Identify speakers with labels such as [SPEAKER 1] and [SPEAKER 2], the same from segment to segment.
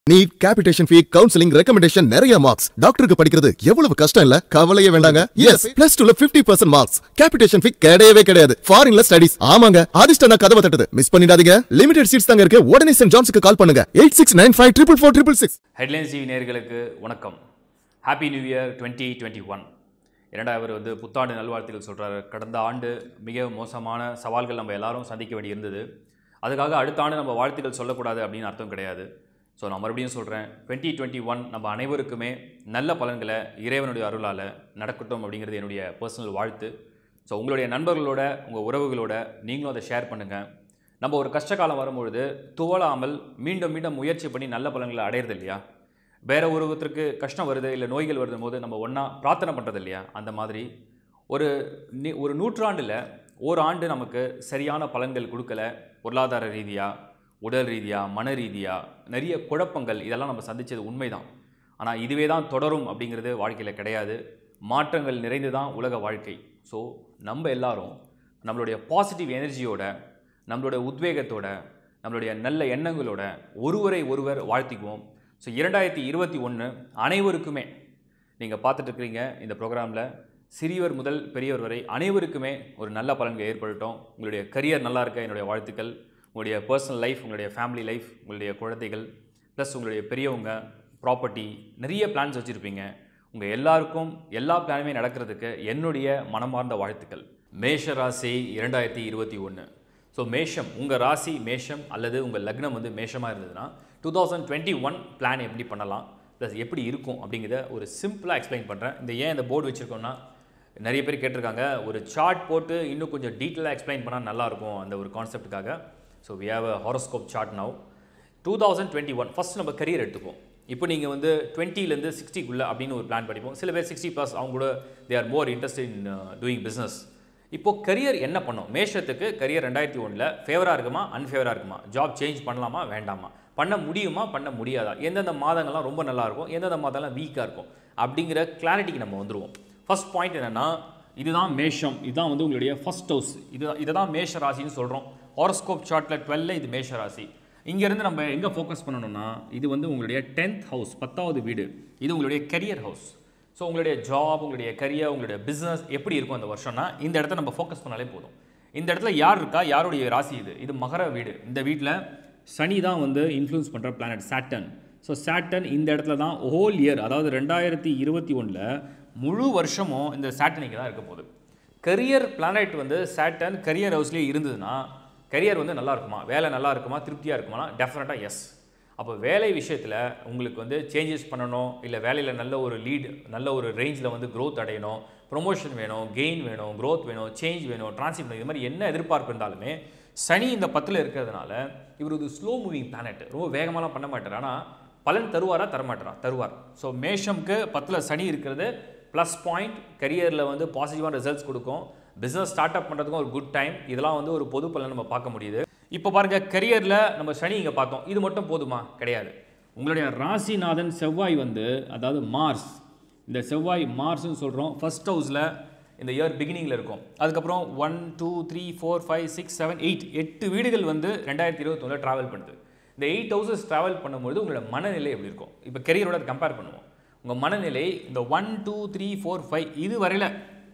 [SPEAKER 1] NEET capitation fee counselling recommendation நிறைய marks டாக்டருக்கு படிக்கிறது எவ்வளவு கஷ்டம் இல்ல கவலையே வேண்டாங்க எஸ் பிளஸ் டூல 50% பர்சன்ட் மார்க்ஸ் கேபிடேஷன் ஃபீ கிடையவே கிடையாது ஃபாரின்ல ஸ்டடிஸ் ஆமாங்க அதிர்ஷ்டம் நான் கதவை தட்டுது மிஸ் பண்ணிடாதீங்க லிமிடெட் சீட்ஸ் தாங்க இருக்கு உடனே சென்ட் ஜான்ஸுக்கு கால் பண்ணுங்க eight six nine five triple four triple six
[SPEAKER 2] headlines TV நேயர்களுக்கு வணக்கம் happy new year twenty twenty one இரண்டா அவர் வந்து புத்தாண்டு நல்வாழ்த்துக்கள் சொல்கிறாரு கடந்த ஆண்டு மிக மோசமான சவால்கள் நம்ம எல்லாரும் சந்திக்க வேண்டியிருந்தது அதுக்காக அடுத்த ஆண்டு நம்ம வாழ்த்துக்கள் சொல்லக்கூடாது அப்படின்னு அர்த்தம் கிடையாது ஸோ நான் மறுபடியும் சொல்கிறேன் டுவெண்ட்டி டுவெண்ட்டி ஒன் நம்ம அனைவருக்குமே நல்ல பலன்களை இறைவனுடைய அருளால் நடக்கட்டும் அப்படிங்கிறது என்னுடைய பர்சனல் வாழ்த்து ஸோ உங்களுடைய நண்பர்களோட உங்கள் உறவுகளோட நீங்களும் அதை ஷேர் பண்ணுங்கள் நம்ம ஒரு கஷ்டகாலம் வரும்பொழுது துவளாமல் மீண்டும் மீண்டும் முயற்சி பண்ணி நல்ல பலன்களை அடையிறது இல்லையா வேற ஒருத்தருக்கு கஷ்டம் வருது இல்லை நோய்கள் வருதும் போது நம்ம ஒன்றா பிரார்த்தனை பண்ணுறது இல்லையா அந்த மாதிரி ஒரு நி- ஒரு நூற்றாண்டில் ஒரு ஆண்டு நமக்கு சரியான பலன்கள் கொடுக்கல பொருளாதார ரீதியாக உடல் ரீதியாக மன ரீதியாக நிறைய குழப்பங்கள் இதெல்லாம் நம்ம சந்தித்தது உண்மைதான் ஆனால் இதுவே தான் தொடரும் அப்படிங்கிறது வாழ்க்கையில் கிடையாது மாற்றங்கள் நிறைந்து தான் உலக வாழ்க்கை ஸோ நம்ம எல்லாரும் நம்மளுடைய பாசிட்டிவ் எனர்ஜியோட நம்மளுடைய உத்வேகத்தோட நம்மளுடைய நல்ல எண்ணங்களோட ஒருவரை ஒருவர் வாழ்த்திக்குவோம் ஸோ இரண்டாயிரத்தி இருபத்தி ஒன்று அனைவருக்குமே நீங்கள் பார்த்துட்டு இருக்கிறீங்க இந்த ப்ரோக்ராமில் சிறியவர் முதல் பெரியவர் வரை அனைவருக்குமே ஒரு நல்ல பலன்கள் ஏற்படட்டும் உங்களுடைய கரியர் நல்லா இருக்க என்னுடைய வாழ்த்துக்கள் உங்களுடைய பர்சனல் லைஃப் உங்களுடைய ஃபேமிலி லைஃப் உங்களுடைய குழந்தைகள் ப்ளஸ் உங்களுடைய பெரியவங்க ப்ராப்பர்ட்டி நிறைய பிளான்ஸ் வச்சுருப்பீங்க உங்கள் எல்லாருக்கும் எல்லா பிளானுமே நடக்கிறதுக்கு என்னுடைய மனமார்ந்த வாழ்த்துக்கள் மேஷ ராசி இரண்டாயிரத்தி இருபத்தி ஒன்று ஸோ மேஷம் உங்கள் ராசி மேஷம் அல்லது உங்கள் லக்னம் வந்து மேஷமாக இருந்ததுன்னா two thousand twenty one plan எப்படி பண்ணலாம் ப்ளஸ் எப்படி இருக்கும் அப்படிங்கிறத ஒரு சிம்பிளாக எக்ஸ்பிளைன் பண்ணுறேன் இந்த ஏன் இந்த போர்டு வச்சுருக்கோன்னா நிறைய பேர் கேட்டிருக்காங்க ஒரு சார்ட் போட்டு இன்னும் கொஞ்சம் டீட்டெயிலாக எக்ஸ்பிளைன் பண்ணால் நல்லாயிருக்கும் அந்த ஒரு கான்செப்ட்டுக்காக so we have a horoscope chart now two thousand twenty one first நம்ம கரியர் எடுத்துப்போம் இப்போ நீங்கள் வந்து டுவெண்ட்டிலேருந்து சிக்ஸ்டிக்குள்ளே அப்படின்னு ஒரு பிளான் படிப்போம் சில பேர் சிக்ஸ்டி ப்ளஸ் அவங்க கூட they are more interest in doing business இப்போ கரியர் என்ன பண்ணும் மேஷத்துக்கு கரியர் ரெண்டாயிரத்தி ஒன்றில் ஃபேவராக இருக்குமா அன்ஃபேவராக இருக்குமா ஜாப் சேஞ்ச் பண்ணலாமா வேண்டாமா பண்ண முடியுமா பண்ண முடியாதா எந்தெந்த மாதங்கள்லாம் ரொம்ப நல்லா இருக்கும் எந்தெந்த மாதம்லாம் வீக்காக இருக்கும் அப்படிங்கிற கிளாரிட்டிக்கு நம்ம வந்துருவோம் ஃபர்ஸ்ட் பாயிண்ட் என்னென்னா இதுதான் மேஷம் இதுதான் வந்து உங்களுடைய ஃபர்ஸ்ட் ஹவுஸ் இது இதை தான் மேஷ ராசின்னு சொல்கிறோம் ஹாரோஸ்கோப் சார்ட்டில் டுவெல்ல இது மேஷ ராசி இங்கேருந்து நம்ம எங்கே ஃபோக்கஸ் பண்ணணும்னா இது வந்து உங்களுடைய டென்த் ஹவுஸ் பத்தாவது வீடு இது உங்களுடைய கரியர் ஹவுஸ் ஸோ உங்களுடைய ஜாப் உங்களுடைய கரியர் உங்களுடைய பிஸ்னஸ் எப்படி இருக்கும் அந்த வருஷம்னா இந்த இடத்த நம்ம ஃபோக்கஸ் பண்ணாலே போதும் இந்த இடத்துல யார் இருக்கா யாருடைய ராசி இது இது மகர வீடு இந்த வீட்டில் சனி தான் வந்து இன்ஃப்ளூயன்ஸ் பண்ணுற பிளானட் சாட்டன் ஸோ சாட்டன் இந்த இடத்துல தான் ஹோல் இயர் அதாவது ரெண்டாயிரத்தி இருபத்தி ஒன்றில் முழு வருஷமும் இந்த சாட்டனிக்கு தான் இருக்க போகுது கரியர் பிளானட் வந்து சாட்டன் கரியர் ஹவுஸ்லேயே இருந்ததுன்னா கரியர் வந்து நல்லா இருக்குமா வேலை நல்லா இருக்குமா திருப்தியாக இருக்குமா டெஃபினட்டாக எஸ் அப்போ வேலை விஷயத்தில் உங்களுக்கு வந்து சேஞ்சஸ் பண்ணணும் இல்லை வேலையில் நல்ல ஒரு லீட் நல்ல ஒரு ரேஞ்சில் வந்து growth அடையணும் ப்ரொமோஷன் வேணும் கெயின் வேணும் growth வேணும் சேஞ்ச் வேணும் ட்ரான்ஸ்ஃபிட் வேணும் இது மாதிரி என்ன எதிர்பார்ப்பு இருந்தாலுமே சனி இந்த பத்தில் இருக்கிறதுனால இவர் ஒரு ஸ்லோ மூவிங் பிளானட் ரொம்ப வேகமாலாம் பண்ண மாட்டார் ஆனால் பலன் தருவாரா தரமாட்டாரா தருவார் ஸோ மேஷம்க்கு பத்தில் சனி இருக்கிறது ப்ளஸ் பாயிண்ட் கரியரில் வந்து பாசிட்டிவான ரிசல்ட்ஸ் கொடுக்கும் பிஸ்னஸ் ஸ்டார்ட் அப் பண்ணுறதுக்கும் ஒரு குட் டைம் இதெல்லாம் வந்து ஒரு பொது பலன் நம்ம பார்க்க முடியுது இப்போ பாருங்க கரியரில் நம்ம சனி இங்கே பார்த்தோம் இது மட்டும் போதுமா கிடையாது உங்களுடைய ராசிநாதன் செவ்வாய் வந்து அதாவது மார்ஸ் இந்த செவ்வாய் மார்ஸ்னு சொல்கிறோம் ஃபர்ஸ்ட் ஹவுஸில் இந்த இயர் பிகினிங்கில் இருக்கும் அதுக்கப்புறம் one two three four five six seven eight எட்டு வீடுகள் வந்து ரெண்டாயிரத்தி இருபத்தொன்னில் ட்ராவல் பண்ணுது இந்த எயிட் ஹவுசஸ் ட்ராவல் பண்ணும்போது உங்களோட மனநிலை எப்படி இருக்கும் இப்போ கெரியரோட கம்பேர் பண்ணுவோம் உங்கள் மனநிலை இந்த one two three four five இது வரையில்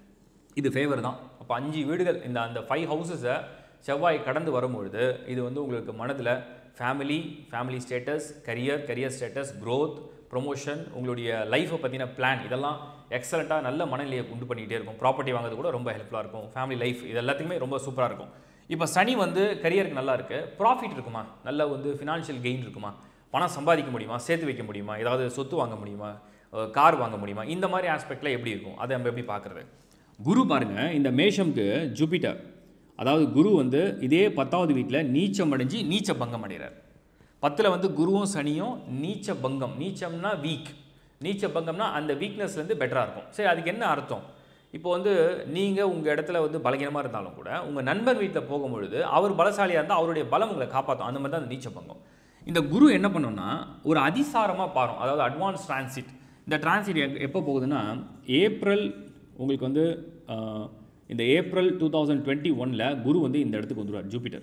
[SPEAKER 2] இது ஃபேவர் தான் அப்போ அஞ்சு வீடுகள் இந்த அந்த ஃபைவ் ஹவுசஸை செவ்வாய் கடந்து வரும்பொழுது இது வந்து உங்களுக்கு மனதில் family family status career career status growth promotion உங்களுடைய லைஃப்பை பற்றின பிளான் இதெல்லாம் எக்ஸலண்ட்டாக நல்ல மனநிலையை உண்டு பண்ணிக்கிட்டே இருக்கும் ப்ராப்பர்ட்டி வாங்குறது கூட ரொம்ப ஹெல்ப்ஃபுல்லாக இருக்கும் ஃபேமிலி லைஃப் இது எல்லாத்துக்குமே ரொம்ப சூப்பராக இருக்கும் இப்போ சனி வந்து கரியருக்கு நல்லா இருக்கு ப்ராஃபிட் இருக்குமா நல்ல வந்து ஃபினான்ஷியல் கெயின் இருக்குமா பணம் சம்பாதிக்க முடியுமா சேர்த்து வைக்க முடியுமா ஏதாவது சொத்து வாங்க முடியுமா கார் வாங்க முடியுமா இந்த மாதிரி ஆஸ்பெக்டில் எப்படி இருக்கும் அதை நம்ம எப்படி பார்க்குறது குரு பாருங்க இந்த மேஷம்க்கு ஜூபிட்டர் அதாவது குரு வந்து இதே பத்தாவது வீட்டில் நீச்சம் அடைஞ்சு நீச்ச பங்கம் அடைகிறார் பத்தில் வந்து குருவும் சனியும் நீச்ச பங்கம் நீச்சம்னா வீக் நீச்ச பங்கம்னா அந்த வீக்னஸ்லேருந்து பெட்டராக இருக்கும் சரி அதுக்கு என்ன அர்த்தம் இப்போ வந்து நீங்கள் உங்கள் இடத்துல வந்து பலகீனமாக இருந்தாலும் கூட உங்கள் நண்பர் வீட்டில் போகும்பொழுது அவர் பலசாலியாக இருந்தால் அவருடைய பலம் உங்களை காப்பாற்றும் அந்த மாதிரி தான் அந்த நீச்ச பங்கம் இந்த குரு என்ன பண்ணுன்னா ஒரு அதிசாரமாக பாரும் அதாவது அட்வான்ஸ் டிரான்சிட் இந்த டிரான்சிட் எப்போ போகுதுன்னா ஏப்ரல் உங்களுக்கு வந்து ஆஹ், இந்த ஏப்ரல் டூ தௌசண்ட் டுவெண்ட்டி ஒனில் குரு வந்து இந்த இடத்துக்கு வந்துடுவார் ஜூபிட்டர்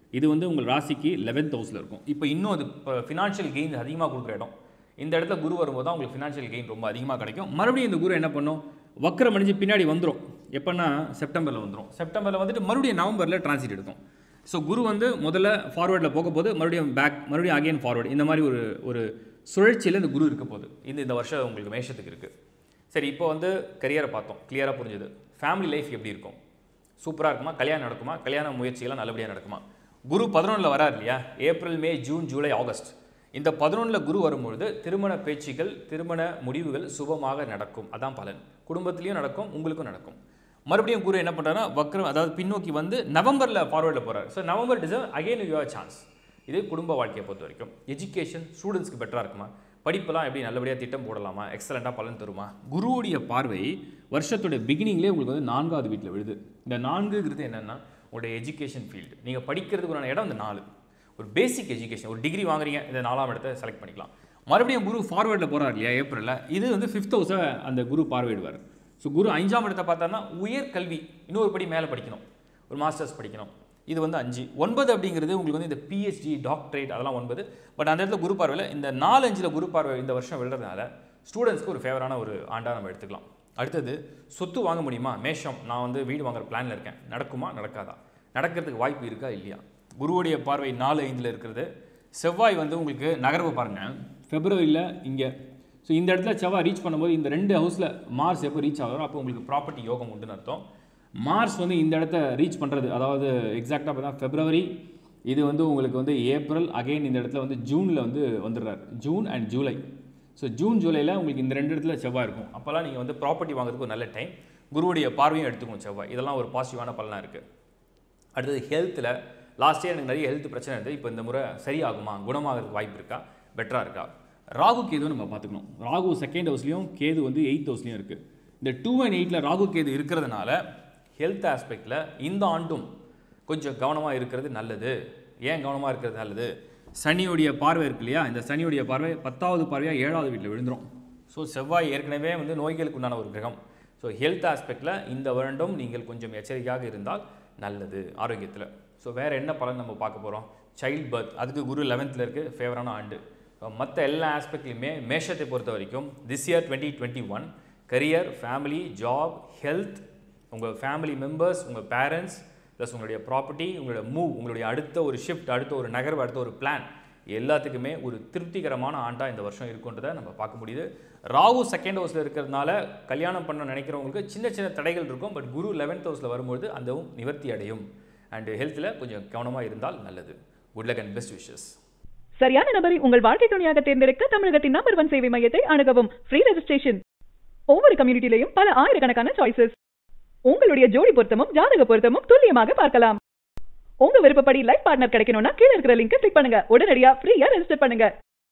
[SPEAKER 2] இது வந்து உங்கள் ராசிக்கு லெவன்த் ஹவுஸில் இருக்கும் இப்போ இன்னும் அது இப்போ ஃபினான்ஷியல் கெயின் அதிகமாக கொடுக்குற இடம் இந்த இடத்துல குரு வரும்போது தான் உங்களுக்கு ஃபினான்ஷியல் கெயின் ரொம்ப அதிகமாக கிடைக்கும் மறுபடியும் இந்த குரு என்ன பண்ணும் வக்கரம் அடிஞ்சு பின்னாடி வந்துடும் எப்போன்னா செப்டம்பரில் வந்துடும் செப்டம்பரில் வந்துட்டு மறுபடியும் நவம்பரில் டிரான்சிட் எடுக்கும் ஸோ குரு வந்து முதல்ல ஃபார்வர்டில் போக போது மறுபடியும் பேக் மறுபடியும் அகைன் ஃபார்வர்டு இந்த மாதிரி ஒரு ஒரு சுழற்சியில் இந்த குரு இருக்க போகுது இந்த இந்த வருஷம் உங்களுக்கு மேஷத்துக்கு இருக்குது சரி இப்போ வந்து கரியரை பார்த்தோம் கிளியராக புரிஞ்சுது ஃபேமிலி லைஃப் எப்படி இருக்கும் சூப்பராக இருக்குமா கல்யாணம் நடக்குமா கல்யாண முயற்சிகள்லாம் நல்லபடியாக நடக்குமா குரு பதினொன்றில் வரார் இல்லையா April May June July August இந்த பதினொன்றில் குரு வரும்பொழுது திருமண பேச்சுகள் திருமண முடிவுகள் சுபமாக நடக்கும் அதான் பலன் குடும்பத்திலையும் நடக்கும் உங்களுக்கும் நடக்கும் மறுபடியும் குரு என்ன பண்ணுறாருன்னா வக்ரம் அதாவது பின்னோக்கி வந்து நவம்பரில் ஃபார்வர்டில் போகிறார் so November December again you chance இது குடும்ப வாழ்க்கையை பொறுத்த வரைக்கும் எஜுகேஷன் ஸ்டூடெண்ட்ஸ்க்கு பெட்டராக இருக்குமா படிப்பெல்லாம் எப்படி நல்லபடியாக திட்டம் போடலாமா எக்ஸலண்ட்டாக பலன் தருமா குருவுடைய பார்வை வருஷத்துடைய பிகினிங்லேயே உங்களுக்கு வந்து நான்காவது வீட்டில் விழுது இந்த நான்குங்கிறது என்னென்னா உங்களுடைய எஜுகேஷன் ஃபீல்டு நீங்கள் படிக்கிறதுக்குறான இடம் இந்த நாலு ஒரு பேசிக் எஜுகேஷன் ஒரு டிகிரி வாங்குறீங்க இந்த நாலாம் இடத்தை செலக்ட் பண்ணிக்கலாம் மறுபடியும் குரு ஃபார்வேர்டில் போகிறார் இல்லையா ஏப்ரலில் இது வந்து ஃபிஃப்த் ஹவுஸை அந்த குரு பார்வையிடுவார் ஸோ குரு அஞ்சாம் இடத்தை பார்த்தாருன்னா உயர் கல்வி இன்னொரு படி மேலே படிக்கணும் ஒரு மாஸ்டர்ஸ் படிக்கணும் இது வந்து அஞ்சு ஒன்பது அப்படிங்கிறது உங்களுக்கு வந்து இந்த பிஹெச்டி டாக்டரேட் அதெல்லாம் ஒன்பது பட் அந்த இடத்துல குரு பார்வையில் இந்த நாலு அஞ்சில் குரு பார்வை இந்த வருஷம் விழுறதுனால ஸ்டூடெண்ட்ஸ்க்கு ஒரு ஃபேவரான ஒரு ஆண்டாக நம்ம எடுத்துக்கலாம் அடுத்தது சொத்து வாங்க முடியுமா மேஷம் நான் வந்து வீடு வாங்குற பிளானில் இருக்கேன் நடக்குமா நடக்காதா நடக்கிறதுக்கு வாய்ப்பு இருக்கா இல்லையா குருவுடைய பார்வை நாலு ஐந்தில் இருக்கிறது செவ்வாய் வந்து உங்களுக்கு நகர்வு பாருங்கள் ஃபெப்ரவரியில் இங்கே ஸோ இந்த இடத்துல செவ்வாய் ரீச் பண்ணும்போது இந்த ரெண்டு ஹவுஸில் மார்ஸ் எப்போ ரீச் ஆகிறோ அப்போ உங்களுக்கு ப்ராப்பர்ட்டி யோகம் உண்டுன்னு அர்த்தம் மார்ஸ் வந்து இந்த இடத்த ரீச் பண்ணுறது அதாவது எக்ஸாக்டாக பார்த்தா ஃபெப்ரவரி இது வந்து உங்களுக்கு வந்து ஏப்ரல் அகைன் இந்த இடத்துல வந்து ஜூனில் வந்து வந்துடுறாரு June and July so June ஜூலையில் உங்களுக்கு இந்த ரெண்டு இடத்துல செவ்வாய் இருக்கும் அப்போல்லாம் நீங்கள் வந்து ப்ராப்பர்ட்டி வாங்குறதுக்கு ஒரு நல்ல டைம் குருவுடைய பார்வையும் எடுத்துக்கணும் செவ்வாய் இதெல்லாம் ஒரு பாசிட்டிவான பலனாக இருக்குது அடுத்தது ஹெல்த்தில் லாஸ்ட் இயர் எனக்கு நிறைய ஹெல்த் பிரச்சனை இருந்தது இப்போ இந்த முறை சரியாகுமா குணமாகிறதுக்கு வாய்ப்பு இருக்கா பெட்டராக இருக்கா ராகு கேது நம்ம பார்த்துக்கணும் ராகு செகண்ட் ஹவுஸ்லையும் கேது வந்து எயித் ஹவுஸ்லையும் இருக்குது இந்த டூ அண்ட் எயிட்டில் ராகு கேது இருக்கிறதுனால ஹெல்த் ஆஸ்பெக்டில் இந்த ஆண்டும் கொஞ்சம் கவனமாக இருக்கிறது நல்லது ஏன் கவனமாக இருக்கிறது நல்லது சனியுடைய பார்வை இருக்கு இல்லையா இந்த சனியுடைய பார்வை பத்தாவது பார்வையாக ஏழாவது வீட்டில் விழுந்துரும் ஸோ செவ்வாய் ஏற்கனவே வந்து நோய்களுக்கு உண்டான ஒரு கிரகம் ஸோ ஹெல்த் ஆஸ்பெக்டில் இந்த வருடம் நீங்கள் கொஞ்சம் எச்சரிக்கையாக இருந்தால் நல்லது ஆரோக்கியத்தில் ஸோ வேறு என்ன பலன் நம்ம பார்க்க போகிறோம் சைல்ட் பர்த் அதுக்கு குரு லெவன்த்தில் இருக்குது ஃபேவரான ஆண்டு மற்ற எல்லா ஆஸ்பெக்ட்லையுமே மேஷத்தை பொறுத்த வரைக்கும் this year twenty twenty one career family job health உங்கள் ஃபேமிலி மெம்பர்ஸ் உங்கள் பேரண்ட்ஸ் ப்ளஸ் உங்களுடைய ப்ராப்பர்ட்டி உங்களுடைய மூவ் உங்களுடைய அடுத்த ஒரு ஷிஃப்ட் அடுத்த ஒரு நகர்வு அடுத்த ஒரு பிளான் எல்லாத்துக்குமே ஒரு திருப்திகரமான ஆண்டாக இந்த வருஷம் இருக்குன்றதை நம்ம பார்க்க முடியுது ராகு செகண்ட் ஹவுஸில் இருக்கிறதுனால கல்யாணம் பண்ண நினைக்கிறவங்களுக்கு சின்ன சின்ன தடைகள் இருக்கும் பட் குரு லெவன்த் ஹவுஸில் வரும்போது அதுவும் நிவர்த்தி அடையும் அண்ட் ஹெல்த்தில் கொஞ்சம் கவனமாக இருந்தால் நல்லது good luck and best wishes
[SPEAKER 3] சரியான நபரை உங்கள் வாழ்க்கை துணையாக தேர்ந்தெடுக்க தமிழகத்தின் நம்பர் ஒன் சேவை மையத்தை அணுகவும் ஃப்ரீ ரெஜிஸ்ட்ரேஷன் ஒவ்வொரு கம்யூனிட்டிலையும் பல ஆயிரக்கணக்கான சாய்ஸஸ் உங்களுடைய ஜோடி பொருத்தமும் ஜாதக பொருத்தமும் துல்லியமாக பார்க்கலாம் உங்க விருப்பப்படி லைஃப் பார்ட்னர் கிடைக்கணும்னா கீழ இருக்கிற லிங்கை கிளிக் பண்ணுங்க உடனடியா ஃப்ரீயா ரெஜிஸ்டர் பண்ணுங்க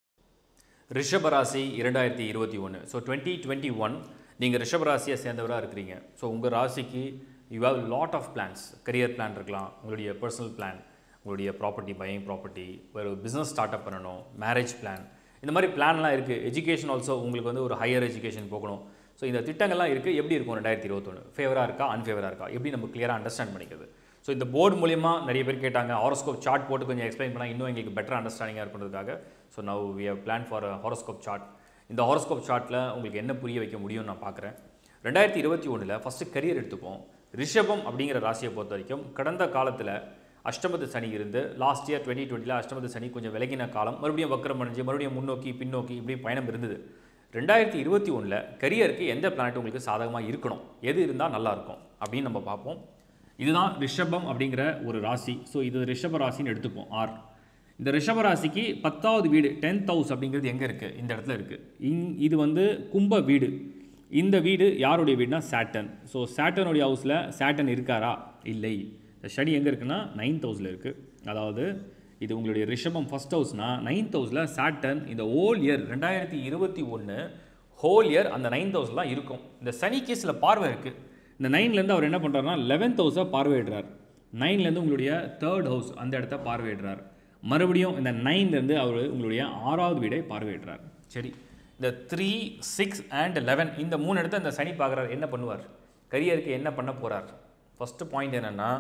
[SPEAKER 2] ரிஷபராசி இரண்டாயிரத்தி இருபத்தி ஒன்று ஸோ டுவெண்ட்டி டுவெண்ட்டி ஒன் நீங்கள் ரிஷபராசியை சேர்ந்தவராக இருக்கிறீங்க ஸோ உங்கள் ராசிக்கு you have lot of plans career plan இருக்கலாம் உங்களுடைய பர்சனல் பிளான் உங்களுடைய ப்ராப்பர்ட்டி பையிங் ப்ராப்பர்ட்டி ஒரு பிஸ்னஸ் ஸ்டார்ட் அப் பண்ணணும் மேரேஜ் பிளான் இந்த மாதிரி பிளான்லாம் இருக்குது எஜுகேஷன் ஆல்சோ உங்களுக்கு வந்து ஒரு ஹையர் எஜுகேஷன் போகணும் ஸோ இந்த திட்டங்கள்லாம் இருக்குது எப்படி இருக்கும் ரெண்டாயிரத்தி இருபத்தொன்று ஃபேவராக இருக்கா அன்ஃபேவராக இருக்கா எப்படி நம்ம கிளியராக அண்டர்ஸ்டாண்ட் பண்ணிக்கிறது ஸோ இந்த போர்டு மூலிமா நிறைய பேர் கேட்டாங்க ஹாரோஸ்கோப் சார்ட் போட்டு கொஞ்சம் எக்ஸ்பிளைன் பண்ணால் இன்னும் எங்களுக்கு பெட்டர் அண்டர்ஸ்டாண்டிங்காக இருக்கிறதுக்காக so now we have plan for horoscope chart இந்த ஹாரோஸ்கோப் சார்ட்டில் உங்களுக்கு என்ன புரிய வைக்க முடியும்னு நான் பார்க்குறேன் ரெண்டாயிரத்தி இருபத்தி ஒன்றில் ஃபஸ்ட்டு கரியர் எடுத்துப்போம் ரிஷபம் அப்படிங்கிற ராசியை பொறுத்த வரைக்கும் கடந்த காலத்தில் அஷ்டமத்து சனி இருந்து லாஸ்ட் இயர் டுவெண்ட்டி டுவெண்ட்டியில் அஷ்டமத்து சனி கொஞ்சம் விலகின காலம் மறுபடியும் வக்கரம் அடைஞ்சு மறுபடியும் முன்னோக்கி பின்னோக்கி இப்படி பயணம் இருந்தது ரெண்டாயிரத்தி இருபத்தி ஒன்றில் கரியருக்கு எந்த பிளானட் உங்களுக்கு சாதகமாக இருக்கணும் எது இருந்தால் நல்லாயிருக்கும் அப்படின்னு நம்ம பார்ப்போம் இதுதான் ரிஷபம் அப்படிங்கிற ஒரு ராசி ஸோ இது ரிஷப ராசின்னு எடுத்துப்போம் ஆர் இந்த ரிஷப ராசிக்கு பத்தாவது வீடு டென்த் ஹவுஸ் அப்படிங்கிறது எங்கே இருக்குது இந்த இடத்துல இருக்குது இங் இது வந்து கும்ப வீடு இந்த வீடு யாருடைய வீடுனா சாட்டன் ஸோ சாட்டனுடைய ஹவுஸில் சாட்டன் இருக்காரா இல்லை இந்த சனி எங்கே இருக்குன்னா நைன்த் ஹவுஸில் இருக்குது அதாவது இது உங்களுடைய ரிஷபம் ஃபஸ்ட் ஹவுஸ்னா நைன்த் ஹவுஸில் சாட்டன் இந்த ஹோல் இயர் ரெண்டாயிரத்தி இருபத்தி ஒன்று ஹோல் இயர் அந்த நைன்த் ஹவுஸில் தான் இருக்கும் இந்த சனிக்கு சில பார்வை இருக்குது இந்த நைன்லேருந்து அவர் என்ன பண்ணுறாருனா லெவன்த் ஹவுஸை பார்வையிடுறார் நைன்லேருந்து உங்களுடைய தேர்ட் ஹவுஸ் அந்த இடத்த பார்வையிடுறார் மறுபடியும் இந்த நைன்லேருந்து அவர் உங்களுடைய ஆறாவது வீடை பார்வையிடுறார் சரி இந்த த்ரீ சிக்ஸ் அண்ட் லெவன் இந்த மூணு இடத்த இந்த சனி பார்க்குறாரு என்ன பண்ணுவார் கரியருக்கு என்ன பண்ண போகிறார் ஃபஸ்ட்டு பாயிண்ட் என்னென்னா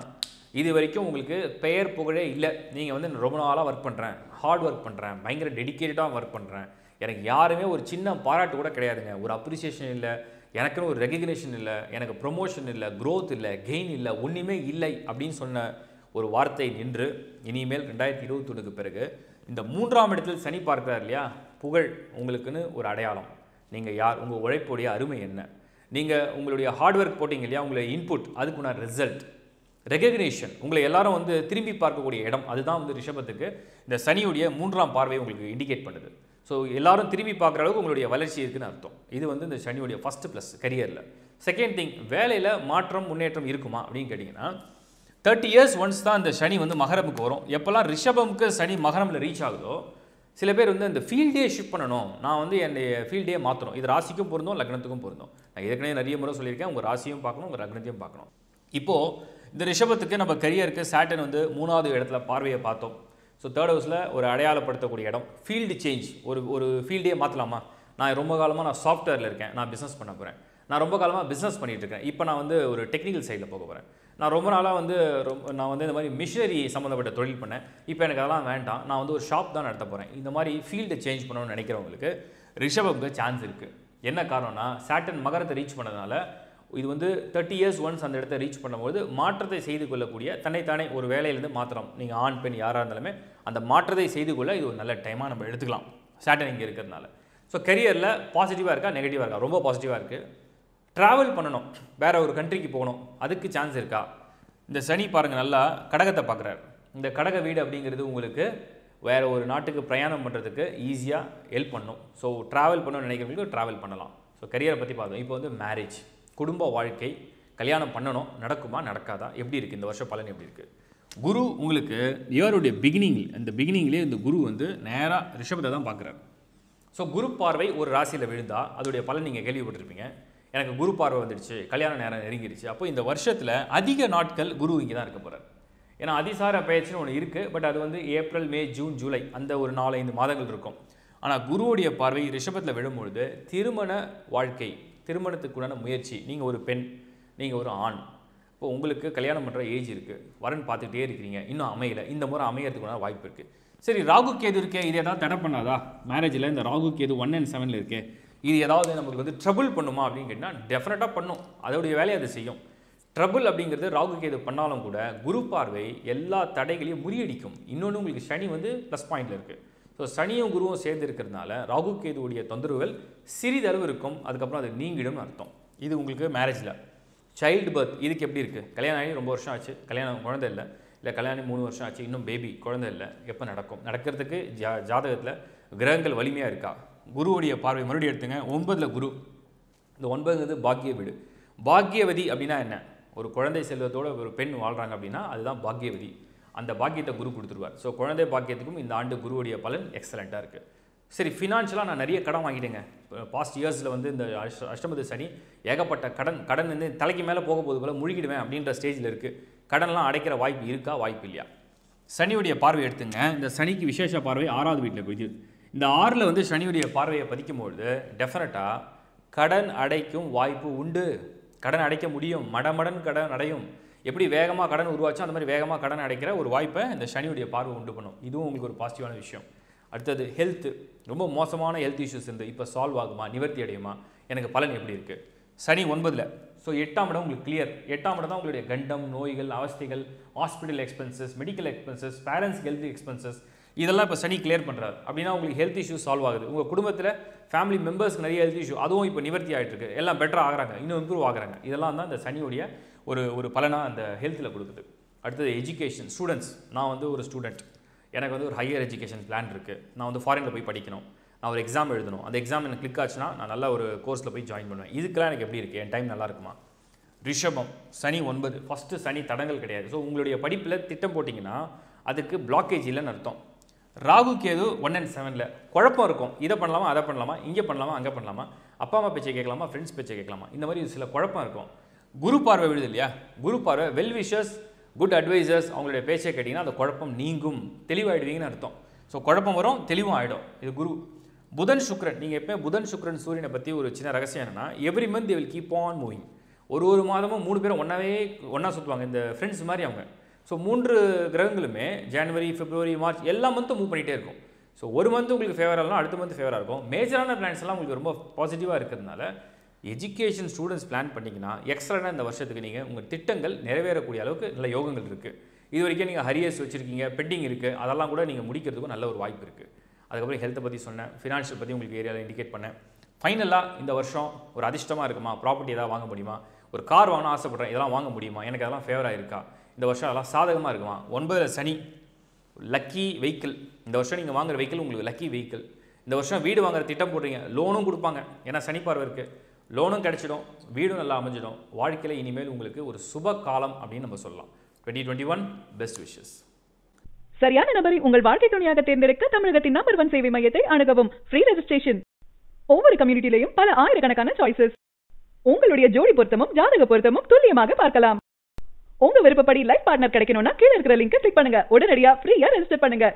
[SPEAKER 2] இது வரைக்கும் உங்களுக்கு பெயர் புகழே இல்லை நீங்கள் வந்து ரொம்ப நாளாக ஒர்க் பண்ணுறேன் ஹார்ட் ஒர்க் பண்ணுறேன் பயங்கர டெடிக்கேட்டடாக ஒர்க் பண்ணுறேன் எனக்கு யாருமே ஒரு சின்ன பாராட்டு கூட கிடையாதுங்க ஒரு அப்ரிசியேஷன் இல்லை எனக்குன்னு ஒரு ரெகக்னேஷன் இல்லை எனக்கு ப்ரொமோஷன் இல்லை growth இல்லை கெயின் இல்லை ஒன்றுமே இல்லை அப்படின்னு சொன்ன ஒரு வார்த்தை நின்று இனிமேல் ரெண்டாயிரத்தி இருபத்தொன்னுக்கு பிறகு இந்த மூன்றாம் இடத்தில் சனி பார்க்கிறார் இல்லையா புகழ் உங்களுக்குன்னு ஒரு அடையாளம் நீங்கள் யார் உங்கள் உழைப்புடைய அருமை என்ன நீங்கள் உங்களுடைய ஹார்ட் ஒர்க் போட்டிங்க இல்லையா உங்களுடைய இன்புட் அதுக்குள்ள ரிசல்ட் ரெகக்னேஷன் உங்களை எல்லாரும் வந்து திரும்பி பார்க்கக்கூடிய இடம் அதுதான் வந்து ரிஷபத்துக்கு இந்த சனியுடைய மூன்றாம் பார்வை உங்களுக்கு இண்டிகேட் பண்ணுது ஸோ எல்லாரும் திரும்பி பார்க்குற அளவுக்கு உங்களுடைய வளர்ச்சி இருக்குன்னு அர்த்தம் இது வந்து இந்த சனியுடைய ஃபர்ஸ்ட் ப்ளஸ் கரியரில் செகண்ட் திங் வேலையில் மாற்றம் முன்னேற்றம் இருக்குமா அப்படின்னு கேட்டிங்கன்னா தேர்ட்டி இயர்ஸ் ஒன்ஸ் தான் இந்த சனி வந்து மகரமுக்கு வரும் எப்போல்லாம் ரிஷபமுக்கு சனி மகரமில் ரீச் ஆகுதோ சில பேர் வந்து அந்த ஃபீல்டே ஷிஃப்ட் பண்ணணும் நான் வந்து என்னுடைய ஃபீல்டே மாற்றணும் இது ராசிக்கும் பொருந்தும் லக்னத்துக்கும் பொருந்தும் நான் ஏற்கனவே நிறைய முறை சொல்லியிருக்கேன் உங்கள் ராசியும் பார்க்கணும் உங்கள் லக்னத்தையும் பார்க்கணும் இப்போது இந்த ரிஷபத்துக்கு நம்ம கரியருக்கு சாட்டன் வந்து மூணாவது இடத்துல பார்வையை பார்த்தோம் ஸோ தேர்ட் ஹவுஸில் ஒரு அடையாளப்படுத்தக்கூடிய இடம் ஃபீல்டு சேஞ்ச் ஒரு ஒரு ஃபீல்டே மாற்றலாமா நான் ரொம்ப காலமாக நான் சாஃப்ட்வேரில் இருக்கேன் நான் பிஸ்னஸ் பண்ண போகிறேன் நான் ரொம்ப காலமாக பிஸ்னஸ் பண்ணிட்டு இருக்கேன் இப்போ நான் வந்து ஒரு டெக்னிக்கல் சைடில் போக போகிறேன் நான் ரொம்ப நாளாக வந்து ரொம்ப நான் வந்து இந்த மாதிரி மிஷினரி சம்மந்தப்பட்ட தொழில் பண்ணேன் இப்போ எனக்கு அதெல்லாம் வேண்டாம் நான் வந்து ஒரு ஷாப் தான் நடத்த போகிறேன் இந்த மாதிரி ஃபீல்டை சேஞ்ச் பண்ணணும்னு நினைக்கிறவங்களுக்கு ரிஷபம்க்கு சான்ஸ் இருக்குது என்ன காரணம்னா சாட்டன் மகரத்தை ரீச் பண்ணதுனால இது வந்து தேர்ட்டி இயர்ஸ் ஒன்ஸ் அந்த இடத்த ரீச் பண்ணும்போது மாற்றத்தை செய்து கொள்ளக்கூடிய தன்னைத்தானே ஒரு வேலையிலேருந்து மாத்திரம் நீங்கள் ஆண் பெண் யாராக இருந்தாலுமே அந்த மாற்றத்தை செய்து கொள்ள இது ஒரு நல்ல டைமாக நம்ம எடுத்துக்கலாம் சாட்டன் இங்கே இருக்கிறதுனால ஸோ கரியரில் பாசிட்டிவாக இருக்கா நெகட்டிவாக இருக்கா ரொம்ப பாசிட்டிவாக இருக்குது ட்ராவல் பண்ணணும் வேற ஒரு கண்ட்ரிக்கு போகணும் அதுக்கு சான்ஸ் இருக்கா இந்த சனி பாருங்கள் நல்லா கடகத்தை பார்க்குறாரு இந்த கடக வீடு அப்படிங்கிறது உங்களுக்கு வேற ஒரு நாட்டுக்கு பிரயாணம் பண்ணுறதுக்கு ஈஸியாக ஹெல்ப் பண்ணும் ஸோ ட்ராவல் பண்ணணும்னு நினைக்கிறவங்களுக்கு ட்ராவல் பண்ணலாம் ஸோ கரியரை பற்றி பார்த்தோம் இப்போ வந்து மேரேஜ் குடும்ப வாழ்க்கை கல்யாணம் பண்ணணும் நடக்குமா நடக்காதா எப்படி இருக்குது இந்த வருஷம் பலன் எப்படி இருக்குது குரு உங்களுக்கு இயருடைய பிகினிங் இந்த பிகினிங்லேயே இந்த குரு வந்து நேராக ரிஷபத்தை தான் பார்க்குறாரு ஸோ குரு பார்வை ஒரு ராசியில் விழுந்தா அதோடைய பலன் நீங்கள் கேள்விப்பட்டிருப்பீங்க எனக்கு குரு பார்வை வந்துடுச்சு கல்யாண நேரம் நெருங்கிடுச்சு அப்போ இந்த வருஷத்தில் அதிக நாட்கள் குரு இங்கே தான் இருக்க போகிறார் ஏன்னா அதிசார பயிற்சின்னு ஒன்று இருக்குது பட் அது வந்து ஏப்ரல் மே ஜூன் ஜூலை அந்த ஒரு நாலஞ்சு மாதங்கள் இருக்கும் ஆனால் குருவுடைய பார்வை ரிஷபத்தில் விழும்பொழுது திருமண வாழ்க்கை திருமணத்துக்குண்டான முயற்சி நீங்கள் ஒரு பெண் நீங்கள் ஒரு ஆண் இப்போ உங்களுக்கு கல்யாணம் பண்ணுற ஏஜ் இருக்குது வரன் பார்த்துக்கிட்டே இருக்கிறீங்க இன்னும் அமையல இந்த முறை அமையறதுக்குண்டான வாய்ப்பு இருக்குது சரி ராகு கேது இருக்கே இது ஏதாவது தடை பண்ணாதா மேரேஜில் இந்த ராகு கேது ஒன் அண்ட் செவனில் இருக்கே இது ஏதாவது நமக்கு வந்து ட்ரபிள் பண்ணுமா அப்படின்னு கேட்டால் டெஃபினட்டாக பண்ணும் அதோடைய வேலையை அது செய்யும் ட்ரபிள் அப்படிங்கிறது ராகு கேது பண்ணாலும் கூட குரு பார்வை எல்லா தடைகளையும் முறியடிக்கும் இன்னொன்று உங்களுக்கு சனி வந்து ப்ளஸ் பாயிண்டில் இருக்குது ஸோ சனியும் குருவும் சேர்ந்து இருக்கிறதுனால ராகு கேதுவுடைய தொந்தரவுகள் சிறிதளவு இருக்கும் அதுக்கப்புறம் அது நீங்கிடும்னு அர்த்தம் இது உங்களுக்கு மேரேஜில் சைல்டு பர்த் இதுக்கு எப்படி இருக்குது கல்யாணம் ஆகி ரொம்ப வருஷம் ஆச்சு கல்யாணம் குழந்தை இல்லை இல்லை கல்யாணம் மூணு வருஷம் ஆச்சு இன்னும் பேபி குழந்தை இல்லை எப்போ நடக்கும் நடக்கிறதுக்கு ஜா ஜாதகத்தில் கிரகங்கள் வலிமையாக இருக்கா குருவுடைய பார்வை மறுபடியும் எடுத்துங்க ஒன்பதில் குரு இந்த ஒன்பதுங்கிறது பாக்கிய வீடு பாக்கியவதி அப்படின்னா என்ன ஒரு குழந்தை செல்வத்தோட ஒரு பெண் வாழ்கிறாங்க அப்படின்னா அதுதான் பாக்கியவதி அந்த பாக்கியத்தை குரு கொடுத்துருவார் ஸோ குழந்தை பாக்கியத்துக்கும் இந்த ஆண்டு குருவுடைய பலன் எக்ஸலண்ட்டாக இருக்குது சரி ஃபினான்ஷியலாக நான் நிறைய கடன் வாங்கிட்டேங்க பாஸ்ட் இயர்ஸில் வந்து இந்த அஷ்ட அஷ்டமது சனி ஏகப்பட்ட கடன் கடன் வந்து தலைக்கு மேலே போக போது போல முழுகிடுவேன் அப்படின்ற ஸ்டேஜில் இருக்குது கடன்லாம் அடைக்கிற வாய்ப்பு இருக்கா வாய்ப்பு இல்லையா சனியுடைய பார்வை எடுத்துங்க இந்த சனிக்கு விசேஷ பார்வை ஆறாவது வீட்டில் போயிடுது இந்த ஆறில் வந்து சனியுடைய பார்வையை பதிக்கும்பொழுது டெஃபினட்டாக கடன் அடைக்கும் வாய்ப்பு உண்டு கடன் அடைக்க முடியும் மடமடன் கடன் அடையும் எப்படி வேகமாக கடன் உருவாச்சோ அந்த மாதிரி வேகமாக கடன் அடைக்கிற ஒரு வாய்ப்பை இந்த சனியுடைய பார்வை உண்டு பண்ணும் இதுவும் உங்களுக்கு ஒரு பாசிட்டிவான விஷயம் அடுத்தது ஹெல்த்து ரொம்ப மோசமான ஹெல்த் இஷ்யூஸ் இருந்து இப்போ சால்வ் ஆகுமா நிவர்த்தி அடையுமா எனக்கு பலன் எப்படி இருக்குது சனி ஒன்பதில் ஸோ எட்டாம் இடம் உங்களுக்கு கிளியர் எட்டாம் இடம் தான் உங்களுடைய கண்டம் நோய்கள் அவஸ்தைகள் hospital expenses medical expenses parents health expenses இதெல்லாம் இப்போ சனி கிளியர் பண்ணுறாரு அப்படின்னா உங்களுக்கு ஹெல்த் இஷ்யூ சால்வ் ஆகுது உங்கள் குடும்பத்தில் ஃபேமிலி மெம்பர்ஸ்க்கு நிறைய ஹெல்த் இஷ்யூ அதுவும் இப்போ நிவர்த்தி ஆகிட்டு இருக்கு எல்லாம் பெட்டர் ஆகுறாங்க இன்னும் இம்ப்ரூவ் ஆகுறாங்க இதெல்லாம் தான் இந்த சனியுடைய ஒரு ஒரு பலனாக அந்த ஹெல்த்தில் கொடுக்குது அடுத்தது எஜுகேஷன் ஸ்டூடெண்ட்ஸ் நான் வந்து ஒரு ஸ்டூடெண்ட் எனக்கு வந்து ஒரு ஹையர் எஜுகேஷன் பிளான் இருக்குது நான் வந்து ஃபாரினில் போய் படிக்கணும் நான் ஒரு எக்ஸாம் எழுதணும் அந்த எக்ஸாம் எனக்கு கிளிக் ஆச்சுன்னா நான் நல்ல ஒரு கோர்ஸில் போய் ஜாயின் பண்ணுவேன் இதுக்கெல்லாம் எனக்கு எப்படி இருக்குது என் டைம் நல்லா இருக்குமா ரிஷபம் சனி ஒன்பது ஃபஸ்ட்டு சனி தடங்கள் கிடையாது ஸோ உங்களுடைய படிப்பில் திட்டம் போட்டிங்கன்னா அதுக்கு பிளாக்கேஜ் இல்லைன்னு அர்த்தம் ராகு கேது ஒன் அண்ட் செவனில் குழப்பம் இருக்கும் இதை பண்ணலாமா அதை பண்ணலாமா இங்கே பண்ணலாமா அங்கே பண்ணலாமா அப்பா அம்மா பேச்சை கேட்கலாமா ஃப்ரெண்ட்ஸ் பேச்சை கேட்கலாமா இந்த மாதிரி சில குழப்பம் இருக்கும் குரு பார்வை விழுது இல்லையா குரு பார்வை வெல் விஷஸ் குட் அட்வைசர்ஸ் அவங்களுடைய பேச்சை கேட்டிங்கன்னா அந்த குழப்பம் நீங்கும் தெளிவாயிடுவீங்கன்னு அர்த்தம் ஸோ குழப்பம் வரும் தெளிவும் ஆகிடும் இது குரு புதன் சுக்ரன் நீங்கள் எப்போ புதன் சுக்ரன் சூரியனை பற்றி ஒரு சின்ன ரகசியம் என்னன்னா every month will keep on moving ஒரு ஒரு மாதமும் மூணு பேரும் ஒன்றாவே ஒன்றா சுற்றுவாங்க இந்த ஃப்ரெண்ட்ஸ் மாதிரி அவங்க ஸோ மூன்று கிரகங்களுமே ஜனவரி பிப்ரவரி மார்ச் எல்லா மந்த்தும் மூவ் பண்ணிகிட்டே இருக்கும் ஸோ ஒரு மந்த் உங்களுக்கு ஃபேவராக இல்லைனா அடுத்த மந்த் ஃபேவராக இருக்கும் மேஜரான பிளான்ஸ் எல்லாம் உங்களுக்கு ரொம்ப பாசிட்டிவாக இருக்கிறதுனால எஜுகேஷன் ஸ்டூடெண்ட்ஸ் பிளான் பண்ணிங்கன்னா எக்ஸ்ட்ரான இந்த வருஷத்துக்கு நீங்கள் உங்கள் திட்டங்கள் நிறைவேறக்கூடிய அளவுக்கு நல்ல யோகங்கள் இருக்குது இது வரைக்கும் நீங்கள் ஹரியர்ஸ் வச்சுருக்கீங்க பெண்டிங் இருக்குது அதெல்லாம் கூட நீங்கள் முடிக்கிறதுக்கும் நல்ல ஒரு வாய்ப்பு இருக்குது அதுக்கப்புறம் ஹெல்த்தை பற்றி சொன்னேன் ஃபினான்ஷியல் பற்றி உங்களுக்கு ஏரியாவில் இண்டிகேட் பண்ணேன் ஃபைனலாக இந்த வருஷம் ஒரு அதிர்ஷ்டமாக இருக்குமா ப்ராப்பர்ட்டி ஏதாவது வாங்க முடியுமா ஒரு கார் வாங்கணும் ஆசைப்பட்றேன் இதெல்லாம் வாங்க முடியுமா எனக்கு அதெல்லாம் ஃபேவராக இருக்கா இந்த வருஷம் அதெல்லாம் சாதகமாக இருக்குமா ஒன்பதில் சனி லக்கி வெஹிக்கிள் இந்த வருஷம் நீங்கள் வாங்குற வெஹிக்கிள் உங்களுக்கு லக்கி வெஹிக்கிள் இந்த வருஷம் வீடு வாங்குற திட்டம் போடுறீங்க லோனும் கொடுப்பாங்க ஏன்னா சனி பார்வை இருக்குது லோனும் கிடைச்சிடும் வீடும் நல்லா அமைஞ்சிடும் வாழ்க்கையில் இனிமேல் உங்களுக்கு ஒரு சுப காலம் அப்படின்னு நம்ம சொல்லலாம் twenty twenty one best wishes
[SPEAKER 3] சரியான நபரை உங்கள் வாழ்க்கை துணையாக தேர்ந்தெடுக்க தமிழகத்தின் நம்பர் ஒன் சேவை மையத்தை அணுகவும் ஃப்ரீ ரெஜிஸ்ட்ரேஷன் ஒவ்வொரு கம்யூனிட்டிலையும் பல ஆயிரக்கணக்கான சாய்ஸஸ் உங்களுடைய ஜோடி பொருத்தமும் ஜாதக பொருத்தமும் துல்லியமாக பார்க்கலாம் உங்க விருப்பப்படி லைஃப் பார்ட்னர் கிடைக்கணும்னா கீழ இருக்கிற லிங்கை கிளிக் பண்ணுங்க உடனடியா ஃப்ரீயா ரெஜிஸ்டர் பண்ணுங்க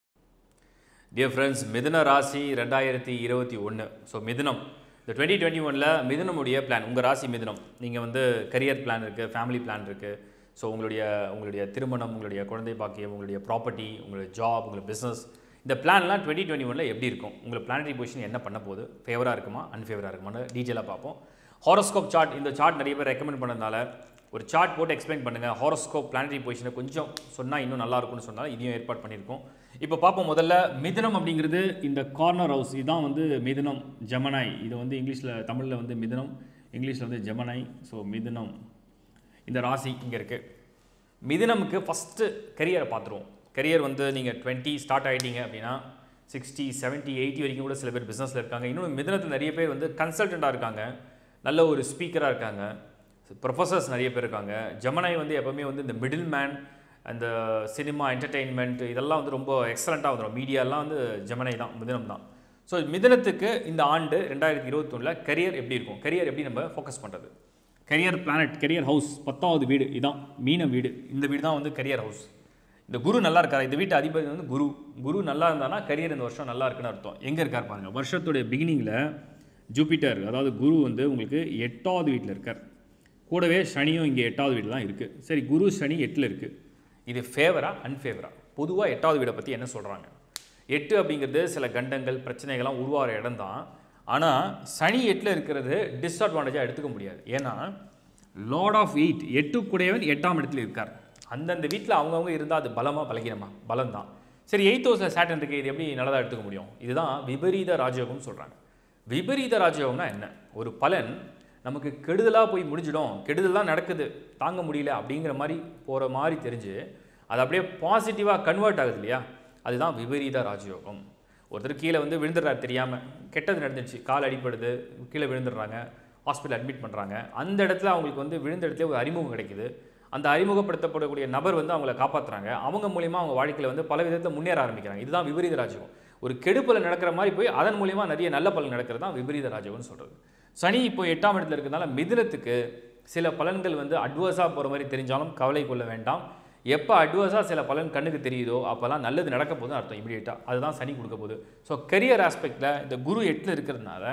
[SPEAKER 2] டியர் ஃப்ரெண்ட்ஸ் மிதுன ராசி ரெண்டாயிரத்தி இருபத்தி ஒன்று ஸோ மிதுனம் இந்த டுவெண்ட்டி டுவெண்ட்டி ஒனில் மிதுனமுடைய பிளான் உங்கள் ராசி மிதுனம் நீங்கள் வந்து கரியர் பிளான் இருக்குது ஃபேமிலி பிளான் இருக்குது ஸோ உங்களுடைய உங்களுடைய திருமணம் உங்களுடைய குழந்தை பாக்கியம் உங்களுடைய ப்ராப்பர்ட்டி உங்களுடைய ஜாப் உங்களுடைய பிஸ்னஸ் இந்த பிளான்லாம் டுவெண்ட்டி டுவெண்ட்டி ஒனில் எப்படி இருக்கும் உங்களுக்கு பிளானரி பொசிஷன் என்ன பண்ண போகுது ஃபேவராக இருக்குமா அன்ஃபேவராக இருக்குமான்னு டீட்டெயிலாக பார்ப்போம் ஹாரோஸ்கோப் சார்ட் இந்த சார்ட் நிறைய பேர் ரெக்கமெண்ட் பண்ணதுனால ஒரு சார்ட் போட்டு எக்ஸ்பிளைன் பண்ணுங்கள் ஹாரோஸ்கோப் பிளானரி பொசிஷனை கொஞ்சம் சொன்னால் இன்னும் நல்லா இருக்கும்னு சொன்னால் இதையும் ஏற்பாடு பண்ணியிருக்கோம் இப்போ பார்ப்போம் முதல்ல மிதுனம் அப்படிங்கிறது இந்த கார்னர் ஹவுஸ் இதுதான் வந்து மிதுனம் ஜெமனாய் இது வந்து இங்கிலீஷில் தமிழில் வந்து மிதுனம் இங்கிலீஷில் வந்து ஜெமனாய் ஸோ மிதுனம் இந்த ராசி இங்கே இருக்குது மிதுனமுக்கு ஃபஸ்ட்டு கரியரை பார்த்துருவோம் கரியர் வந்து நீங்கள் டுவெண்ட்டி ஸ்டார்ட் ஆகிட்டீங்க அப்படின்னா சிக்ஸ்டி செவன்ட்டி எயிட்டி வரைக்கும் கூட சில பேர் பிஸ்னஸில் இருக்காங்க இன்னும் மிதுனத்தில் நிறைய பேர் வந்து கன்சல்டண்ட்டாக இருக்காங்க நல்ல ஒரு ஸ்பீக்கராக இருக்காங்க ப்ரொஃபஸர்ஸ் நிறைய பேர் இருக்காங்க ஜெமனாய் வந்து எப்போவுமே வந்து இந்த மிடில் மேன் அந்த சினிமா என்டர்டெயின்மெண்ட் இதெல்லாம் வந்து ரொம்ப எக்ஸலண்ட்டாக வந்துடும் மீடியாலாம் வந்து ஜெமனை தான் மிதுனம் தான் ஸோ மிதுனத்துக்கு இந்த ஆண்டு ரெண்டாயிரத்தி இருபத்தொன்னில் கரியர் எப்படி இருக்கும் கரியர் எப்படி நம்ம ஃபோக்கஸ் பண்ணுறது கரியர் பிளானட் கரியர் ஹவுஸ் பத்தாவது வீடு இதான் மீன வீடு இந்த வீடு தான் வந்து கரியர் ஹவுஸ் இந்த குரு நல்லா இருக்காரு இந்த வீட்டு அதிபதி வந்து குரு குரு நல்லா இருந்தானா கரியர் இந்த வருஷம் நல்லா இருக்குன்னு அர்த்தம் எங்கே இருக்கார் பாருங்க வருஷத்துடைய பிகினிங்கில் ஜூபிட்டர் அதாவது குரு வந்து உங்களுக்கு எட்டாவது வீட்டில் இருக்கார் கூடவே சனியும் இங்கே எட்டாவது வீடு தான் இருக்குது சரி குரு சனி எட்டில் இருக்குது இது ஃபேவரா அன்ஃபேவரா பொதுவாக எட்டாவது வீடை பற்றி என்ன சொல்கிறாங்க எட்டு அப்படிங்கிறது சில கண்டங்கள் பிரச்சனைகள்லாம் உருவாகிற இடம் தான் ஆனால் சனி எட்டில் இருக்கிறது டிஸ்அட்வான்டேஜாக எடுத்துக்க முடியாது ஏன்னா லார்ட் ஆஃப் எயிட் எட்டு கூடையவன் எட்டாம் இடத்துல இருக்கார் அந்தந்த வீட்டில் அவங்கவுங்க இருந்தால் அது பலமாக பலகீனமா பலம் தான் சரி எயித் ஹவுஸில் சேட்டன் இருக்குது இது எப்படி நல்லதாக எடுத்துக்க முடியும் இதுதான் விபரீத ராஜயோகம்னு சொல்கிறாங்க விபரீத ராஜயோகம்னா என்ன ஒரு பலன் நமக்கு கெடுதலாக போய் முடிஞ்சிடும் கெடுதலாம் நடக்குது தாங்க முடியல அப்படிங்கிற மாதிரி போகிற மாதிரி தெரிஞ்சு அது அப்படியே பாசிட்டிவாக கன்வெர்ட் ஆகுது இல்லையா அதுதான் விபரீத ராஜயோகம் ஒருத்தர் கீழே வந்து விழுந்துடுறாரு தெரியாமல் கெட்டது நடந்துச்சு கால் அடிப்படுது கீழே விழுந்துடுறாங்க ஹாஸ்பிட்டல் அட்மிட் பண்ணுறாங்க அந்த இடத்துல அவங்களுக்கு வந்து விழுந்த இடத்துல ஒரு அறிமுகம் கிடைக்குது அந்த அறிமுகப்படுத்தப்படக்கூடிய நபர் வந்து அவங்கள காப்பாற்றுறாங்க அவங்க மூலியமாக அவங்க வாழ்க்கையில் வந்து பல விதத்தில் முன்னேற ஆரம்பிக்கிறாங்க இதுதான் விபரீத ராஜயோகம் ஒரு கெடுப்பல் நடக்கிற மாதிரி போய் அதன் மூலியமாக நிறைய நல்ல பலன் நடக்கிறது தான் விபரீத ராஜயோகம்னு சொல்கிறது சனி இப்போ எட்டாம் இடத்துல இருக்கிறதுனால மிதுனத்துக்கு சில பலன்கள் வந்து அட்வர்ஸாக போகிற மாதிரி தெரிஞ்சாலும் கவலை கொள்ள வேண்டாம் எப்போ அட்வர்ஸாக சில பலன் கண்ணுக்கு தெரியுதோ அப்போல்லாம் நல்லது நடக்க போதுன்னு அர்த்தம் இமீடியட்டாக அதுதான் சனி கொடுக்க போகுது ஸோ கரியர் ஆஸ்பெக்டில் இந்த குரு எட்டில் இருக்கிறதுனால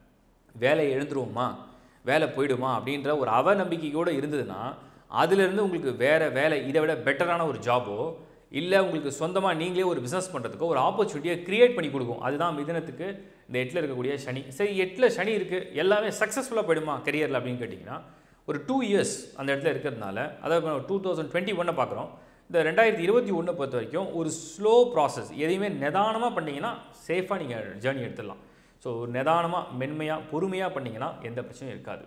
[SPEAKER 2] வேலையை எழுந்துருவோமா வேலை போயிடுமா அப்படின்ற ஒரு அவநம்பிக்கையோடு இருந்ததுன்னா அதுலேருந்து உங்களுக்கு வேறு வேலை இதை விட பெட்டரான ஒரு ஜாபோ இல்லை உங்களுக்கு சொந்தமாக நீங்களே ஒரு பிஸ்னஸ் பண்ணுறதுக்கோ ஒரு ஆப்பர்ச்சுனிட்டியை க்ரியேட் பண்ணி கொடுக்கும் அதுதான் மிதனத்துக்கு இந்த எட்டில் இருக்கக்கூடிய சனி சரி எட்டில் சனி இருக்குது எல்லாமே சக்ஸஸ்ஃபுல்லாக போயிடுமா கரியரில் அப்படின்னு கேட்டிங்கன்னா ஒரு டூ இயர்ஸ் அந்த இடத்துல இருக்கிறதுனால அதாவது டூ தௌசண்ட் டுவெண்ட்டி ஒன்னை பார்க்குறோம் இந்த ரெண்டாயிரத்தி இருபத்தி ஒன்றை பொறுத்த வரைக்கும் ஒரு ஸ்லோ ப்ராசஸ் எதையுமே நிதானமாக பண்ணிங்கன்னா சேஃபாக நீங்கள் ஜேர்னி எடுத்துடலாம் ஸோ நிதானமாக மென்மையாக பொறுமையாக பண்ணிங்கன்னா எந்த பிரச்சனையும் இருக்காது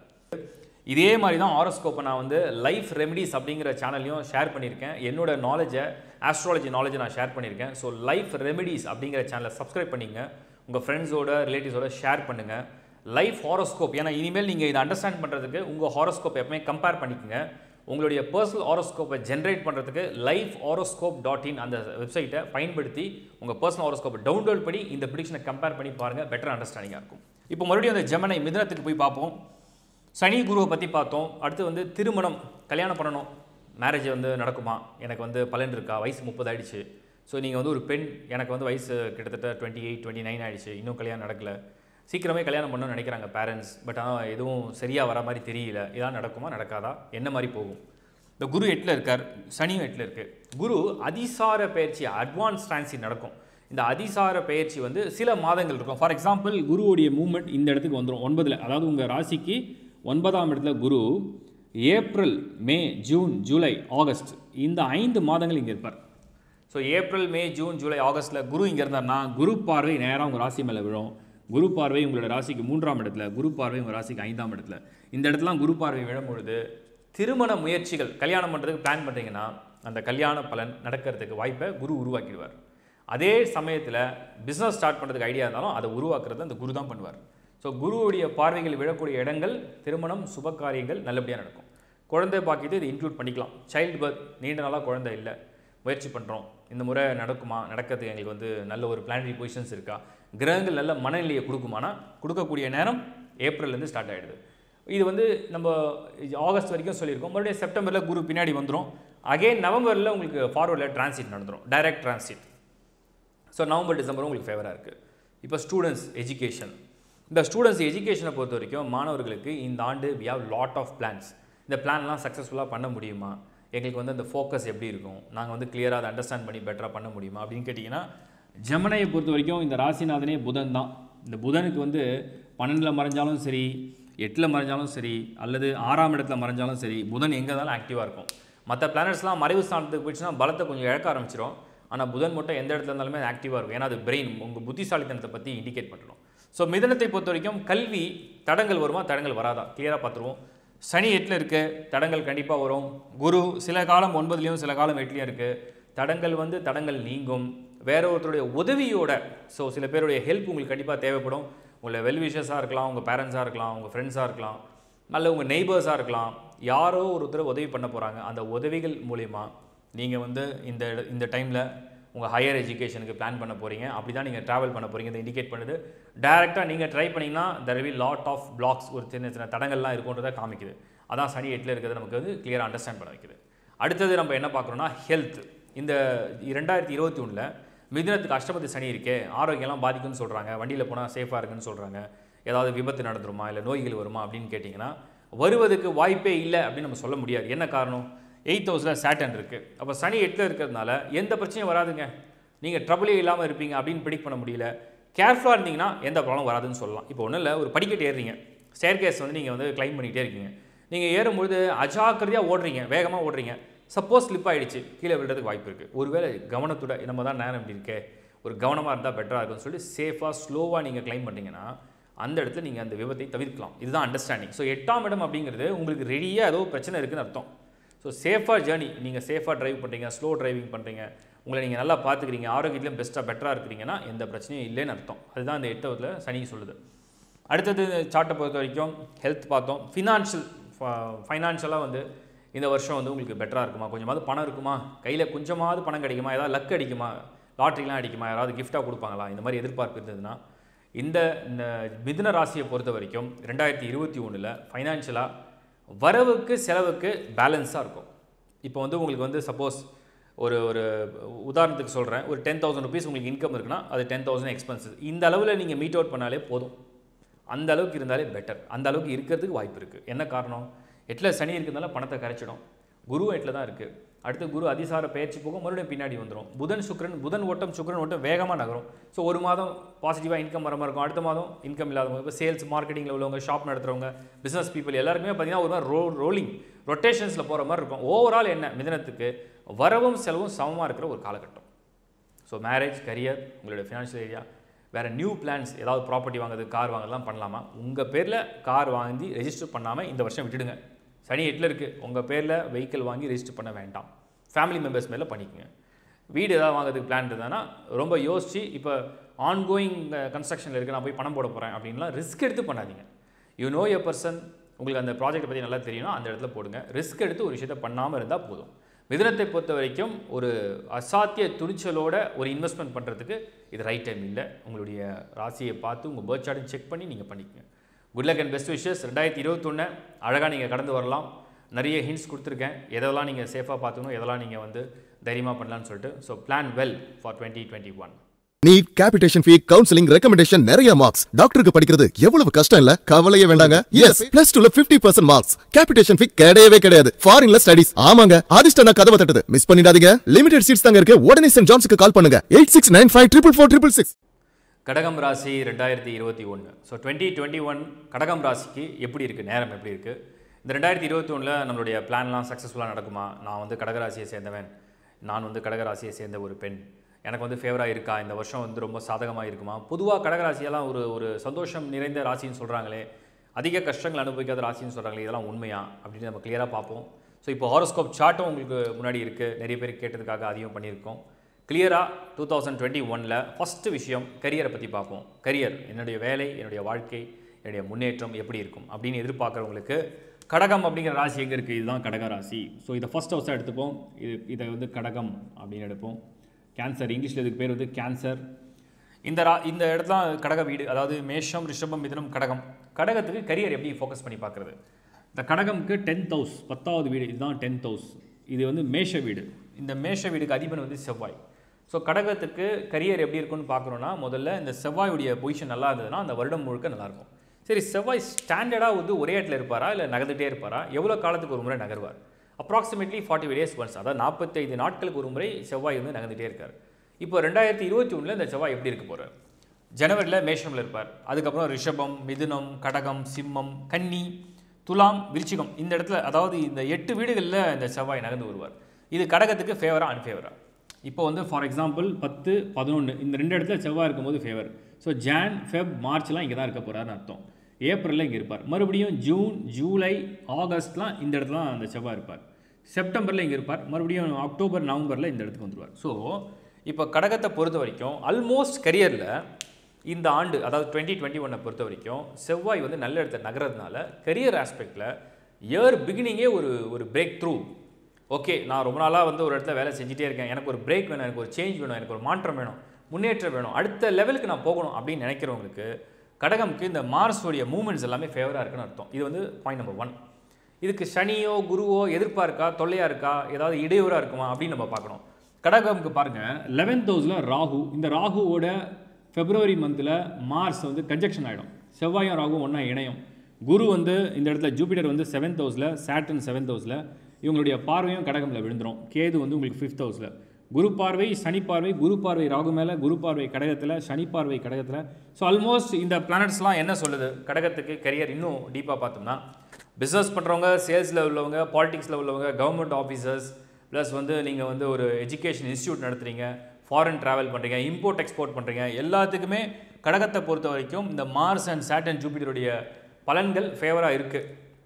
[SPEAKER 2] இதே மாதிரி தான் ஆரோஸ்கோப்பை நான் வந்து லைஃப் ரெமெடிஸ் அப்படிங்கிற சேனல்லையும் ஷேர் பண்ணியிருக்கேன் என்னோட நாலேஜை ஆஸ்ட்ராலஜி நாலேஜை நான் ஷேர் பண்ணியிருக்கேன் ஸோ லைஃப் ரெமெடிஸ் அப்படிங்கிற சேனலை சப்ஸ்கிரைப் பண்ணிங்க உங்கள் ஃப்ரெண்ட்ஸோட ரிலேட்டிவ்ஸோட ஷேர் பண்ணுங்கள் லைஃப் ஹாரோஸ்கோப் ஏன்னா இனிமேல் நீங்கள் இதை அண்டர்ஸ்டாண்ட் பண்ணுறதுக்கு உங்கள் ஹாரோஸ்கோப் எப்பவுமே கம்பேர் பண்ணிக்கோங்க உங்களுடைய பர்சனல் ஹாரோஸ்கோப்பை ஜென்ரேட் பண்ணுறதுக்கு லைஃப் ஹாரோஸ்கோப் டாட் இன் அந்த வெப்சைட்டை பயன்படுத்தி உங்கள் பர்சனல் ஹாரோஸ்கோப்பை டவுன்லோட் பண்ணி இந்த ப்ரிடிக்ஷனை கம்பேர் பண்ணி பாருங்கள் பெட்டர் அண்டர்ஸ்டாண்டிங்காக இருக்கும் இப்போ மறுபடியும் அந்த ஜெமனை மிதனத்துக்கு போய் பார்ப்போம் சனி குருவை பற்றி பார்த்தோம் அடுத்து வந்து திருமணம் கல்யாணம் பண்ணணும் மேரேஜ் வந்து நடக்குமா எனக்கு வந்து பலன் இருக்கா வயசு முப்பது ஆயிடுச்சு ஸோ நீங்கள் வந்து ஒரு பெண் எனக்கு வந்து வயசு கிட்டத்தட்ட டுவெண்ட்டி எயிட் டுவெண்ட்டி நைன் ஆயிடுச்சு இன்னும் கல்யாணம் நடக்கல சீக்கிரமே கல்யாணம் பண்ணணும்னு நினைக்கிறாங்க பேரண்ட்ஸ் பட் ஆனால் எதுவும் சரியாக வர மாதிரி தெரியல இதான் நடக்குமா நடக்காதா என்ன மாதிரி போகும் இந்த குரு எட்டில் இருக்கார் சனியும் எட்டில் இருக்கு குரு அதிசார பயிற்சி அட்வான்ஸ் டிரான்சிட் நடக்கும் இந்த அதிசார பயிற்சி வந்து சில மாதங்கள் இருக்கும் ஃபார் எக்ஸாம்பிள் குருவுடைய மூமெண்ட் இந்த இடத்துக்கு வந்துடும் ஒன்பதில் அதாவது உங்கள் ராசிக்கு ஒன்பதாம் இடத்துல குரு April May June July August இந்த ஐந்து மாதங்கள் இங்கே இருப்பார் so April May June July ஆகஸ்ட்டில் குரு இங்கே இருந்தார்னா குரு பார்வை நேராக உங்கள் ராசி மேலே விழும் குரு பார்வை உங்களோட ராசிக்கு மூன்றாம் இடத்துல குரு பார்வை உங்கள் ராசிக்கு ஐந்தாம் இடத்துல இந்த இடத்துலாம் குரு பார்வை விழும் பொழுது திருமண முயற்சிகள் கல்யாணம் பண்ணுறதுக்கு பிளான் பண்ணுறீங்கன்னா அந்த கல்யாண பலன் நடக்கிறதுக்கு வாய்ப்பை குரு உருவாக்கிடுவார் அதே சமயத்தில் பிஸ்னஸ் ஸ்டார்ட் பண்ணுறதுக்கு ஐடியா இருந்தாலும் அதை உருவாக்குறது அந்த குரு தான் பண்ணுவார் ஸோ குருவுடைய பார்வைகள் விழக்கூடிய இடங்கள் திருமணம் சுப காரியங்கள் நல்லபடியாக நடக்கும் குழந்தை பாக்கியத்தை இது இன்க்ளூட் பண்ணிக்கலாம் சைல்டு பர்த் நீண்ட நாளாக குழந்தை இல்லை முயற்சி பண்ணுறோம் இந்த முறை நடக்குமா நடக்கிறதுக்கு எங்களுக்கு வந்து நல்ல ஒரு பிளானரி பொசிஷன்ஸ் இருக்கா கிரகங்கள் நல்ல மனநிலையை கொடுக்குமானா கொடுக்கக்கூடிய நேரம் ஏப்ரல்லேருந்து ஸ்டார்ட் ஆகிடுது இது வந்து நம்ம ஆகஸ்ட் வரைக்கும் சொல்லியிருக்கோம் மறுபடியும் செப்டம்பரில் குரு பின்னாடி வந்துடும் அகைன் நவம்பரில் உங்களுக்கு ஃபார்வர்டில் டிரான்சிட் நடந்துடும் direct transit so November December உங்களுக்கு ஃபேவராக இருக்குது இப்போ ஸ்டூடெண்ட்ஸ் எஜுகேஷன் இந்த ஸ்டூடெண்ட்ஸ் எஜுகேஷனை பொறுத்த வரைக்கும் மாணவர்களுக்கு இந்த ஆண்டு we have lot of plans இந்த பிளான்லாம் சக்ஸஸ்ஃபுல்லாக பண்ண முடியுமா எங்களுக்கு வந்து அந்த ஃபோக்கஸ் எப்படி இருக்கும் நாங்கள் வந்து கிளியராக அதை அண்டர்ஸ்டாண்ட் பண்ணி பெட்டராக பண்ண முடியுமா அப்படின்னு கேட்டிங்கன்னா ஜெமனையை பொறுத்த வரைக்கும் இந்த ராசிநாதனே புதன் தான் இந்த புதனுக்கு வந்து பன்னெண்டில் மறைஞ்சாலும் சரி எட்டில் மறைஞ்சாலும் சரி அல்லது ஆறாம் இடத்துல மறைஞ்சாலும் சரி புதன் எங்கே இருந்தாலும் ஆக்டிவாக இருக்கும் மற்ற பிளானட்ஸ்லாம் மறைவு ஸ்தானத்துக்கு போயிடுச்சுன்னா பலத்தை கொஞ்சம் இழக்க ஆரம்பிச்சிடும் ஆனால் புதன் மட்டும் எந்த இடத்துல இருந்தாலுமே ஆக்டிவாக இருக்கும் ஏன்னா அது பிரெயின் உங்கள் புத்திசாலித்தனத்தை பற்றி இண்டிகேட் பண்ணிடும் ஸோ மிதனத்தை பொறுத்த வரைக்கும் கல்வி தடங்கள் வருமா தடங்கள் வராதா கிளியராக பார்த்துருவோம் சனி எட்டில் இருக்கு தடங்கள் கண்டிப்பாக வரும் குரு சில காலம் ஒன்பதுலேயும் சில காலம் எட்டுலேயும் இருக்குது தடங்கள் வந்து தடங்கள் நீங்கும் வேற ஒருத்தருடைய உதவியோட ஸோ சில பேருடைய ஹெல்ப் உங்களுக்கு கண்டிப்பாக தேவைப்படும் உங்களை வெல்விஷஸாக இருக்கலாம் உங்கள் பேரண்ட்ஸாக இருக்கலாம் உங்கள் ஃப்ரெண்ட்ஸாக இருக்கலாம் அல்ல உங்கள் நெய்பர்ஸாக இருக்கலாம் யாரோ ஒருத்தர் உதவி பண்ண போகிறாங்க அந்த உதவிகள் மூலிமா நீங்கள் வந்து இந்த இட- இந்த டைமில் உங்கள் ஹையர் எஜுகேஷனுக்கு பிளான் பண்ண போகிறீங்க அப்படி தான் நீங்கள் ட்ராவல் பண்ண போகிறீங்க இதை இண்டிகேட் பண்ணுது டேரெக்டாக நீங்கள் ட்ரை பண்ணிங்கன்னா there will lot of blocks ஒரு சின்ன சின்ன தடங்கள்லாம் இருக்குன்றதை காமிக்குது அதான் சனி எட்டில் இருக்கிறது நமக்கு வந்து கிளியராக அண்டர்ஸ்டாண்ட் பண்ண வைக்குது அடுத்தது நம்ம என்ன பார்க்குறோம்னா ஹெல்த் இந்த ரெண்டாயிரத்தி இருபத்தி ஒன்றில் மிதுனத்துக்கு அஷ்டபதி சனி இருக்கே ஆரோக்கியம்லாம் பாதிக்கும்னு சொல்கிறாங்க வண்டியில் போனால் சேஃபாக இருக்குன்னு சொல்கிறாங்க ஏதாவது விபத்து நடந்துருமா இல்லை நோய்கள் வருமா அப்படின்னு கேட்டிங்கன்னா வருவதுக்கு வாய்ப்பே இல்லை அப்படின்னு நம்ம சொல்ல முடியாது என்ன காரணம் எயித் ஹவுஸில் சேட்டன் இருக்குது அப்போ சனி எட்டில் இருக்கிறதுனால எந்த பிரச்சனையும் வராதுங்க நீங்கள் ட்ரபிளே இல்லாமல் இருப்பீங்க அப்படின்னு ப்ரிடிக் பண்ண முடியல கேர்ஃபுல்லாக இருந்தீங்கன்னா எந்த ப்ராப்ளம் வராதுன்னு சொல்லலாம் இப்போ ஒன்றும் இல்லை ஒரு படிக்கட்டு ஏறுறீங்க ஸ்டேர்கேஸ் வந்து நீங்கள் வந்து கிளைம் பண்ணிகிட்டே இருக்கீங்க நீங்கள் ஏறும்பொழுது அஜாக்கிரதையாக ஓடுறீங்க வேகமாக ஓடுறீங்க சப்போஸ் ஸ்லிப் ஆயிடுச்சு கீழே விழுறதுக்கு வாய்ப்பு இருக்குது ஒருவேளை கவனத்தோட நம்ம தான் நேரம் இப்படி இருக்கே ஒரு கவனமாக இருந்தால் பெட்டராக இருக்கும்னு சொல்லி சேஃபாக ஸ்லோவாக நீங்கள் கிளைம் பண்ணீங்கன்னா அந்த இடத்துல நீங்கள் அந்த விபத்தை தவிர்க்கலாம் இதுதான் அண்டர்ஸ்டாண்டிங் ஸோ எட்டாம் இடம் அப்படிங்கிறது உங்களுக்கு ரெடியாக ஏதோ பிரச்சனை இருக்குன்னு அர்த்தம் ஸோ சேஃபாக ஜேர்னி நீங்கள் சேஃபாக டிரைவ் பண்ணுறீங்க ஸ்லோ டிரைவிங் பண்ணுறீங்க உங்களை நீங்கள் நல்லா பார்த்துக்கிறீங்க ஆரோக்கியத்திலும் பெஸ்ட்டாக பெட்டராக இருக்கிறீங்கன்னா எந்த பிரச்சனையும் இல்லைன்னு அர்த்தம் அதுதான் இந்த எட்டத்தில் சனி சொல்லுது அடுத்தது சார்ட்டை பொறுத்த வரைக்கும் ஹெல்த் பார்த்தோம் ஃபினான்ஷியல் ஃபைனான்ஷியலாக வந்து இந்த வருஷம் வந்து உங்களுக்கு பெட்டராக இருக்குமா கொஞ்சமாவது பணம் இருக்குமா கையில் கொஞ்சமாவது பணம் கிடைக்குமா ஏதாவது லக் அடிக்குமா லாட்ரிலாம் அடிக்குமா யாராவது கிஃப்டாக கொடுப்பாங்களா இந்த மாதிரி எதிர்பார்ப்பு இருந்ததுன்னா இந்த இந்த மிதுன ராசியை பொறுத்த வரைக்கும் ரெண்டாயிரத்தி இருபத்தி ஒன்றில் ஃபைனான்ஷியலாக வரவுக்கு செலவுக்கு பேலன்ஸாக இருக்கும் இப்போ வந்து உங்களுக்கு வந்து சப்போஸ் ஒரு ஒரு உதாரணத்துக்கு சொல்கிறேன் ஒரு டென் தௌசண்ட் ருபீஸ் உங்களுக்கு இன்கம் இருக்குன்னா அது டென் தௌசண்ட் எக்ஸ்பென்சஸ் இந்த அளவில் நீங்கள் மீட் அவுட் பண்ணாலே போதும் அந்த அளவுக்கு இருந்தாலே பெட்டர் அந்த அளவுக்கு இருக்கிறதுக்கு வாய்ப்பு இருக்குது என்ன காரணம் எட்டில் சனி இருக்கிறதுனால பணத்தை கரைச்சிடும் குரு எட்டில் தான் இருக்குது அடுத்து குரு அதிசார பயிற்சி போகும் மறுபடியும் பின்னாடி வந்துடும் புதன் சுக்கிரன் புதன் ஓட்டம் சுக்கிரன் ஓட்டம் வேகமாக நகரும் ஸோ ஒரு மாதம் பாசிட்டிவாக இன்கம் வர மாதிரி இருக்கும் அடுத்த மாதம் இன்கம் இல்லாதவங்க இப்போ சேல்ஸ் மார்க்கெட்டிங்கில் உள்ளவங்க ஷாப் நடத்துகிறவங்க பிஸ்னஸ் பீப்புள் எல்லாருக்குமே பார்த்தீங்கன்னா ஒரு மாதிரி ரோ ரோலிங் ரொட்டேஷன்ஸில் போகிற மாதிரி இருக்கும் ஓவரால் என்ன மிதனத்துக்கு வரவும் செலவும் சமமாக இருக்கிற ஒரு காலகட்டம் ஸோ மேரேஜ் கரியர் உங்களுடைய ஃபினான்ஷியல் ஏரியா வேறு நியூ பிளான்ஸ் ஏதாவது ப்ராப்பர்ட்டி வாங்குறது கார் வாங்குறதுலாம் பண்ணலாமா உங்கள் பேரில் கார் வாங்கி ரெஜிஸ்டர் பண்ணாமல் இந்த வருஷம் விட்டுடுங்க சனி எட்டில் இருக்குது உங்கள் பேரில் வெஹிக்கிள் வாங்கி ரெஜிஸ்டர் பண்ண வேண்டாம் ஃபேமிலி மெம்பர்ஸ் மேலே பண்ணிக்கோங்க வீடு ஏதாவது வாங்குறதுக்கு பிளான் இருந்ததுன்னா ரொம்ப யோசிச்சு இப்போ ஆன்கோயிங் கன்ஸ்ட்ரக்ஷனில் இருக்கு நான் போய் பணம் போட போகிறேன் அப்படின்லாம் ரிஸ்க் எடுத்து பண்ணாதீங்க யூ நோ எ பர்சன் உங்களுக்கு அந்த ப்ராஜெக்ட்டை பற்றி நல்லா தெரியும்னா அந்த இடத்துல போடுங்க ரிஸ்க் எடுத்து ஒரு விஷயத்தை பண்ணாமல் இருந்தால் போதும் மிதுனத்தை பொறுத்த வரைக்கும் ஒரு அசாத்திய துணிச்சலோட ஒரு இன்வெஸ்ட்மெண்ட் பண்ணுறதுக்கு இது ரைட் டைம் இல்லை உங்களுடைய ராசியை பார்த்து உங்கள் பேர்த் சார்ட்டை செக் பண்ணி நீங்கள் பண்ணிக்கங்க good luck and best wishes ரெண்டாயிரத்தி இருபத்தொன்று அழகாக நீங்கள் கடந்து வரலாம் நிறைய ஹிண்ட்ஸ் கொடுத்துருக்கேன் எதெல்லாம் நீங்கள் சேஃபாக பார்த்துக்கணும் எதெல்லாம் நீங்கள் வந்து தைரியமாக பண்ணலான்னு சொல்லிட்டு so plan well for twenty twenty one
[SPEAKER 1] NEET capitation fee counselling recommendation நிறைய மார்க்ஸ் டாக்டருக்கு படிக்கிறது எவ்வளவு கஷ்டம் இல்ல கவலையே வேண்டாங்க எஸ் பிளஸ் டூல 50% பர்சன்ட் மார்க்ஸ் கேபிடேஷன் ஃபீ கிடையவே கிடையாது ஃபாரின்ல ஸ்டடிஸ் ஆமாங்க ஆதிஷ்டனா கதவை தட்டுது மிஸ் பண்ணிடாதீங்க லிமிடெட் சீட்ஸ் தாங்க இருக்கு உடனே சென்ட் ஜான்ஸுக்கு கால் பண்ணுங்க eight six nine five triple four triple six
[SPEAKER 2] கடகம் ராசி ரெண்டாயிரத்தி இருபத்தி ஒன்று ஸோ டுவெண்ட்டி டுவெண்ட்டி ஒன் கடகம் ராசிக்கு எப்படி இருக்குது நேரம் எப்படி இருக்குது இந்த ரெண்டாயிரத்தி இருபத்தி ஒன்றில் நம்மளுடைய பிளான்லாம் சக்ஸஸ்ஃபுல்லாக நடக்குமா நான் வந்து கடகராசியை சேர்ந்தவன் நான் வந்து கடகராசியை சேர்ந்த ஒரு பெண் எனக்கு வந்து ஃபேவராக இருக்கா இந்த வருஷம் வந்து ரொம்ப சாதகமாக இருக்குமா பொதுவாக கடகராசியெல்லாம் ஒரு ஒரு சந்தோஷம் நிறைந்த ராசின்னு சொல்கிறாங்களே அதிக கஷ்டங்கள் அனுபவிக்காத ராசின்னு சொல்கிறாங்களே இதெல்லாம் உண்மையா அப்படின்னு நம்ம கிளியராக பார்ப்போம் ஸோ இப்போ ஹாரோஸ்கோப் சார்ட்டும் உங்களுக்கு முன்னாடி இருக்குது நிறைய பேர் கேட்டதுக்காக அதையும் பண்ணியிருக்கோம் கிளியராக டூ தௌசண்ட் டுவெண்ட்டி ஒனில் ஃபஸ்ட்டு விஷயம் கரியரை பற்றி பார்ப்போம் கரியர் என்னுடைய வேலை என்னுடைய வாழ்க்கை என்னுடைய முன்னேற்றம் எப்படி இருக்கும் அப்படின்னு எதிர்பார்க்குறவங்களுக்கு கடகம் அப்படிங்கிற ராசி எங்கே இருக்குது இதுதான் கடக ராசி ஸோ இதை ஃபஸ்ட் ஹவுஸாக எடுத்துப்போம் இது இதை வந்து கடகம் அப்படின்னு எடுப்போம் கேன்சர் இங்கிலீஷில் இதுக்கு பேர் வந்து கேன்சர் இந்த ரா இந்த இடத்துல கடக வீடு அதாவது மேஷம் ரிஷபம் மிதுனம் கடகம் கடகத்துக்கு கரியர் எப்படி ஃபோக்கஸ் பண்ணி பார்க்குறது இந்த கடகம்க்கு டென்த் ஹவுஸ் பத்தாவது வீடு இதுதான் டென்த் ஹவுஸ் இது வந்து மேஷ வீடு இந்த மேஷ வீடுக்கு அதிபன் வந்து செவ்வாய் ஸோ கடகத்துக்கு கரியர் எப்படி இருக்கும்னு பார்க்குறோன்னா முதல்ல இந்த செவ்வாயுடைய பொசிஷன் நல்லா இருந்ததுன்னா அந்த வருடம் முழுக்க நல்லாயிருக்கும் சரி செவ்வாய் ஸ்டாண்டர்டாக வந்து ஒரே இடத்துல இருப்பாரா இல்லை நகர்ந்துட்டே இருப்பாரா எவ்வளோ காலத்துக்கு ஒரு முறை நகர்வார் approximately forty five days once அதாவது நாற்பத்தைந்து நாட்களுக்கு ஒரு முறை செவ்வாய் வந்து நகர்ந்துட்டே இருக்கார் இப்போ ரெண்டாயிரத்தி இருபத்தி ஒன்றில் இந்த செவ்வாய் எப்படி இருக்க போகிறார் ஜனவரியில் மேஷமில் இருப்பார் அதுக்கப்புறம் ரிஷபம் மிதுனம் கடகம் சிம்மம் கன்னி துலாம் விருச்சிகம் இந்த இடத்துல அதாவது இந்த எட்டு வீடுகளில் இந்த செவ்வாய் நகர்ந்து வருவார் இது கடகத்துக்கு ஃபேவரா அன்ஃபேவரா இப்போ வந்து ஃபார் எக்ஸாம்பிள் பத்து பதினொன்று இந்த ரெண்டு இடத்துல செவ்வாய் இருக்கும்போது ஃபேவர் ஸோ ஜான் ஃபெப் மார்ச்லாம் இங்கே தான் இருக்க போகிறாருன்னு அர்த்தம் ஏப்ரலில் இங்கே இருப்பார் மறுபடியும் ஜூன் ஜூலை ஆகஸ்ட்லாம் இந்த இடத்துல தான் அந்த செவ்வாய் இருப்பார் செப்டம்பரில் இங்கே இருப்பார் மறுபடியும் அக்டோபர் நவம்பரில் இந்த இடத்துக்கு வந்துருவார் ஸோ இப்போ கடகத்தை பொறுத்த வரைக்கும் ஆல்மோஸ்ட் கரியரில் இந்த ஆண்டு அதாவது டுவெண்ட்டி டுவெண்ட்டி ஒன்னை பொறுத்த வரைக்கும் செவ்வாய் வந்து நல்ல இடத்துல நகர்றதுனால கரியர் ஆஸ்பெக்டில் இயர் பிகினிங்கே ஒரு ஒரு பிரேக் த்ரூ ஓகே நான் ரொம்ப நாளாக வந்து ஒரு இடத்துல வேலை செஞ்சுட்டே இருக்கேன் எனக்கு ஒரு பிரேக் வேணும் எனக்கு ஒரு சேஞ்ச் வேணும் எனக்கு ஒரு மாற்றம் வேணும் முன்னேற்றம் வேணும் அடுத்த லெவலுக்கு நான் போகணும் அப்படின்னு நினைக்கிறவங்களுக்கு கடகம்க்கு இந்த மார்ஸோடைய மூமெண்ட்ஸ் எல்லாமே ஃபேவராக இருக்குன்னு அர்த்தம் இது வந்து பாயிண்ட் நம்பர் ஒன் இதுக்கு சனியோ குருவோ எதிர்ப்பா இருக்கா தொல்லையா இருக்கா ஏதாவது இடையூறாக இருக்குமா அப்படின்னு நம்ம பார்க்கணும் கடகம்க்கு பாருங்க லெவன்த் ஹவுஸில் ராகு இந்த ராகுவோட பிப்ரவரி மந்தில் மார்ஸ் வந்து கன்ஜெக்ஷன் ஆகிடும் செவ்வாயும் ராகு ஒன்றா இணையும் குரு வந்து இந்த இடத்துல ஜூபிட்டர் வந்து செவன்த் ஹவுஸில் சாட்டன் செவன்த் ஹவுஸில் இவங்களுடைய பார்வையும் கடகமில் விழுந்துரும் கேது வந்து உங்களுக்கு ஃபிஃப்த் ஹவுஸில் குரு பார்வை சனி பார்வை குரு பார்வை ராகு மேலே குரு பார்வை கடகத்தில் சனி பார்வை கடகத்தில் ஸோ ஆல்மோஸ்ட் இந்த பிளானட்ஸ்லாம் என்ன சொல்லுது கடகத்துக்கு கரியர் இன்னும் டீப்பாக பார்த்தோம்னா பிஸ்னஸ் பண்ணுறவங்க சேல்ஸில் உள்ளவங்க பாலிடிக்ஸில் உள்ளவங்க கவர்மெண்ட் ஆஃபீஸர்ஸ் ப்ளஸ் வந்து நீங்கள் வந்து ஒரு எஜுகேஷன் இன்ஸ்டியூட் நடத்துகிறீங்க ஃபாரின் ட்ராவல் பண்ணுறீங்க இம்போர்ட் எக்ஸ்போர்ட் பண்ணுறீங்க எல்லாத்துக்குமே கடகத்தை பொறுத்த வரைக்கும் இந்த மார்ஸ் அண்ட் சாட்டன் ஜூபிட்டருடைய பலன்கள் ஃபேவராக இருக்குது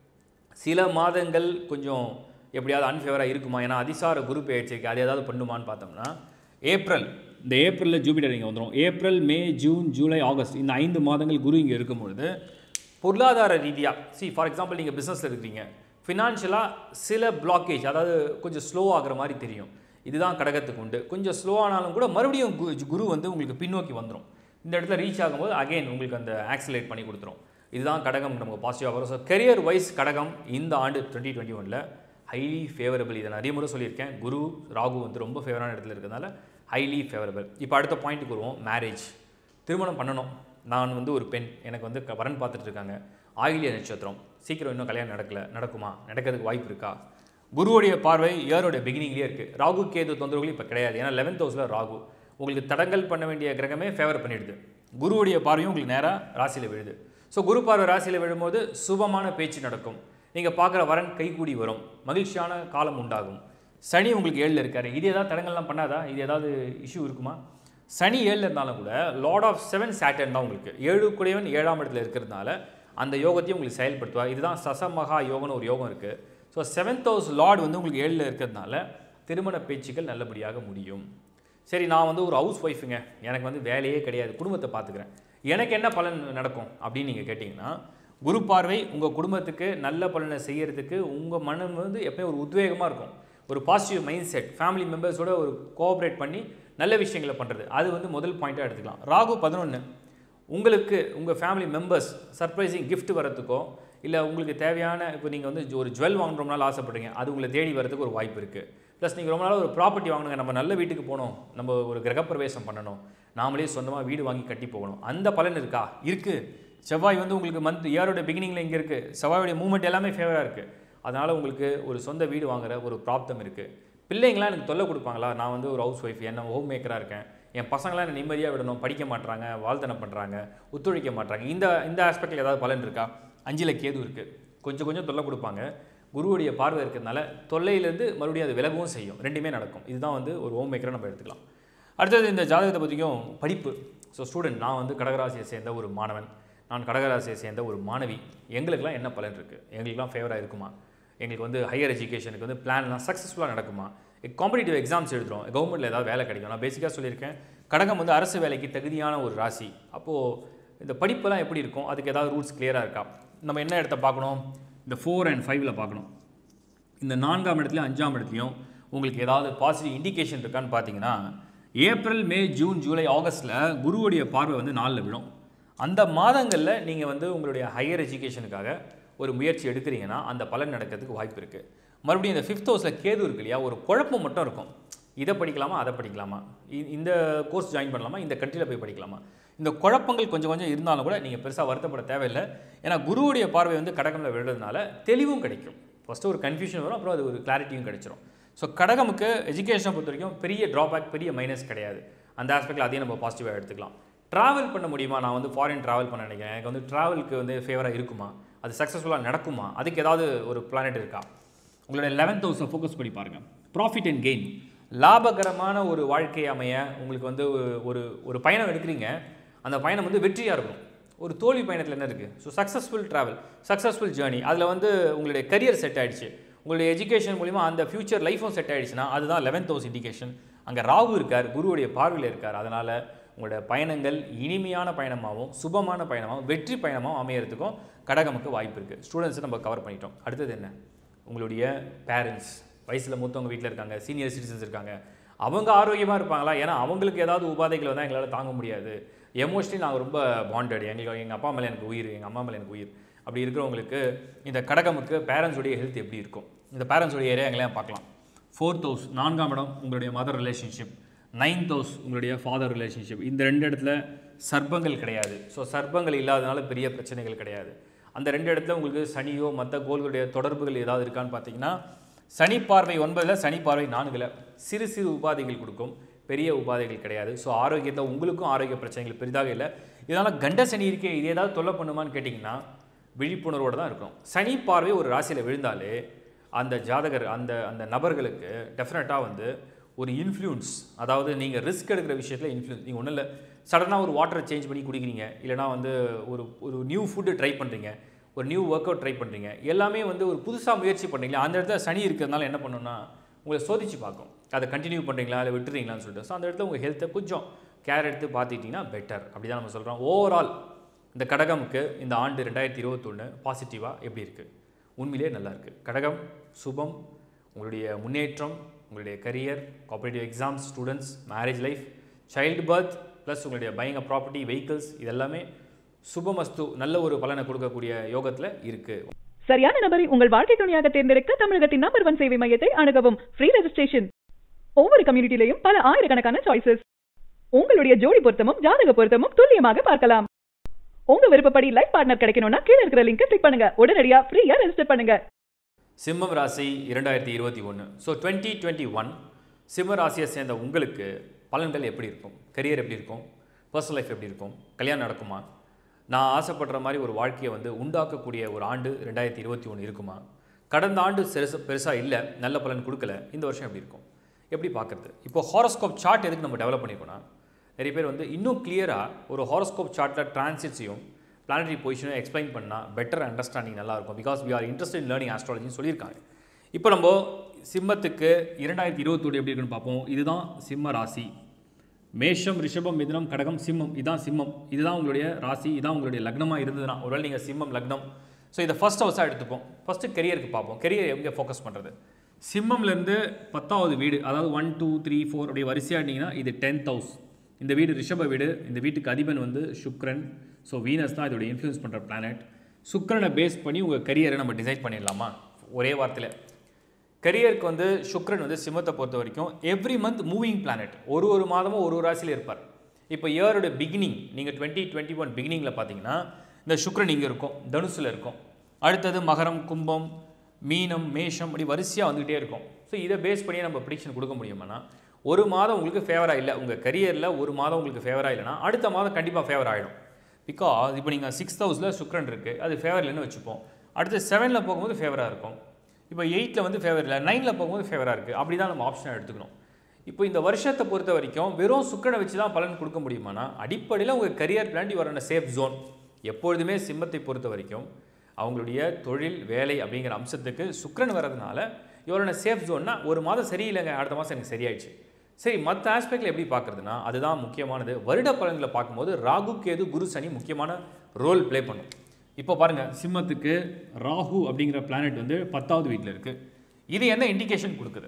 [SPEAKER 2] சில மாதங்கள் கொஞ்சம் எப்படியாவது அன்ஃபேவராக இருக்குமா ஏன்னா அதிசார குரு பயிற்சிக்கு அது ஏதாவது பண்ணுமான்னு பார்த்தோம்னா ஏப்ரல் இந்த ஏப்ரலில் ஜூபிட்டர் இங்கே வந்துடும் April May June July August இந்த ஐந்து மாதங்கள் குரு இங்கே இருக்கும்பொழுது பொருளாதார ரீதியாக சி ஃபார் எக்ஸாம்பிள் நீங்கள் பிஸ்னஸில் இருக்கிறீங்க ஃபினான்ஷியலாக சில பிளாக்கேஜ் அதாவது கொஞ்சம் ஸ்லோ ஆகுற மாதிரி தெரியும் இதுதான் கடகத்துக்கு உண்டு கொஞ்சம் ஸ்லோ ஆனாலும் கூட மறுபடியும் கு- குரு வந்து உங்களுக்கு பின்னோக்கி வந்துடும் இந்த இடத்துல ரீச் ஆகும்போது அகைன் உங்களுக்கு அந்த ஆக்சிலேட் பண்ணி கொடுத்துரும் இதுதான் கடகம் நமக்கு பாசிட்டிவாக வரும் ஸோ கெரியர் வைஸ் கடகம் இந்த ஆண்டு டுவெண்ட்டி டுவெண்ட்டி ஒனில் ஹைலி ஃபேவரபிள் இதை நிறைய முறை சொல்லியிருக்கேன் குரு ராகு வந்து ரொம்ப ஃபேவரான இடத்துல இருக்கிறதுனால ஹைலி ஃபேவரபிள் இப்போ அடுத்த பாயிண்ட்டுக்கு வருவோம் மேரேஜ் திருமணம் பண்ணணும் நான் வந்து ஒரு பெண் எனக்கு வந்து க- வரன் பார்த்துட்டு இருக்காங்க ஆயிலிய நட்சத்திரம் சீக்கிரம் இன்னும் கல்யாணம் நடக்கல நடக்குமா நடக்கிறதுக்கு வாய்ப்பு இருக்கா குருவுடைய பார்வை இயரோட பிகினிங்லேயே இருக்குது ராகு கேது தொந்தரவுகள் இப்போ கிடையாது ஏன்னா லெவன்த் ஹவுஸில் ராகு உங்களுக்கு தடங்கல் பண்ண வேண்டிய கிரகமே ஃபேவர் பண்ணிடுது குருவுடைய பார்வையும் உங்களுக்கு நேராக ராசியில் விழுது ஸோ குரு பார்வை ராசியில் விழும்போது சுபமான பேச்சு நடக்கும் நீங்கள் பார்க்குற வரன் கைகூடி வரும் மகிழ்ச்சியான காலம் உண்டாகும் சனி உங்களுக்கு ஏழில் இருக்காரு இது ஏதாவது தடங்கள்லாம் பண்ணாதா இது ஏதாவது இஷ்யூ இருக்குமா சனி ஏழில் இருந்தாலும் கூட லார்ட் ஆஃப் செவன் சேட்டர்ன் தான் உங்களுக்கு ஏழு குடையவன் ஏழாம் இடத்துல இருக்கிறதுனால அந்த யோகத்தையும் உங்களுக்கு செயல்படுத்துவார் இதுதான் சசமகா யோகம்னு ஒரு யோகம் இருக்குது ஸோ செவன்த் ஹவுஸ் லார்ட் வந்து உங்களுக்கு ஏழில் இருக்கிறதுனால திருமண பேச்சுக்கள் நல்லபடியாக முடியும் சரி நான் வந்து ஒரு ஹவுஸ் ஒய்ஃபுங்க எனக்கு வந்து வேலையே கிடையாது குடும்பத்தை பார்த்துக்கிறேன் எனக்கு என்ன பலன் நடக்கும் அப்படின்னு நீங்கள் கேட்டிங்கன்னா குரு பார்வை உங்கள் குடும்பத்துக்கு நல்ல பலனை செய்யறதுக்கு உங்கள் மனம் வந்து எப்பயும் ஒரு உத்வேகமாக இருக்கும் ஒரு பாசிட்டிவ் மைண்ட் செட் ஃபேமிலி மெம்பர்ஸோட ஒரு கோஆப்ரேட் பண்ணி நல்ல விஷயங்களை பண்ணுறது அது வந்து முதல் பாயிண்ட்டாக எடுத்துக்கலாம் ராகு பதினொன்று உங்களுக்கு உங்கள் ஃபேமிலி மெம்பர்ஸ் சர்ப்ரைசிங் gift வரத்துக்கோ இல்லை உங்களுக்கு தேவையான இப்போ நீங்கள் வந்து ஒரு ஜுவல் வாங்குறோம்னால ஆசைப்படுறீங்க அது உங்களை தேடி வரதுக்கு ஒரு வாய்ப்பு இருக்குது ப்ளஸ் நீங்கள் ரொம்ப நாள் ஒரு ப்ராப்பர்ட்டி வாங்கணுங்க நம்ம நல்ல வீட்டுக்கு போகணும் நம்ம ஒரு கிரகப்பிரவேசம் பண்ணணும் நாமளே சொந்தமாக வீடு வாங்கி கட்டி போகணும் அந்த பலன் இருக்கா இருக்குது செவ்வாய் வந்து உங்களுக்கு மந்த் இயரோட பிகினிங்கில் இங்கே இருக்குது செவ்வாயோடைய மூவ்மெண்ட் எல்லாமே ஃபேவராக இருக்குது அதனால் உங்களுக்கு ஒரு சொந்த வீடு வாங்குற ஒரு ப்ராப்தம் இருக்குது பிள்ளைங்களாம் எனக்கு தொல்லை கொடுப்பாங்களா நான் வந்து ஒரு ஹவுஸ் ஒய்ஃப் என்ன ஹோம் மேக்கராக இருக்கேன் என் பசங்களாம் என்னை நிம்மதியாக விடணும் படிக்க மாட்றாங்க வாழ்த்தனை பண்ணுறாங்க ஒத்துழைக்க மாட்றாங்க இந்த இந்த ஆஸ்பெக்டில் ஏதாவது பலன் இருக்கா அஞ்சில் கேது இருக்குது கொஞ்சம் கொஞ்சம் தொல்லை கொடுப்பாங்க குருவுடைய பார்வை இருக்கிறதுனால தொல்லையிலேருந்து மறுபடியும் அது விலகவும் செய்யும் ரெண்டுமே நடக்கும் இதுதான் வந்து ஒரு ஹோம் மேக்கரை நம்ம எடுத்துக்கலாம் அடுத்தது இந்த ஜாதகத்தை பற்றியும் படிப்பு ஸோ ஸ்டூடெண்ட் நான் வந்து கடகராசியை சேர்ந்த ஒரு மாணவன் நான் கடகராசியை சேர்ந்த ஒரு மாணவி எங்களுக்கெல்லாம் என்ன பலன் இருக்குது எங்களுக்கெல்லாம் ஃபேவராக இருக்குமா எங்களுக்கு வந்து ஹையர் எஜுகேஷனுக்கு வந்து பிளான்லாம் சக்ஸஸ்ஃபுல்லாக நடக்குமா காம்படிட்டிவ் எக்ஸாம்ஸ் எழுதுறோம் கவர்மெண்ட்டில் ஏதாவது வேலை கிடைக்கும் நான் பேசிக்காக சொல்லியிருக்கேன் கடகம் வந்து அரசு வேலைக்கு தகுதியான ஒரு ராசி அப்போது இந்த படிப்பெல்லாம் எப்படி இருக்கும் அதுக்கு ஏதாவது ரூல்ஸ் கிளியராக இருக்கா நம்ம என்ன இடத்த பார்க்கணும் இந்த ஃபோர் அண்ட் ஃபைவ்ல பார்க்கணும் இந்த நான்காம் இடத்துலையும் அஞ்சாம் இடத்துலையும் உங்களுக்கு ஏதாவது பாசிட்டிவ் இண்டிகேஷன் இருக்கான்னு பார்த்தீங்கன்னா ஏப்ரல் மே ஜூன் ஜூலை ஆகஸ்ட்டில் குருவுடைய பார்வை வந்து நாலில் விழும் அந்த மாதங்களில் நீங்கள் வந்து உங்களுடைய ஹையர் எஜுகேஷனுக்காக ஒரு முயற்சி எடுக்கிறீங்கன்னா அந்த பலன் நடக்கிறதுக்கு வாய்ப்பு இருக்குது மறுபடியும் இந்த ஃபிஃப்த் ஹவுஸில் கேது இருக்கு இல்லையா ஒரு குழப்பம் மட்டும் இருக்கும் இதை படிக்கலாமா அதை படிக்கலாமா இ- இந்த கோர்ஸ் ஜாயின் பண்ணலாமா இந்த கண்ட்ரியில் போய் படிக்கலாமா இந்த குழப்பங்கள் கொஞ்சம் கொஞ்சம் இருந்தாலும் கூட நீங்கள் பெருசாக வருத்தப்பட தேவையில்லை ஏன்னா குருவுடைய பார்வை வந்து கடகமில் விழுறதுனால தெளிவும் கிடைக்கும் ஃபஸ்ட்டு ஒரு கன்ஃபியூஷன் வரும் அப்புறம் அது ஒரு கிளாரிட்டியும் கிடைச்சிரும் ஸோ கடகமுக்கு எஜுகேஷனை பொறுத்த வரைக்கும் பெரிய ட்ராபேக் பெரிய மைனஸ் கிடையாது அந்த ஆஸ்பெக்டில் அதையும் நம்ம பாசிட்டிவாக எடுத்துக்கலாம் ட்ராவல் பண்ண முடியுமா நான் வந்து ஃபாரின் ட்ராவல் பண்ண நினைக்கிறேன் எனக்கு வந்து ட்ராவலுக்கு வந்து ஃபேவராக இருக்குமா அது சக்ஸஸ்ஃபுல்லாக நடக்குமா அதுக்கு ஏதாவது ஒரு பிளானட் இருக்கா உங்களுடைய லெவன்த் ஹவுஸை ஃபோக்கஸ் பண்ணி பாருங்கள் ப்ராஃபிட் அண்ட் கெயின் லாபகரமான ஒரு வாழ்க்கை அமைய உங்களுக்கு வந்து ஒரு- ஒரு ஒரு பயணம் எடுக்கிறீங்க அந்த பயணம் வந்து வெற்றியாக இருக்கும் ஒரு தோல்வி பயணத்தில் என்ன இருக்குது so successful travel successful journey அதில் வந்து உங்களுடைய கரியர் செட் ஆயிடுச்சு உங்களுடைய எஜுகேஷன் மூலிமா அந்த ஃபியூச்சர் லைஃப்பும் செட் ஆயிடுச்சுன்னா அதுதான் லெவன்த் ஹவுஸ் இண்டிகேஷன் அங்கே ராகு இருக்கார் குருவுடைய பார்வையில் இருக்கார் அதனால் உங்களோட பயணங்கள் இனிமையான பயணமாகவும் சுபமான பயணமாகவும் வெற்றி பயணமாகவும் அமையறதுக்கும் கடகமுக்கு வாய்ப்பு இருக்குது ஸ்டூடெண்ட்ஸை நம்ம கவர் பண்ணிட்டோம் அடுத்தது என்ன உங்களுடைய பேரண்ட்ஸ் வயசில் மூத்தவங்க வீட்டில் இருக்காங்க சீனியர் சிட்டிசன்ஸ் இருக்காங்க அவங்க ஆரோக்கியமாக இருப்பாங்களா ஏன்னா அவங்களுக்கு ஏதாவது உபாதைகள் வந்தால் எங்களால் தாங்க முடியாது எமோஷனலி நாங்கள் ரொம்ப பாண்டட் எங்களுக்கு எங்கள் அப்பா மேலே எனக்கு உயிர் எங்கள் அம்மா மேலே எனக்கு உயிர் அப்படி இருக்கிறவங்களுக்கு இந்த கடகமுக்கு பேரண்ட்ஸுடைய ஹெல்த் எப்படி இருக்கும் இந்த பேரண்ட்ஸுடைய ஏரியா எங்களையும் பார்க்கலாம் ஃபோர்த் ஹவுஸ் நான்காம் இடம் உங்களுடைய மதர் ரிலேஷன்ஷிப் நைன்த் ஹவுஸ் உங்களுடைய ஃபாதர் ரிலேஷன்ஷிப் இந்த ரெண்டு இடத்துல சர்ப்பங்கள் கிடையாது ஸோ சர்ப்பங்கள் இல்லாதனால பெரிய பிரச்சனைகள் கிடையாது அந்த ரெண்டு இடத்துல உங்களுக்கு சனியோ மற்ற கோள்களுடைய தொடர்புகள் ஏதாவது இருக்கான்னு பார்த்தீங்கன்னா சனி பார்வை ஒன்பதில் சனி பார்வை நான்கில் சிறு சிறு உபாதைகள் கொடுக்கும் பெரிய உபாதைகள் கிடையாது ஸோ ஆரோக்கியத்தை உங்களுக்கும் ஆரோக்கிய பிரச்சனைகள் பெரிதாக இல்லை இதனால் கண்ட சனி இருக்கே இது ஏதாவது தொல்லை பண்ணுமான்னு கேட்டிங்கன்னா விழிப்புணர்வோடு தான் இருக்கும் சனி பார்வை ஒரு ராசியில் விழுந்தாலே அந்த ஜாதகர் அந்த அந்த நபர்களுக்கு டெஃபினட்டாக வந்து ஒரு இன்ஃப்ளூயன்ஸ் அதாவது நீங்கள் ரிஸ்க் எடுக்கிற விஷயத்தில் இன்ஃப்ளூயன்ஸ் நீங்கள் ஒன்றும் இல்லை சடனாக ஒரு வாட்டரை சேஞ்ச் பண்ணி குடிக்கிறீங்க இல்லைனா வந்து ஒரு ஒரு நியூ ஃபுட்டு ட்ரை பண்ணுறீங்க ஒரு நியூ ஒர்க் அவுட் ட்ரை பண்ணுறீங்க எல்லாமே வந்து ஒரு புதுசாக முயற்சி பண்ணுறீங்களா அந்த இடத்துல சனி இருக்கிறதுனால என்ன பண்ணணும்னா உங்களை சோதிச்சு பார்க்கும் அதை கண்டினியூ பண்ணுறீங்களா இல்லை விட்டுறீங்களான்னு சொல்லிட்டு ஸோ அந்த இடத்துல உங்கள் ஹெல்த்தை கொஞ்சம் கேர் எடுத்து பார்த்துக்கிட்டிங்கன்னா பெட்டர் அப்படி தான் நம்ம சொல்கிறோம் ஓவரால் இந்த கடகமுக்கு இந்த ஆண்டு ரெண்டாயிரத்தி இருபத்தொன்று பாசிட்டிவாக எப்படி இருக்குது உண்மையிலே நல்லா இருக்குது கடகம் சுபம் உங்களுடைய முன்னேற்றம் உங்களுடைய career competitive exams students marriage life child birth plus உங்களுடைய பையிங் ப்ராப்பர்ட்டி வெஹிக்கிள்ஸ் இதெல்லாமே சுபமஸ்து நல்ல ஒரு பலனை கொடுக்கக்கூடிய யோகத்தில் இருக்குது
[SPEAKER 3] சரியான நபரை உங்கள் வாழ்க்கை துணையாக தேர்ந்தெடுக்க தமிழகத்தின் நம்பர் ஒன் சேவை மையத்தை அணுகவும் ஃப்ரீ ரெஜிஸ்ட்ரேஷன் ஒவ்வொரு கம்யூனிட்டிலையும் பல ஆயிரக்கணக்கான சாய்ஸஸ் உங்களுடைய ஜோடி பொருத்தமும் ஜாதக பொருத்தமும் துல்லியமாக பார்க்கலாம் உங்க விருப்பப்படி லைஃப் பார்ட்னர் கிடைக்கணும்னா கீழ இருக்கிற லிங்கை கிளிக் பண்ணுங்க உடனடியா ஃப்ரீயா ரெஜிஸ்டர் பண்ணுங்க
[SPEAKER 2] சிம்மம் ராசி இரண்டாயிரத்தி இருபத்தி ஒன்று ஸோ டுவெண்ட்டி டுவெண்ட்டி ஒன் சிம்ம ராசியை சேர்ந்த உங்களுக்கு பலன்கள் எப்படி இருக்கும் கரியர் எப்படி இருக்கும் பர்சனல் லைஃப் எப்படி இருக்கும் கல்யாணம் நடக்குமா நான் ஆசைப்படுற மாதிரி ஒரு வாழ்க்கையை வந்து உண்டாக்கக்கூடிய ஒரு ஆண்டு ரெண்டாயிரத்தி இருபத்தி ஒன்று இருக்குமா கடந்த ஆண்டு பெருசு பெருசாக இல்லை நல்ல பலன் கொடுக்கல இந்த வருஷம் எப்படி இருக்கும் எப்படி பார்க்குறது இப்போ ஹாரோஸ்கோப் சார்ட் எதுக்கு நம்ம டெவலப் பண்ணிருக்கோம்னா நிறைய பேர் வந்து இன்னும் கிளியராக ஒரு ஹாரோஸ்கோப் சார்ட்டில் டிரான்சிட்ஸையும் பிளானட்டரி பொசிஷனும் எக்ஸ்பிளைன் பண்ணால் பெட்டர் அண்டர்ஸ்டாண்டிங் நல்லாயிருக்கும் because we are interested in learning ஆஸ்ட்ராலஜின்னு சொல்லியிருக்காங்க இப்போ நம்ம சிம்மத்துக்கு இரண்டாயிரத்தி இருபத்தோடு எப்படி இருக்குன்னு பார்ப்போம் இதுதான் சிம்ம ராசி மேஷம் ரிஷபம் மிதுனம் கடகம் சிம்மம் இதுதான் சிம்மம் இதுதான் உங்களுடைய ராசி இதுதான் உங்களுடைய லக்னமாக இருந்ததுன்னா ஒருவேளை நீங்கள் சிம்மம் லக்னம் ஸோ இதை ஃபர்ஸ்ட் ஹவுஸாக எடுத்துப்போம் ஃபஸ்ட்டு கெரியருக்கு பார்ப்போம் கெரியர் எங்கே ஃபோக்கஸ் பண்ணுறது சிம்மம்லேருந்து பத்தாவது வீடு அதாவது ஒன் டூ த்ரீ ஃபோர் அப்படியே வரிசையாக இருந்தீங்கன்னா இது டென்த் ஹவுஸ் இந்த வீடு ரிஷப வீடு இந்த வீட்டுக்கு அதிபன் வந்து சுக்ரன் ஸோ வீனஸ் தான் இதோட இன்ஃப்ளூயன்ஸ் பண்ணுற பிளானட் சுக்கிரனை பேஸ் பண்ணி உங்கள் கரியரை நம்ம டிசைட் பண்ணிடலாமா ஒரே வார்த்தையில் கரியருக்கு வந்து சுக்ரன் வந்து சிம்மத்தை பொறுத்த வரைக்கும் எவ்ரி மந்த் மூவிங் பிளானட் ஒரு ஒரு மாதமும் ஒரு ஒரு ராசியில் இருப்பார் இப்போ இயரோட பிகினிங் நீங்கள் டுவெண்ட்டி டுவெண்ட்டி ஒன் பிகினிங்கில் பார்த்தீங்கன்னா இந்த சுக்ரன் இங்கே இருக்கும் தனுசில் இருக்கும் அடுத்தது மகரம் கும்பம் மீனம் மேஷம் அப்படி வரிசையாக வந்துகிட்டே இருக்கும் ஸோ இதை பேஸ் பண்ணி நம்ம ப்ரிடிக்ஷன் கொடுக்க முடியுமானா ஒரு மாதம் உங்களுக்கு ஃபேவராக இல்லை உங்கள் கரியரில் ஒரு மாதம் உங்களுக்கு ஃபேவராக இல்லைனா அடுத்த மாதம் கண்டிப்பாக ஃபேவர் ஆகிடும் பிகாஸ் இப்போ நீங்கள் சிக்ஸ் ஹவுஸில் சுக்ரன் இருக்குது அது ஃபேவர் இல்லைன்னு வச்சுப்போம் அடுத்து செவனில் போகும்போது ஃபேவராக இருக்கும் இப்போ எயிட்டில் வந்து ஃபேவர் இல்லை நைனில் போகும்போது ஃபேவராக இருக்குது அப்படி தான் நம்ம ஆப்ஷனை எடுத்துக்கணும் இப்போ இந்த வருஷத்தை பொறுத்த வரைக்கும் வெறும் சுக்கரனை வச்சு தான் பலன் கொடுக்க முடியுமானா அடிப்படையில் உங்கள் career plan your safe zone எப்பொழுதுமே சிம்மத்தை பொறுத்த வரைக்கும் அவங்களுடைய தொழில் வேலை அப்படிங்கிற அம்சத்துக்கு சுக்கிரன் வர்றதுனால இவரோட சேஃப் ஜோன்னா ஒரு மாதம் சரியில்லைங்க அடுத்த மாதம் எனக்கு சரியாயிடுச்சு சரி மற்ற ஆஸ்பெக்டில் எப்படி பார்க்குறதுனா அதுதான் முக்கியமானது வருட பலன்களை பார்க்கும்போது ராகு கேது குரு சனி முக்கியமான ரோல் ப்ளே பண்ணும் இப்போ பாருங்கள் சிம்மத்துக்கு ராகு அப்படிங்கிற பிளானட் வந்து பத்தாவது வீட்டில் இருக்குது இது என்ன இண்டிகேஷன் கொடுக்குது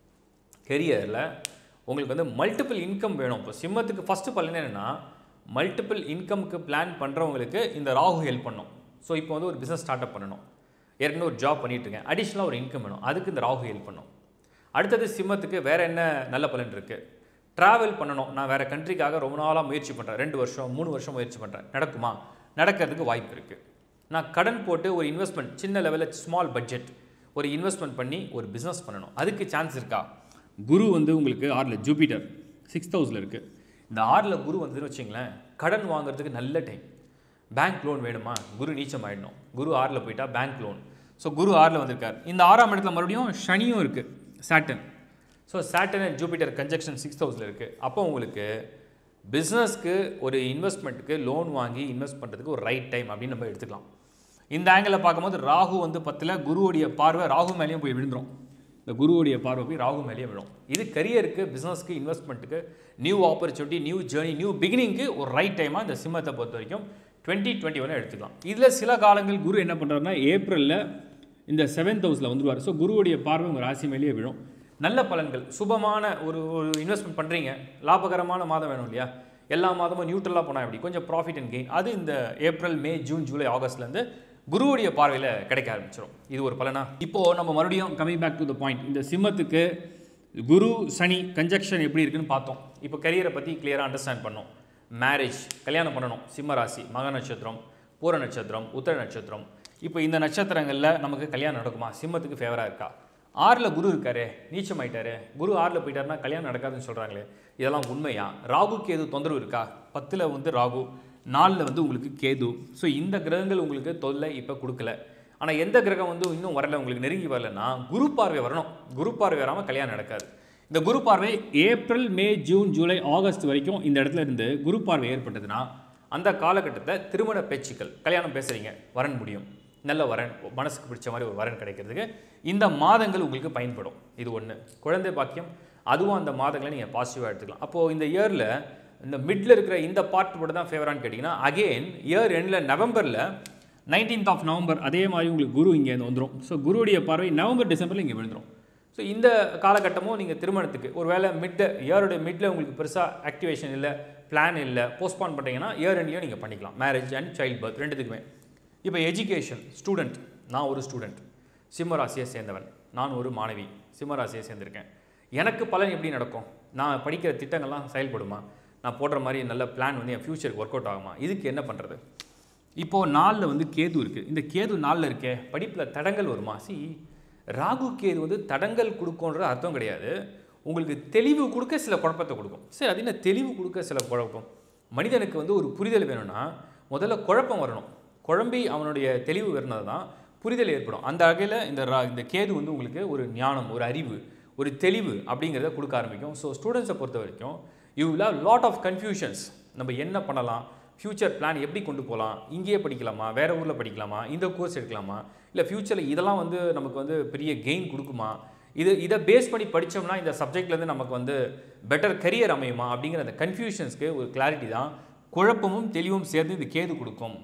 [SPEAKER 2] கெரியரில் உங்களுக்கு வந்து மல்டிபிள் இன்கம் வேணும் இப்போ சிம்மத்துக்கு ஃபஸ்ட்டு பலன் என்னென்னா மல்டிபிள் இன்கம்க்கு பிளான் பண்ணுறவங்களுக்கு இந்த ராகு ஹெல்ப் பண்ணும் ஸோ இப்போ வந்து ஒரு பிஸ்னஸ் ஸ்டார்ட் அப் பண்ணணும் ஏற்கனவே ஒரு ஜாப் பண்ணிட்டு இருக்கேன் அடிஷ்னலாக ஒரு இன்கம் வேணும் அதுக்கு இந்த ராகு ஹெல்ப் பண்ணும் அடுத்தது சிம்மத்துக்கு வேறு என்ன நல்ல பலன் இருக்குது ட்ராவல் பண்ணணும் நான் வேறு கண்ட்ரிக்காக ரொம்ப நாளாக முயற்சி பண்ணுறேன் ரெண்டு வருஷம் மூணு வருஷம் முயற்சி பண்ணுறேன் நடக்குமா நடக்கிறதுக்கு வாய்ப்பு இருக்குது நான் கடன் போட்டு ஒரு இன்வெஸ்ட்மெண்ட் சின்ன லெவலில் ஸ்மால் பட்ஜெட் ஒரு இன்வெஸ்ட்மெண்ட் பண்ணி ஒரு பிஸ்னஸ் பண்ணணும் அதுக்கு சான்ஸ் இருக்கா குரு வந்து உங்களுக்கு ஆறில் ஜூபிட்டர் சிக்ஸ் ஹவுஸில் இருக்குது இந்த ஆறில் குரு வந்ததுன்னு வச்சிங்களேன் கடன் வாங்குறதுக்கு நல்ல டைம் பேங்க் லோன் வேணுமா குரு நீச்சம் ஆயிடணும் குரு ஆறில் போயிட்டா பேங்க் லோன் ஸோ குரு ஆறில் வந்திருக்கார் இந்த ஆறாம் இடத்துல மறுபடியும் சனியும் இருக்குது Saturn so Saturn and Jupiter conjunction six ஹவுஸில் இருக்குது அப்போ உங்களுக்கு பிஸ்னஸ்க்கு ஒரு இன்வெஸ்ட்மெண்ட்டுக்கு லோன் வாங்கி இன்வெஸ்ட் பண்ணுறதுக்கு ஒரு ரைட் டைம் அப்படின்னு நம்ம எடுத்துக்கலாம் இந்த ஆங்கிளில் பார்க்கும்போது ராகு வந்து பத்தில் குருவுடைய பார்வை ராகு மேலேயும் போய் விழுந்துரும் இந்த குருவுடைய பார்வை போய் ராகு மேலேயே விழும் இது கரியருக்கு பிஸ்னஸ்க்கு இன்வெஸ்ட்மெண்ட்டுக்கு new opportunity new journey new பிகினிங்க்கு ஒரு ரைட் டைமாக இந்த சிம்மத்தை பொறுத்த வரைக்கும் டுவெண்ட்டி டுவெண்ட்டி ஒன்று எடுத்துக்கலாம் இதில் சில காலங்கள் குரு என்ன பண்ணுறாருன்னா ஏப்ரலில் இந்த செவன்த் ஹவுஸில் வந்துடுவார் ஸோ குருவுடைய பார்வை உங்கள் ராசி மேலேயே விழும் நல்ல பலன்கள் சுபமான ஒரு ஒரு இன்வெஸ்ட்மெண்ட் பண்ணுறீங்க லாபகரமான மாதம் வேணும் இல்லையா எல்லா மாதமும் நியூட்ரலாக போனால் எப்படி கொஞ்சம் ப்ராஃபிட் அண்ட் கெயின் அது இந்த ஏப்ரல் மே ஜூன் ஜூலை ஆகஸ்ட்லேருந்து குருவுடைய பார்வையில் கிடைக்க ஆரம்பிச்சிடும் இது ஒரு பலனா இப்போது நம்ம மறுபடியும் coming back to the point இந்த சிம்மத்துக்கு குரு சனி கன்ஜெக்ஷன் எப்படி இருக்குன்னு பார்த்தோம் இப்போ கரியரை பற்றி கிளியராக அண்டர்ஸ்டாண்ட் பண்ணோம் மேரேஜ் கல்யாணம் பண்ணணும் சிம்ம ராசி மக நட்சத்திரம் பூர நட்சத்திரம் உத்தர நட்சத்திரம் இப்போ இந்த நட்சத்திரங்களில் நமக்கு கல்யாணம் நடக்குமா சிம்மத்துக்கு ஃபேவராக இருக்கா ஆறில் குரு இருக்காரு நீச்சம் ஆயிட்டாரு குரு ஆறில் போயிட்டாருன்னா கல்யாணம் நடக்காதுன்னு சொல்கிறாங்களே இதெல்லாம் உண்மையா ராகு கேது தொந்தரவு இருக்கா பத்தில் வந்து ராகு நாலில் வந்து உங்களுக்கு கேது ஸோ இந்த கிரகங்கள் உங்களுக்கு தொல்லை இப்போ கொடுக்கல ஆனால் எந்த கிரகம் வந்து இன்னும் வரல உங்களுக்கு நெருங்கி வரலன்னா குரு பார்வை வரணும் குரு பார்வை வராமல் கல்யாணம் நடக்காது இந்த குரு பார்வை April May June July August வரைக்கும் இந்த இடத்துல இருந்து குரு பார்வை ஏற்பட்டதுன்னா அந்த காலகட்டத்தை திருமண பேச்சுக்கள் கல்யாணம் பேசுகிறீங்க வரன் முடியும் நல்ல வரன் மனசுக்கு பிடிச்ச மாதிரி ஒரு வரன் கிடைக்கிறதுக்கு இந்த மாதங்கள் உங்களுக்கு பயன்படும் இது ஒன்று குழந்தை பாக்கியம் அதுவும் அந்த மாதங்களை நீங்கள் பாசிட்டிவாக எடுத்துக்கலாம் அப்போது இந்த இயரில் இந்த மிடில் இருக்கிற இந்த பார்ட் மட்டும் தான் ஃபேவரான்னு கேட்டிங்கன்னா அகெயின் இயர் எண்டில் நவம்பரில் நைன்டீன்த் ஆஃப் நவம்பர் அதே மாதிரி உங்களுக்கு குரு இங்கே வந்துடும் ஸோ குருவுடைய பார்வை நவம்பர் டிசம்பரில் இங்கே விழுந்துடும் ஸோ இந்த காலகட்டமும் நீங்கள் திருமணத்துக்கு ஒரு வேளை மிட் இயரோட மிட்டில் உங்களுக்கு பெருசாக ஆக்டிவேஷன் இல்லை பிளான் இல்லை போஸ்ட்பான் பண்ணுறீங்கன்னா இயர் எண்ட்லையும் நீங்கள் பண்ணிக்கலாம் மேரேஜ் அண்ட் சைல்ட் பர்த் ரெண்டுத்துக்குமே இப்போ எஜுகேஷன் ஸ்டூடெண்ட் நான் ஒரு ஸ்டூடெண்ட் சிம்மராசியை சேர்ந்தவன் நான் ஒரு மாணவி சிம்மராசியை சேர்ந்திருக்கேன் எனக்கு பலன் எப்படி நடக்கும் நான் படிக்கிற திட்டங்கள்லாம் செயல்படுமா நான் போடுற மாதிரி நல்ல பிளான் வந்து என் ஃப்யூச்சருக்கு ஒர்க் அவுட் ஆகுமா இதுக்கு என்ன பண்ணுறது இப்போது நாலில் வந்து கேது இருக்குது இந்த கேது நாலில் இருக்கே படிப்பில் தடங்கள் வருமா சி ராகு கேது வந்து தடங்கள் கொடுக்கும்ன்ற அர்த்தம் கிடையாது உங்களுக்கு தெளிவு கொடுக்க சில குழப்பத்தை கொடுக்கும் சரி அது என்ன தெளிவு கொடுக்க சில குழப்பம் மனிதனுக்கு வந்து ஒரு புரிதல் வேணும்னா முதல்ல குழப்பம் வரணும் குழம்பி அவனுடைய தெளிவு வரணும் தான் புரிதல் ஏற்படும் அந்த வகையில் இந்த ரா இந்த கேது வந்து உங்களுக்கு ஒரு ஞானம் ஒரு அறிவு ஒரு தெளிவு அப்படிங்கிறத கொடுக்க ஆரம்பிக்கும் ஸோ ஸ்டூடெண்ட்ஸை பொறுத்த வரைக்கும் you will have lot of confusions நம்ம என்ன பண்ணலாம் ஃப்யூச்சர் பிளான் எப்படி கொண்டு போகலாம் இங்கேயே படிக்கலாமா வேறு ஊரில் படிக்கலாமா இந்த கோர்ஸ் எடுக்கலாமா இல்லை ஃப்யூச்சரில் இதெல்லாம் வந்து நமக்கு வந்து பெரிய கெயின் கொடுக்குமா இது இதை பேஸ் பண்ணி படித்தோம்னா இந்த சப்ஜெக்ட்லேருந்து நமக்கு வந்து பெட்டர் கரியர் அமையுமா அப்படிங்கிற அந்த கன்ஃபியூஷன்ஸ்க்கு ஒரு கிளாரிட்டி தான் குழப்பமும் தெளிவும் சேர்ந்து இது கேது கொடுக்கும்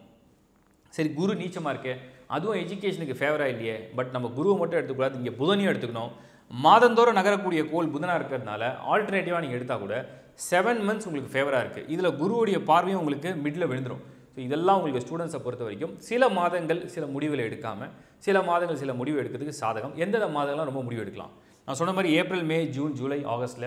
[SPEAKER 2] சரி குரு நீச்சமாக இருக்கே அதுவும் எஜுகேஷனுக்கு ஃபேவராக இல்லையே பட் நம்ம குருவை மட்டும் எடுத்துக்கூடாது இங்கே புதனையும் எடுத்துக்கணும் மாதந்தோறும் நகரக்கூடிய கோல் புதனாக இருக்கிறதுனால ஆல்டர்னேட்டிவாக நீங்கள் எடுத்தால் கூட செவன் மந்த்ஸ் உங்களுக்கு ஃபேவராக இருக்குது இதில் குருவுடைய பார்வையும் உங்களுக்கு மிடில் விழுந்துடும் ஸோ இதெல்லாம் உங்களுக்கு ஸ்டூடெண்ட்ஸை பொறுத்த வரைக்கும் சில மாதங்கள் சில முடிவுகளை எடுக்காமல் சில மாதங்கள் சில முடிவு எடுக்கிறதுக்கு சாதகம் எந்தெந்த மாதங்கள்லாம் ரொம்ப முடிவு எடுக்கலாம் நான் சொன்ன மாதிரி ஏப்ரல் மே ஜூன் ஜூலை ஆகஸ்ட்டில்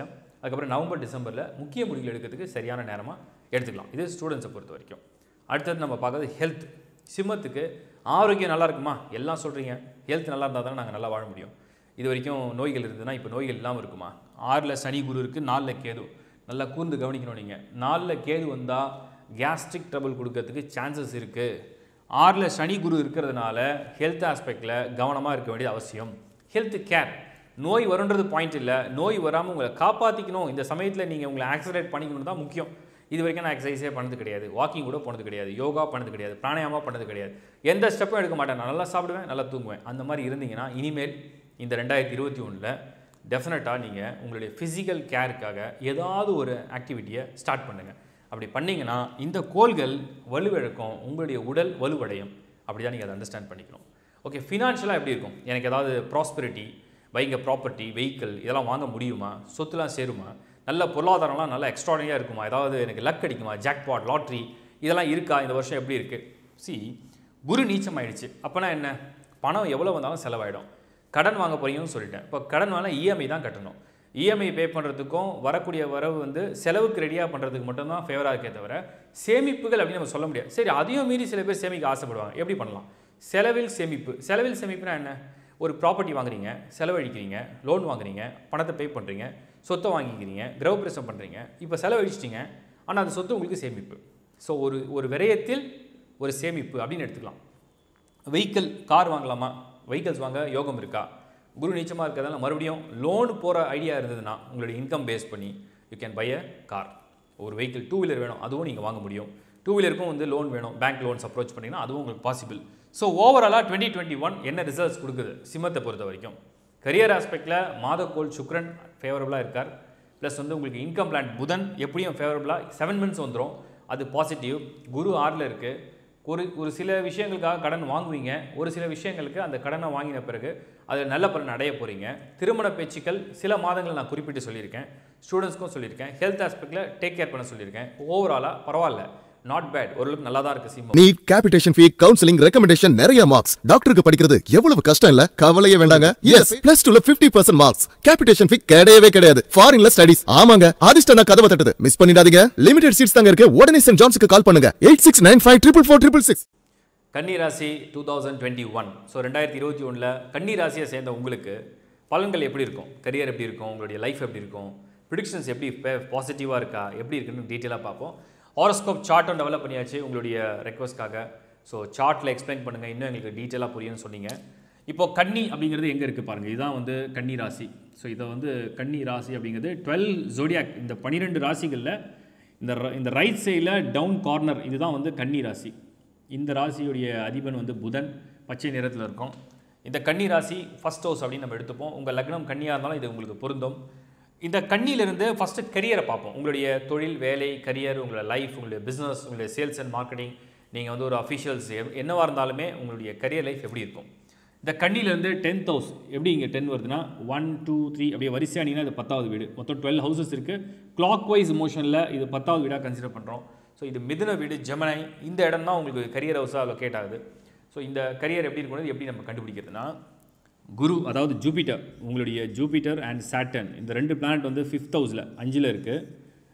[SPEAKER 2] அதுக்கப்புறம் நவம்பர் டிசம்பரில் முக்கிய முடிவுகள் எடுக்கிறதுக்கு சரியான நேரமாக எடுத்துக்கலாம் இது ஸ்டூடெண்ட்ஸை பொறுத்த வரைக்கும் அடுத்தது நம்ம பார்க்கறது ஹெல்த் சிம்மத்துக்கு ஆரோக்கியம் நல்லா இருக்குமா எல்லாம் சொல்கிறீங்க ஹெல்த் நல்லா இருந்தால் தானே நாங்கள் நல்லா வாழ முடியும் இது வரைக்கும் நோய்கள் இருந்ததுன்னா இப்போ நோய்கள் இல்லாமல் இருக்குமா ஆறில் சனி குரு இருக்குது நாலில் கேது நல்லா கூர்ந்து கவனிக்கணும் நீங்கள் நாலில் கேது வந்தால் கேஸ்ட்ரிக் ட்ரபிள் கொடுக்கறதுக்கு சான்சஸ் இருக்குது ஆறில் சனி குரு இருக்கிறதுனால ஹெல்த் ஆஸ்பெக்டில் கவனமாக இருக்க வேண்டியது அவசியம் ஹெல்த் கேர் நோய் வருன்றது பாயிண்ட் இல்லை நோய் வராமல் உங்களை காப்பாற்றிக்கணும் இந்த சமயத்தில் நீங்கள் உங்களை ஆக்சிடேட் பண்ணிக்கணும் தான் முக்கியம் இது வரைக்கும் நான் எக்ஸசைஸே பண்ணது கிடையாது வாக்கிங் கூட போனது கிடையாது யோகா பண்ணது கிடையாது பிராணாயாமா பண்ணது கிடையாது எந்த ஸ்டெப்பும் எடுக்க மாட்டேன் நான் நல்லா சாப்பிடுவேன் நல்லா தூங்குவேன் அந்த மாதிரி இருந்தீங்கன்னா இனிமேல் இந்த ரெண்டாயிரத்தி இருபத்தி ஒன்றில் டெஃபினட்டாக நீங்கள் உங்களுடைய ஃபிசிக்கல் கேருக்காக ஏதாவது ஒரு ஆக்டிவிட்டியை ஸ்டார்ட் பண்ணுங்கள் அப்படி பண்ணீங்கன்னா இந்த கோள்கள் வலுவிழக்கும் உங்களுடைய உடல் வலுவடையும் அப்படி தான் நீங்கள் அதை அண்டர்ஸ்டாண்ட் பண்ணிக்கணும் ஓகே ஃபினான்ஷியலாக எப்படி இருக்கும் எனக்கு ஏதாவது ப்ராஸ்பரிட்டி வைங்க ப்ராப்பர்ட்டி வெஹிக்கிள் இதெல்லாம் வாங்க முடியுமா சொத்துலாம் சேருமா நல்ல பொருளாதாரம்லாம் நல்லா எக்ஸ்ட்ராடனியாக இருக்குமா ஏதாவது எனக்கு லக் அடிக்குமா ஜாக்பாட் லாட்ரி இதெல்லாம் இருக்கா இந்த வருஷம் எப்படி இருக்குது சி குரு நீச்சம் ஆயிடுச்சு அப்போனா என்ன பணம் எவ்வளோ வந்தாலும் செலவாயிடும் கடன் வாங்க போறீங்கன்னு சொல்லிட்டேன் இப்போ கடன் வாங்கினா இஎம்ஐ தான் கட்டணும் இஎம்ஐ பே பண்ணுறதுக்கும் வரக்கூடிய வரவு வந்து செலவுக்கு ரெடியாக பண்ணுறதுக்கு மட்டும்தான் ஃபேவராக இருக்கே தவிர சேமிப்புகள் அப்படின்னு நம்ம சொல்ல முடியாது சரி அதையும் மீறி சில பேர் சேமிக்க ஆசைப்படுவாங்க எப்படி பண்ணலாம் செலவில் சேமிப்பு செலவில் சேமிப்புனா என்ன ஒரு ப்ராப்பர்ட்டி வாங்குறீங்க செலவழிக்கிறீங்க லோன் வாங்குறீங்க பணத்தை பே பண்ணுறீங்க சொத்தை வாங்கிக்கிறீங்க கிரகப்பிரசம் பண்ணுறீங்க இப்போ செலவழிச்சிட்டிங்க ஆனால் அந்த சொத்து உங்களுக்கு சேமிப்பு ஸோ ஒரு ஒரு விரயத்தில் ஒரு சேமிப்பு அப்படின்னு எடுத்துக்கலாம் வெஹிக்கிள் கார் வாங்கலாமா வெஹிக்கிள்ஸ் வாங்க யோகம் இருக்கா குரு நீச்சமாக இருக்கிறதால மறுபடியும் லோன் போகிற ஐடியா இருந்ததுன்னா உங்களுடைய இன்கம் பேஸ் பண்ணி you can buy a car ஒரு வெஹிக்கிள் டூ வீலர் வேணும் அதுவும் நீங்கள் வாங்க முடியும் டூ வீலருக்கும் வந்து லோன் வேணும் பேங்க் லோன்ஸ் அப்ரோச் பண்ணிங்கன்னா அதுவும் உங்களுக்கு பாசிபிள் ஸோ ஓவராலாக டுவெண்ட்டி டுவெண்ட்டி ஒன் என்ன ரிசல்ட்ஸ் கொடுக்குது சிம்மத்தை பொறுத்த வரைக்கும் கரியர் ஆஸ்பெக்டில் மாதக்கோள் சுக்ரன் ஃபேவரபுளாக இருக்கார் ப்ளஸ் வந்து உங்களுக்கு இன்கம் பிளான் புதன் எப்படியும் ஃபேவரபுளாக செவன் மந்த்ஸ் வந்துடும் அது பாசிட்டிவ் குரு ஆறில் இருக்குது ஒரு ஒரு சில விஷயங்களுக்காக கடன் வாங்குவீங்க ஒரு சில விஷயங்களுக்கு அந்த கடனை வாங்கின பிறகு அதில் நல்ல பலன் அடைய போகிறீங்க திருமண பேச்சுக்கள் சில மாதங்கள் நான் குறிப்பிட்டு சொல்லியிருக்கேன் ஸ்டூடெண்ட்ஸ்க்கும் சொல்லியிருக்கேன் ஹெல்த் ஆஸ்பெக்டில் டேக் கேர் பண்ண சொல்லியிருக்கேன் ஓவராலாக பரவாயில்ல நாட் பேட் ஓரளவுக்கு நல்லா தான் இருக்குது Simmam
[SPEAKER 1] NEET capitation fee counselling recommendation நிறைய மார்க்ஸ் டாக்டருக்கு படிக்கிறது எவ்வளவு கஷ்டம் இல்ல கவலையே வேண்டாங்க எஸ் பிளஸ் டூல fifty percent marks capitation fee கிடையவே கிடையாது ஃபாரின்ல ஸ்டடிஸ் ஆமாங்க அதிர்ஷ்டம் நான் கதவை தட்டுது மிஸ் பண்ணிடாதீங்க லிமிடெட் சீட்ஸ் தாங்க இருக்கு உடனே சென்ட் ஜான்ஸுக்கு கால் பண்ணுங்க eight six nine five triple four triple six
[SPEAKER 2] Kanni ராசி two thousand twenty one so ரெண்டாயிரத்தி இருபத்தி ஒன்றில் கன்னி ராசியை சேர்ந்த உங்களுக்கு பலன்கள் எப்படி இருக்கும் கரியர் எப்படி இருக்கும் உங்களுடைய லைஃப் எப்படி இருக்கும் ப்ரிடிக்ஷன்ஸ் எப்படி பாசிட்டிவாக இருக்கா எப்படி இருக்குன்னு டீட்டெயிலாக பார்ப்போம் ஹாரோஸ்கோப் சார்ட்டும் டெவலப் பண்ணியாச்சு உங்களுடைய ரெக்வஸ்ட்காக ஸோ சார்ட்டில் எக்ஸ்பிளைன் பண்ணுங்கள் இன்னும் எங்களுக்கு டீட்டெயிலாக புரியும்னு சொன்னீங்க இப்போ கன்னி அப்படிங்கிறது எங்கே இருக்குது பாருங்கள் இதுதான் வந்து கன்னி ராசி ஸோ இதை வந்து கன்னி ராசி அப்படிங்கிறது டுவெல் ஜோடியாக் இந்த பன்னிரெண்டு ராசிகளில் இந்த ர- இந்த ரைட் சைடில் டவுன் கார்னர் இதுதான் வந்து கன்னி ராசி இந்த ராசியுடைய அதிபன் வந்து புதன் பச்சை நிறத்தில் இருக்கும் இந்த கன்னி ராசி ஃபர்ஸ்ட் ஹவுஸ் அப்படின்னு நம்ம எடுத்துப்போம் உங்கள் லக்னம் கன்னியாக இருந்தாலும் இது உங்களுக்கு பொருந்தும் இந்த கண்ணியிலிருந்து ஃபஸ்ட்டு கரியரை பார்ப்போம் உங்களுடைய தொழில் வேலை கரியர் உங்களுடைய லைஃப் உங்களுடைய பிஸ்னஸ் உங்களுடைய சேல்ஸ் அண்ட் மார்க்கெட்டிங் நீங்கள் வந்து ஒரு அஃபிஷியல்ஸ் என்னவாக இருந்தாலுமே உங்களுடைய கரியர் லைஃப் எப்படி இருக்கும் இந்த கண்ணியிலேருந்து டென்த் ஹவுஸ் எப்படி இங்கே டென் வருதுன்னா ஒன் டூ த்ரீ அப்படியே வரிசையானீங்கன்னா இது பத்தாவது வீடு மொத்தம் டுவெல் ஹவுசஸ் இருக்குது கிளாக் வைஸ் மோஷனில் இது பத்தாவது வீடாக கன்சிடர் பண்ணுறோம் ஸோ இது மிதுன வீடு ஜெமனை இந்த இடம் தான் உங்களுக்கு கரியர் ஹவுஸாக லொக்கேட் ஆகுது ஸோ இந்த கரியர் எப்படி இருக்கணும் எப்படி நம்ம கண்டுபிடிக்கிறதுனா குரு அதாவது ஜூபிட்டர் உங்களுடைய ஜூபிட்டர் அண்ட் சாட்டன் இந்த ரெண்டு பிளானட் வந்து ஃபிஃப்த் ஹவுஸில் அஞ்சில் இருக்குது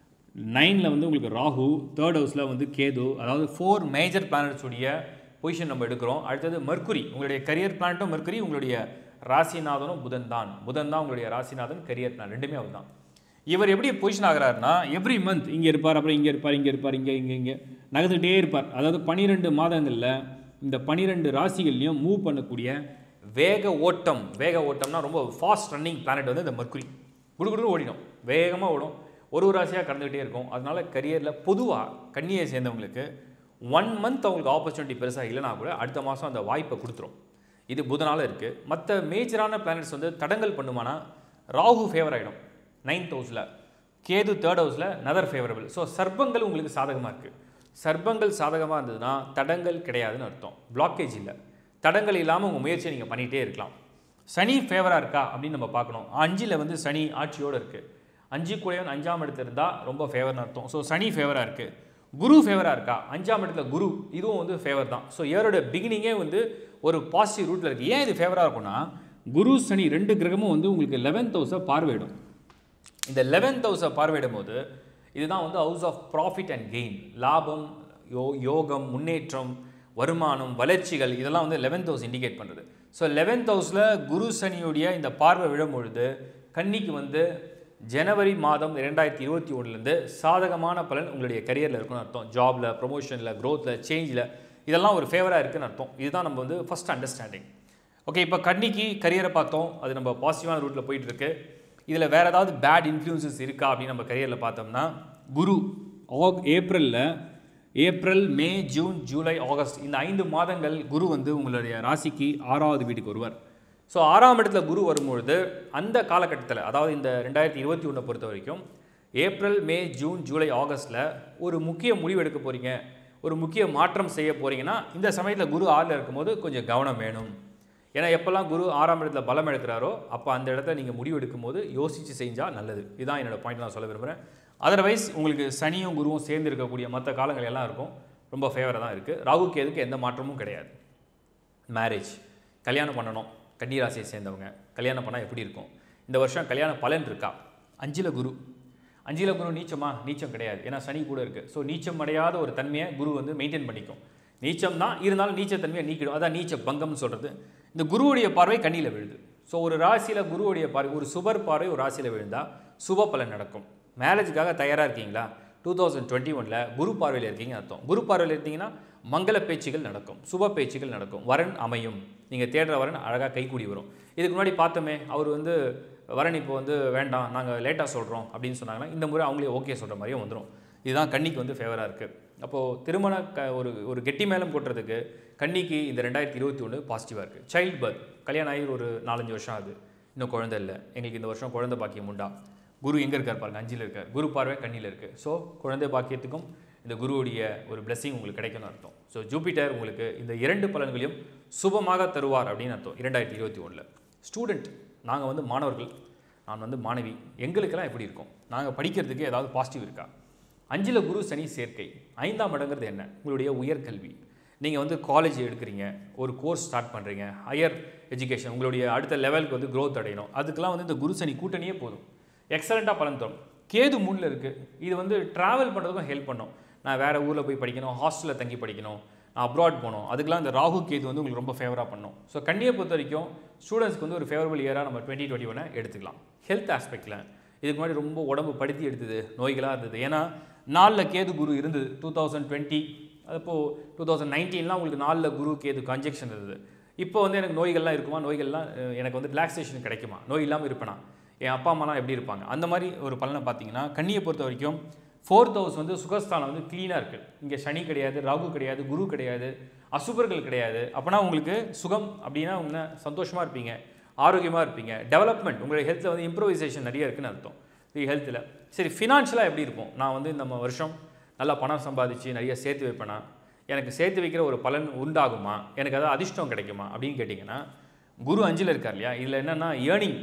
[SPEAKER 2] நைனில் வந்து உங்களுக்கு ராகு தேர்ட் ஹவுஸில் வந்து கேது அதாவது ஃபோர் மேஜர் பிளானட்ஸுடைய பொசிஷன் நம்ம எடுக்கிறோம் அடுத்தது மர்க்குரி உங்களுடைய கரியர் பிளானட்டும் மர்க்குரி உங்களுடைய ராசிநாதனும் புதன் தான் புதன் தான் உங்களுடைய ராசிநாதன் கரியர் பிளான் ரெண்டுமே அவர் தான் இவர் எப்படி பொசிஷன் ஆகுறாருன்னா எவ்ரி மந்த் இங்கே இருப்பார் அப்புறம் இங்கே இருப்பார் இங்கே இருப்பார் இங்கே இங்கே இங்கே நகர்ந்துகிட்டே இருப்பார் அதாவது பன்னிரெண்டு மாதங்களில் இந்த பன்னிரெண்டு ராசிகள்லையும் மூவ் பண்ணக்கூடிய வேக ஓட்டம் வேக ஓட்டம்னா ரொம்ப ஃபாஸ்ட் ரன்னிங் பிளானட் வந்து இந்த மர்க்குரி குடுகுடுன்னு ஓடிடும் வேகமாக ஓடும் ஒரு ஒரு ராசியாக கடந்துக்கிட்டே இருக்கும் அதனால கரியரில் பொதுவாக கன்னியை சேர்ந்தவங்களுக்கு ஒன் மந்த் அவங்களுக்கு ஆப்பர்ச்சுனிட்டி பெருசாக இல்லைனா கூட அடுத்த மாதம் அந்த வாய்ப்பை கொடுத்துரும் இது புதனால இருக்குது மற்ற மேஜரான பிளானட்ஸ் வந்து தடங்கல் பண்ணுமானா ராகு ஃபேவர் ஆகிடும் நைன்த் ஹவுஸில் கேது தேர்ட் ஹவுஸில் நதர் ஃபேவரபிள் ஸோ சர்ப்பங்கள் உங்களுக்கு சாதகமாக இருக்குது சர்ப்பங்கள் சாதகமாக இருந்ததுன்னா தடங்கள் கிடையாதுன்னு அர்த்தம் பிளாக்கேஜ் இல்லை தடங்கள் இல்லாமல் உங்கள் முயற்சியை நீங்கள் பண்ணிகிட்டே இருக்கலாம் சனி ஃபேவராக இருக்கா அப்படின்னு நம்ம பார்க்கணும் அஞ்சில் வந்து சனி ஆட்சியோடு இருக்குது அஞ்சு கூடவன் அஞ்சாம் இடத்துல இருந்தால் ரொம்ப ஃபேவர்னு அர்த்தம் ஸோ சனி ஃபேவராக இருக்குது குரு ஃபேவராக இருக்கா அஞ்சாம் இடத்துல குரு இதுவும் வந்து ஃபேவர் தான் ஸோ இயரோட பிகினிங்கே வந்து ஒரு பாசிட்டிவ் ரூட்டில் இருக்குது ஏன் இது ஃபேவராக இருக்கும்னா குரு சனி ரெண்டு கிரகமும் வந்து உங்களுக்கு லெவன்த் ஹவுஸை பார்வையிடும் இந்த லெவன்த் ஹவுஸை பார்வையிடும் போது இதுதான் வந்து house of profit and gain லாபம் யோ யோகம் முன்னேற்றம் வருமானம் வளர்ச்சிகள் இதெல்லாம் வந்து லெவன்த் ஹவுஸ் இண்டிகேட் பண்ணுறது ஸோ லெவன்த் ஹவுஸில் குரு சனியுடைய இந்த பார்வை விழும் பொழுது கன்னிக்கு வந்து ஜனவரி மாதம் ரெண்டாயிரத்தி இருபத்தி ஒன்றுலேருந்து சாதகமான பலன் உங்களுடைய கரியரில் இருக்குன்னு அர்த்தம் ஜாபில் ப்ரொமோஷனில் க்ரோத்தில் சேஞ்சில் இதெல்லாம் ஒரு ஃபேவராக இருக்குன்னு அர்த்தம் இதுதான் நம்ம வந்து ஃபஸ்ட் அண்டர்ஸ்டாண்டிங் ஓகே இப்போ கன்னிக்கு கரியரை பார்த்தோம் அது நம்ம பாசிட்டிவான ரூட்டில் போயிட்டு இருக்கு இதில் வேறு ஏதாவது பேட் இன்ஃப்ளூயன்சஸ் இருக்கா அப்படின்னு நம்ம கரியரில் பார்த்தோம்னா குரு ஆக் ஏப்ரலில் April May June July August இந்த ஐந்து மாதங்கள் குரு வந்து உங்களுடைய ராசிக்கு ஆறாவது வீட்டுக்கு வருவார் ஸோ ஆறாம் இடத்துல குரு வரும்பொழுது அந்த காலகட்டத்தில் அதாவது இந்த ரெண்டாயிரத்தி இருபத்தி ஒன்றை பொறுத்த வரைக்கும் ஏப்ரல் மே ஜூன் ஜூலை ஆகஸ்ட்டில் ஒரு முக்கிய முடிவு எடுக்க போகிறீங்க ஒரு முக்கிய மாற்றம் செய்ய போகிறீங்கன்னா இந்த சமயத்தில் குரு ஆறில் இருக்கும்போது கொஞ்சம் கவனம் வேணும் ஏன்னா எப்போல்லாம் குரு ஆறாம் இடத்துல பலம் எடுக்கிறாரோ அப்போ அந்த இடத்துல நீங்கள் முடிவு எடுக்கும்போது யோசித்து செஞ்சால் நல்லது இதுதான் என்னோட பாயிண்ட் நான் சொல்ல விரும்புகிறேன் அதர்வைஸ் உங்களுக்கு சனியும் குருவும் சேர்ந்து இருக்கக்கூடிய மற்ற காலங்கள் எல்லாம் இருக்கும் ரொம்ப ஃபேவராக தான் இருக்குது ராகு கேதுக்கு எந்த மாற்றமும் கிடையாது மேரேஜ் கல்யாணம் பண்ணணும் கன்னிராசியை சேர்ந்தவங்க கல்யாணம் பண்ணால் எப்படி இருக்கும் இந்த வருஷம் கல்யாண பலன் இருக்கா அஞ்சில் குரு அஞ்சில் குரு நீச்சமா நீச்சம் கிடையாது ஏன்னா சனி கூட இருக்குது ஸோ நீச்சம் அடையாத ஒரு தன்மையை குரு வந்து மெயின்டைன் பண்ணிக்கும் நீச்சம் தான் இருந்தாலும் நீச்சத்தன்மையை நீக்கிடும் அதான் நீச்ச பங்கம்னு சொல்கிறது இந்த குருவுடைய பார்வை கண்ணியில் விழுது ஸோ ஒரு ராசியில் குருவுடைய பார்வை ஒரு சுபர் பார்வை ஒரு ராசியில் விழுந்தால் சுப பலன் நடக்கும் மேரேஜுக்காக தயாராக இருக்கீங்களா டூ தௌசண்ட் டுவெண்ட்டி ஒனில் குரு பார்வையில் இருக்கீங்க அர்த்தம் குரு பார்வையில் இருக்கீங்கன்னா மங்கள பேச்சுகள் நடக்கும் சுப பேச்சுகள் நடக்கும் வரன் அமையும் நீங்கள் தேடுற வரன் அழகாக கைக்கூடி வரும் இதுக்கு முன்னாடி பார்த்தோமே அவர் வந்து வரன் இப்போ வந்து வேண்டாம் நாங்கள் லேட்டாக சொல்கிறோம் அப்படின்னு சொன்னாங்கன்னா இந்த முறை அவங்களே ஓகே சொல்கிற மாதிரியும் வந்துடும் இதுதான் கன்னிக்கு வந்து ஃபேவராக இருக்குது அப்போது திருமண க ஒரு ஒரு கெட்டி மேளம் கொட்டுறதுக்கு கன்னிக்கு இந்த ரெண்டாயிரத்தி இருபத்தி ஒன்று பாசிட்டிவாக இருக்குது சைல்ட் பர்த் கல்யாணம் ஆகி ஒரு நாலஞ்சு வருஷம் ஆகுது இன்னும் குழந்தை இல்லை எங்களுக்கு இந்த வருஷம் குழந்தை பாக்கியம் உண்டா குரு எங்கே இருக்கார் பாருங்க அஞ்சில் இருக்கார் குரு பார்வை கண்ணியில் இருக்குது ஸோ குழந்தை பாக்கியத்துக்கும் இந்த குருவுடைய ஒரு blessing உங்களுக்கு கிடைக்கும்னு அர்த்தம் ஸோ ஜூபிட்டர் உங்களுக்கு இந்த இரண்டு பலன்களையும் சுபமாக தருவார் அப்படின்னு அர்த்தம் இரண்டாயிரத்தி இருபத்தி ஒன்றில் ஸ்டூடெண்ட் நாங்கள் வந்து மாணவர்கள் நான் வந்து மாணவி எங்களுக்கெல்லாம் எப்படி இருக்கும் நாங்கள் படிக்கிறதுக்கு ஏதாவது பாசிட்டிவ் இருக்கா அஞ்சில் குரு சனி சேர்க்கை ஐந்தாம் இடங்கிறது என்ன உங்களுடைய உயர்கல்வி நீங்கள் வந்து காலேஜ் எடுக்கிறீங்க ஒரு கோர்ஸ் ஸ்டார்ட் பண்ணுறீங்க ஹையர் எஜுகேஷன் உங்களுடைய அடுத்த லெவலுக்கு வந்து growth அடையணும் அதுக்கெல்லாம் வந்து இந்த குரு சனி கூட்டணியே போதும் எக்ஸலண்ட்டாக பலன் தரும் கேது மூணில் இருக்குது இது வந்து ட்ராவல் பண்ணுறதுக்கும் ஹெல்ப் பண்ணும் நான் வேறு ஊரில் போய் படிக்கணும் ஹாஸ்டலில் தங்கி படிக்கணும் நான் அப்ராட் போகணும் அதுக்கெல்லாம் இந்த ராகு கேது வந்து உங்களுக்கு ரொம்ப ஃபேவராக பண்ணும் ஸோ கண்ணியை பொறுத்த வரைக்கும் ஸ்டூடெண்ட்ஸ்க்கு வந்து ஒரு ஃபேவரபிள் இயராக நம்ம டுவெண்ட்டி டுவெண்ட்டி ஒனை எடுத்துக்கலாம் ஹெல்த் ஆஸ்பெக்டில் இதுக்கு முன்னாடி ரொம்ப உடம்பு படுத்தி எடுத்தது நோய்களாக இருந்தது ஏன்னா நாலில் கேது குரு இருந்தது டூ தௌசண்ட் டுவெண்ட்டி அப்போது டூ தௌசண்ட் நைன்டீன்லாம் உங்களுக்கு நாலில் குரு கேது கன்ஜெக்ஷன் இருந்தது இப்போ வந்து எனக்கு நோய்கள்லாம் இருக்குமா நோய்கள்லாம் அஹ், எனக்கு வந்து ரிலாக்ஸேஷன் கிடைக்குமா நோய் இல்லாமல் இருப்பேனா என் அப்பா அம்மாலாம் எப்படி இருப்பாங்க அந்த மாதிரி ஒரு பலனை பார்த்தீங்கன்னா கண்ணியை பொறுத்த வரைக்கும் ஃபோர்த் ஹவுஸ் வந்து சுகஸ்தானம் வந்து க்ளீனாக இருக்குது இங்கே சனி கிடையாது ராகு கிடையாது குரு கிடையாது அசுபர்கள் கிடையாது அப்போனா உங்களுக்கு சுகம் அப்படின்னா உங்க சந்தோஷமாக இருப்பீங்க ஆரோக்கியமாக இருப்பீங்க டெவலப்மெண்ட் உங்களுடைய ஹெல்த்தில் வந்து இம்ப்ரூவைசேஷன் நிறைய இருக்குன்னு அர்த்தம் ஹெல்த்தில் சரி ஃபினான்ஷியலாக எப்படி இருக்கும் நான் வந்து இந்த வருஷம் நல்லா பணம் சம்பாதிச்சு நிறைய சேர்த்து வைப்பேனா எனக்கு சேர்த்து வைக்கிற ஒரு பலன் உண்டாகுமா எனக்கு அதாவது அதிர்ஷ்டம் கிடைக்குமா அப்படின்னு கேட்டிங்கன்னா குரு அஞ்சில் இருக்கார் இல்லையா இதில் என்னென்னா ஏர்னிங்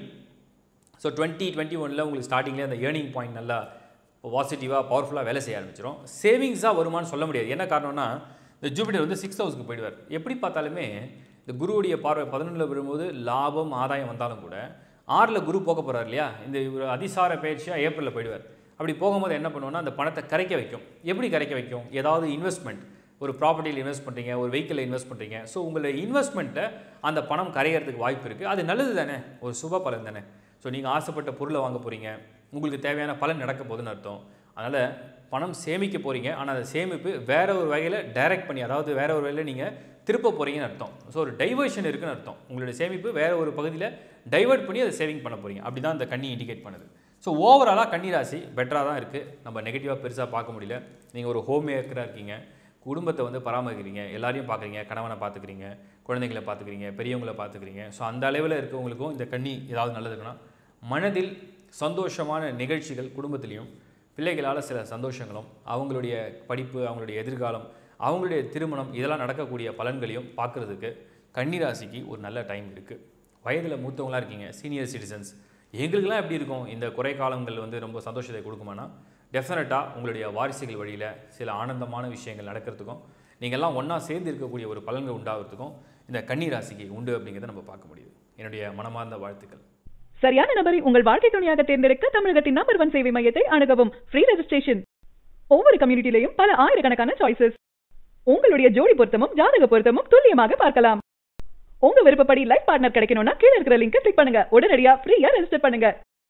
[SPEAKER 2] ஸோ டுவெண்ட்டி டுவெண்ட்டி ஒனில் உங்களுக்கு ஸ்டார்டிங்லேயே அந்த ஏர்னிங் பாயிண்ட் நல்லா பாசிட்டிவாக பவர்ஃபுல்லாக வேலை செய்ய ஆரம்பிச்சிடும் சேவிங்ஸாக வருமானு சொல்ல முடியாது என்ன காரணம்னா இந்த ஜூபிட்டர் வந்து சிக்ஸ் ஹவுஸ்க்கு போயிடுவார் எப்படி பார்த்தாலுமே இந்த குருவுடைய பார்வை பதினொன்றில் வரும்போது லாபம் ஆதாயம் வந்தாலும் கூட ஆறில் குரு போக போகிறார் இல்லையா இந்த ஒரு அதிசார பயிற்சியாக ஏப்ரலில் போயிடுவார் அப்படி போகும்போது என்ன பண்ணுவோம்னா அந்த பணத்தை கரைக்க வைக்கும் எப்படி கரைக்க வைக்கும் ஏதாவது இன்வெஸ்ட்மெண்ட் ஒரு ப்ராப்பர்ட்டியில் இன்வெஸ்ட் பண்ணுறீங்க ஒரு வெஹிக்கிளில் இன்வெஸ்ட் பண்ணுறீங்க ஸோ உங்களுடைய இன்வெஸ்ட்மெண்ட்டை அந்த பணம் கரையிறதுக்கு வாய்ப்பு இருக்குது அது நல்லது தானே ஒரு சுப பலன் தானே ஸோ நீங்கள் ஆசைப்பட்ட பொருளை வாங்க போகிறீங்க உங்களுக்கு தேவையான பலன் நடக்க போகுதுன்னு அர்த்தம் அதனால் பணம் சேமிக்க போகிறீங்க ஆனால் அந்த சேமிப்பு வேற ஒரு வகையில் டைரக்ட் பண்ணி அதாவது வேற ஒரு வகையில் நீங்கள் திருப்ப போகிறீங்கன்னு அர்த்தம் ஸோ ஒரு டைவர்ஷன் இருக்குன்னு அர்த்தம் உங்களுடைய சேமிப்பு வேற ஒரு பகுதியில் டைவர்ட் பண்ணி அதை சேவிங் பண்ண போகிறீங்க அப்படி தான் இந்த கண்ணி இண்டிகேட் பண்ணுது ஸோ ஓவராலாக கன்னி ராசி பெட்டராக தான் இருக்குது நம்ம நெகட்டிவாக பெருசாக பார்க்க முடியல நீங்கள் ஒரு ஹோம் மேக்கராக இருக்கீங்க குடும்பத்தை வந்து பராமரிக்கிறீங்க எல்லாரையும் பார்க்குறீங்க கணவனை பார்த்துக்கிறீங்க குழந்தைங்களை பார்த்துக்கிறீங்க பெரியவங்களை பார்த்துக்கிறீங்க ஸோ அந்த அளவில் இருக்கவங்களுக்கும் இந்த கண்ணி ஏதாவது நல்லதுக்குன்னா மனதில் சந்தோஷமான நிகழ்ச்சிகள் குடும்பத்திலையும் பிள்ளைகளால் சில சந்தோஷங்களும் அவங்களுடைய படிப்பு அவங்களுடைய எதிர்காலம் அவங்களுடைய திருமணம் இதெல்லாம் நடக்கக்கூடிய பலன்களையும் பார்க்குறதுக்கு கன்னிராசிக்கு ஒரு நல்ல டைம் இருக்குது வயதில் மூத்தவங்களா இருக்கீங்க சீனியர் சிட்டிசன்ஸ் எங்களுக்கெல்லாம் எப்படி இருக்கும் இந்த குறை காலங்கள் வந்து ரொம்ப சந்தோஷத்தை கொடுக்குமானா டெஃபினட்டாக உங்களுடைய வாரிசுகள் வழியில் சில ஆனந்தமான விஷயங்கள் நடக்கிறதுக்கும் நீங்கள்லாம் ஒன்றா சேர்ந்து இருக்கக்கூடிய ஒரு பலன்கள் உண்டாகிறதுக்கும் இந்த கன்னி ராசிக்கு உண்டு அப்படிங்கிறத நம்ம பார்க்க முடியுது என்னுடைய மனமார்ந்த வாழ்த்துக்கள்
[SPEAKER 3] சரியான நபரை உங்கள் வாழ்க்கை துணையாக தேர்ந்தெடுக்க தமிழகத்தின் நம்பர் ஒன் சேவை மையத்தை அணுகவும் ஃப்ரீ ரெஜிஸ்ட்ரேஷன் ஒவ்வொரு கம்யூனிட்டிலையும் பல ஆயிரக்கணக்கான சாய்ஸஸ் உங்களுடைய ஜோடி பொருத்தமும் ஜாதக பொருத்தமும் துல்லியமாக பார்க்கலாம் உங்க விருப்பப்படி லைஃப் பார்ட்னர் கிடைக்கணும்னா கீழ இருக்கிற லிங்கை கிளிக் பண்ணுங்க உடனடியா ஃப்ரீயா ரெஜிஸ்டர் பண்ணுங்க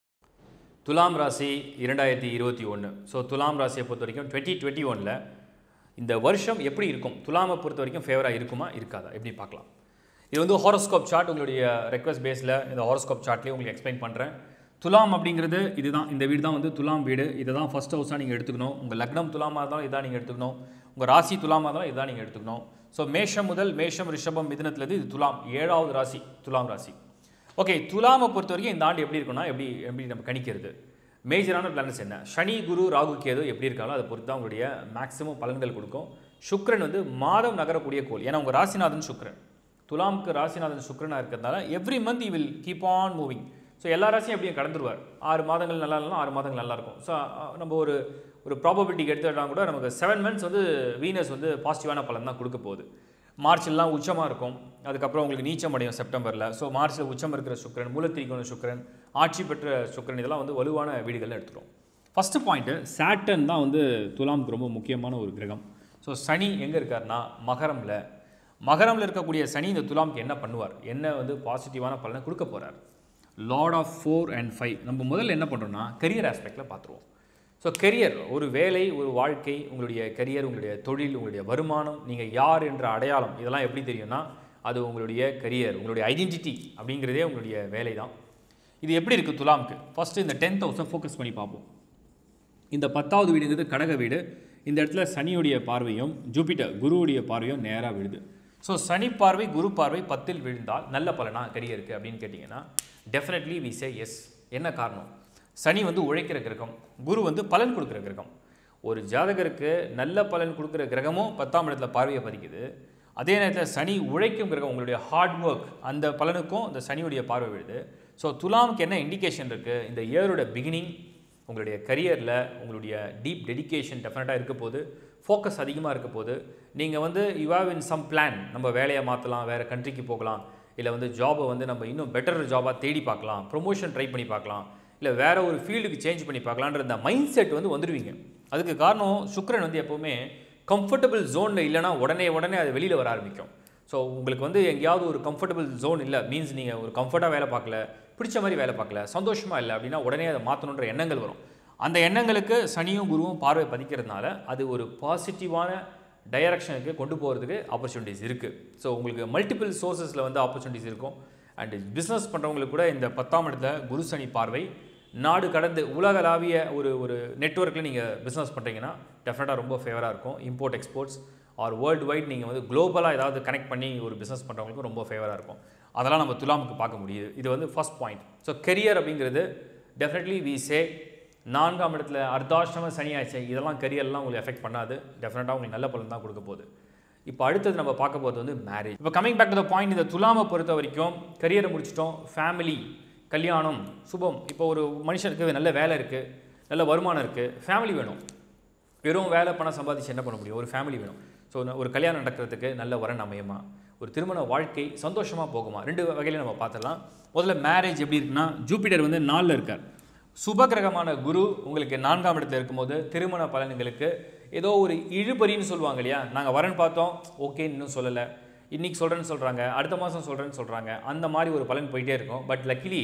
[SPEAKER 2] துலாம் ராசி இரண்டாயிரத்தி இருபத்தி ஒன்று ஸோ துலாம் ராசியை பொறுத்த வரைக்கும் டுவெண்ட்டி டுவெண்ட்டி ஒனில் இந்த வருஷம் எப்படி இருக்கும் துலாமை பொறுத்த வரைக்கும் ஃபேவராக இருக்குமா இருக்காதா எப்படி பார்க்கலாம் இது வந்து ஹாரோஸ்கோப் சார்ட் உங்களுடைய ரெக்வஸ்ட் பேஸில் இந்த ஹாரோஸ்கோப் சார்ட்லேயே உங்களுக்கு எக்ஸ்பிளைன் பண்ணுறேன் துலாம் அப்படிங்கிறது இதுதான் இந்த வீடு தான் வந்து துலாம் வீடு இதை தான் ஃபஸ்ட் ஹவுஸாக நீங்கள் எடுத்துக்கணும் உங்கள் லக்னம் துலாமாக இருந்தாலும் இதான் நீங்கள் எடுத்துக்கணும் உங்கள் ராசி துலாமாக இருந்தாலும் இதான் நீங்கள் எடுத்துக்கணும் ஸோ மேஷம் முதல் மேஷம் ரிஷபம் மிதுனத்துலேருந்து இது துலாம் ஏழாவது ராசி துலாம் ராசி ஓகே துலாமை பொறுத்த வரைக்கும் இந்த ஆண்டு எப்படி இருக்கும்னா எப்படி எப்படி நம்ம கணிக்கிறது மேஜரான பிளானட்ஸ் என்ன சனி குரு ராகு கேது எப்படி இருக்காங்களோ அதை பொறுத்து தான் உங்களுடைய மேக்ஸிமம் பலன்கள் கொடுக்கும் சுக்கிரன் வந்து மாதம் நகரக்கூடிய கோள் ஏன்னா உங்கள் ராசிநாதன் சுக்கிரன் துலாமுக்கு ராசிநாதன் சுக்கிரனாக இருக்கிறதுனால every month you will keep on moving so எல்லா ராசியும் அப்படியே கடந்துருவார் ஆறு மாதங்கள் நல்லா இல்லைனா ஆறு மாதங்கள் நல்லா இருக்கும் ஸோ நம்ம ஒரு ஒரு ப்ராபபிலிட்டிக்கு எடுத்துக்கிட்டா கூட நமக்கு செவன் மந்த்ஸ் வந்து வீனஸ் வந்து பாசிட்டிவான பலன் தான் கொடுக்க போகுது மார்ச்லாம் உச்சமாக இருக்கும் அதுக்கப்புறம் உங்களுக்கு நீச்சம் அடையும் செப்டம்பரில் ஸோ மார்ச்சில் உச்சம் இருக்கிற சுக்கிரன் மூலத்திரிகோண சுக்கிரன் ஆட்சி பெற்ற சுக்கிரன் இதெல்லாம் வந்து வலுவான வீடுகள் எடுத்துரும் ஃபஸ்ட்டு பாயிண்ட்டு சாட்டன் தான் வந்து துலாமுக்கு ரொம்ப முக்கியமான ஒரு கிரகம் ஸோ சனி எங்கே இருக்காருன்னா மகரமில் மகரமில் இருக்கக்கூடிய சனி இந்த துலாமுக்கு என்ன பண்ணுவார் என்ன வந்து பாசிட்டிவான பலனை கொடுக்க போகிறார் lord of four and five நம்ம முதல்ல என்ன பண்ணுறோம்னா கரியர் ஆஸ்பெக்டில் பார்த்துருவோம் ஸோ கெரியர் ஒரு வேலை ஒரு வாழ்க்கை உங்களுடைய கரியர் உங்களுடைய தொழில் உங்களுடைய வருமானம் நீங்கள் யார் என்ற அடையாளம் இதெல்லாம் எப்படி தெரியும்னா அது உங்களுடைய கரியர் உங்களுடைய ஐடென்டிட்டி அப்படிங்கிறதே உங்களுடைய வேலை தான் இது எப்படி இருக்குது துலாமுக்கு ஃபஸ்ட்டு இந்த டென் தௌசண்ட் ஃபோக்கஸ் பண்ணி பார்ப்போம் இந்த பத்தாவது வீடுங்கிறது கடக வீடு இந்த இடத்துல சனியுடைய பார்வையும் ஜூபிட்டர் குருவுடைய பார்வையும் நேராக விழுது ஸோ சனி பார்வை குரு பார்வை பத்தில் விழுந்தால் நல்ல பலனா கரியருக்கு அப்படின்னு கேட்டிங்கன்னா டெஃபினெட்லி வி சே எஸ் என்ன காரணம் சனி வந்து உழைக்கிற கிரகம் குரு வந்து பலன் கொடுக்குற கிரகம் ஒரு ஜாதகருக்கு நல்ல பலன் கொடுக்குற கிரகமும் பத்தாம் இடத்துல பார்வையை பதிக்குது அதே நேரத்தில் சனி உழைக்கும் கிரகம் உங்களுடைய ஹார்ட் ஒர்க் அந்த பலனுக்கும் இந்த சனியுடைய பார்வை விழுது ஸோ துலாமுக்கு என்ன இண்டிகேஷன் இருக்குது இந்த இயரோட பிகினிங் உங்களுடைய கரியரில் உங்களுடைய டீப் டெடிகேஷன் டெஃபினட்டாக இருக்க போது ஃபோக்கஸ் அதிகமாக இருக்க போது நீங்கள் வந்து you have in some plan நம்ம வேலையை மாற்றலாம் வேறு கண்ட்ரிக்கு போகலாம் இல்லை வந்து ஜாபை வந்து நம்ம இன்னும் பெட்டர் ஜாபாக தேடி பார்க்கலாம் ப்ரொமோஷன் ட்ரை பண்ணி பார்க்கலாம் இல்லை வேறு ஒரு ஃபீல்டுக்கு சேஞ்ச் பண்ணி பார்க்கலான்ற இந்த மைண்ட் செட் வந்து வந்துடுவீங்க அதுக்கு காரணம் சுக்கிரன் வந்து எப்போவுமே கம்ஃபர்டபுள் ஜோனில் இல்லைனா உடனே உடனே அது வெளியில் வர ஆரம்பிக்கும் ஸோ உங்களுக்கு வந்து எங்கேயாவது ஒரு கம்ஃபர்டபுள் ஜோன் இல்லை மீன்ஸ் நீங்கள் ஒரு கம்ஃபர்ட்டாக வேலை பார்க்கல பிடிச்ச மாதிரி வேலை பார்க்கல சந்தோஷமாக இல்லை அப்படின்னா உடனே அதை மாற்றணுன்ற எண்ணங்கள் வரும் அந்த எண்ணங்களுக்கு சனியும் குருவும் பார்வை பதிக்கிறதுனால அது ஒரு பாசிட்டிவான டைரக்ஷனுக்கு கொண்டு போகிறதுக்கு ஆப்பர்ச்சுனிட்டிஸ் இருக்குது ஸோ உங்களுக்கு மல்டிபிள் சோர்சஸில் வந்து ஆப்பர்ச்சுனிட்டிஸ் இருக்கும் அண்ட் பிஸ்னஸ் பண்ணுறவங்களுக்கு கூட இந்த பத்தாம் இடத்துல குரு சனி பார்வை நாடு கடந்து உலகளாவிய ஒரு ஒரு நெட்ஒர்க்கில் நீங்கள் பிஸ்னஸ் பண்ணுறீங்கன்னா டெஃபினட்டாக ரொம்ப ஃபேவராக இருக்கும் import exports or worldwide நீங்கள் வந்து குளோபலாக ஏதாவது கனெக்ட் பண்ணி ஒரு பிஸ்னஸ் பண்ணுறவங்களுக்கும் ரொம்ப ஃபேவராக இருக்கும் அதெல்லாம் நம்ம துலாமுக்கு பார்க்க முடியுது இது வந்து ஃபர்ஸ்ட் பாயிண்ட் ஸோ கெரியர் அப்படிங்கிறது டெஃபினெட்லி வி சே நான்காம் இடத்துல அர்த்தாஷ்டம சனியாச்சு இதெல்லாம் கரியர்லாம் உங்களுக்கு எஃபெக்ட் பண்ணாது டெஃபினட்டாக உங்களுக்கு நல்ல பலன் தான் கொடுக்க போகுது இப்போ அடுத்தது நம்ம பார்க்க போகிறது வந்து மேரேஜ் இப்போ coming back to the point இந்த துலாமை பொறுத்த வரைக்கும் கரியரை முடிச்சிட்டோம் ஃபேமிலி கல்யாணம் சுபம் இப்போ ஒரு மனுஷனுக்கு நல்ல வேலை இருக்குது நல்ல வருமானம் இருக்குது ஃபேமிலி வேணும் வெறும் வேலை பணம் சம்பாதிச்சு என்ன பண்ண முடியும் ஒரு ஃபேமிலி வேணும் ஸோ ஒரு கல்யாணம் நடக்கிறதுக்கு நல்ல வரன் அமையுமா ஒரு திருமண வாழ்க்கை சந்தோஷமாக போகுமா ரெண்டு வகையில நம்ம பார்த்துடலாம் முதல்ல மேரேஜ் எப்படி இருக்குன்னா ஜூபிட்டர் வந்து நாலில் இருக்கார் சுபகிரகமான குரு உங்களுக்கு நான்காம் இடத்துல இருக்கும்போது திருமண பலன்களுக்கு ஏதோ ஒரு இழுபறின்னு சொல்லுவாங்க இல்லையா நாங்கள் வரன் பார்த்தோம் ஓகே இன்னும் சொல்லலை இன்னைக்கு சொல்கிறேன்னு சொல்கிறாங்க அடுத்த மாதம் சொல்கிறேன்னு சொல்கிறாங்க அந்த மாதிரி ஒரு பலன் போயிட்டே இருக்கும் பட் லக்கிலி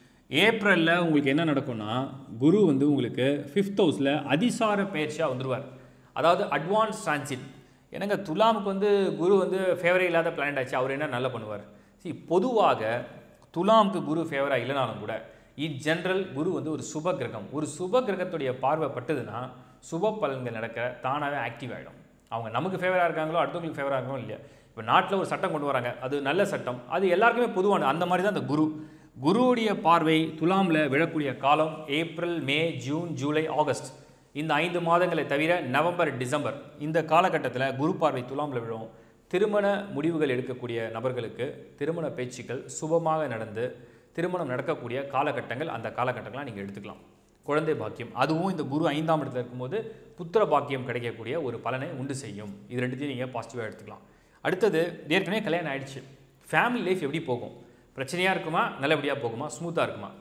[SPEAKER 2] ஏப்ரலில் உங்களுக்கு என்ன நடக்கும்னா குரு வந்து உங்களுக்கு ஃபிஃப்த் ஹவுஸில் அதிசார பயிற்சியாக வந்துடுவார் அதாவது அட்வான்ஸ் டிரான்சிட் என்னங்க துலாமுக்கு வந்து குரு வந்து ஃபேவரே இல்லாத பிளானட் ஆச்சு அவர் என்ன நல்லா பண்ணுவார் see பொதுவாக துலாமுக்கு குரு ஃபேவராக இல்லைனாலும் கூட இன் ஜென்ரல் குரு வந்து ஒரு சுப கிரகம் ஒரு சுப கிரகத்துடைய பார்வை பட்டதுன்னா சுப பலன்கள் நடக்க தானாகவே ஆக்டிவ் ஆகிடும் அவங்க நமக்கு ஃபேவராக இருக்காங்களோ அடுத்தவங்களுக்கு ஃபேவராக இருக்காங்களோ இல்லையா இப்போ நாட்டில் ஒரு சட்டம் கொண்டு வராங்க அது நல்ல சட்டம் அது எல்லாருக்குமே பொதுவான அந்த மாதிரி தான் அந்த குரு குருவுடைய பார்வை துலாமில் விழக்கூடிய காலம் April May June July August இந்த ஐந்து மாதங்களை தவிர நவம்பர் டிசம்பர் இந்த காலகட்டத்தில் குரு பார்வை துலாமில் விழும் திருமண முடிவுகள் எடுக்கக்கூடிய நபர்களுக்கு திருமண பேச்சுக்கள் சுபமாக நடந்து திருமணம் நடக்கக்கூடிய காலகட்டங்கள் அந்த காலகட்டங்களாக நீங்கள் எடுத்துக்கலாம் குழந்தை பாக்கியம் அதுவும் இந்த குரு ஐந்தாம் இடத்துல இருக்கும்போது புத்திர பாக்கியம் கிடைக்கக்கூடிய ஒரு பலனை உண்டு செய்யும் இது ரெண்டுத்தையும் நீங்கள் பாசிட்டிவாக எடுத்துக்கலாம் அடுத்தது ஏற்கனவே கல்யாணம் ஆயிடுச்சு ஃபேமிலி லைஃப் எப்படி போகும் பிரச்சனையாக இருக்குமா நல்லபடியாக போகுமா ஸ்மூத்தாக இருக்குமா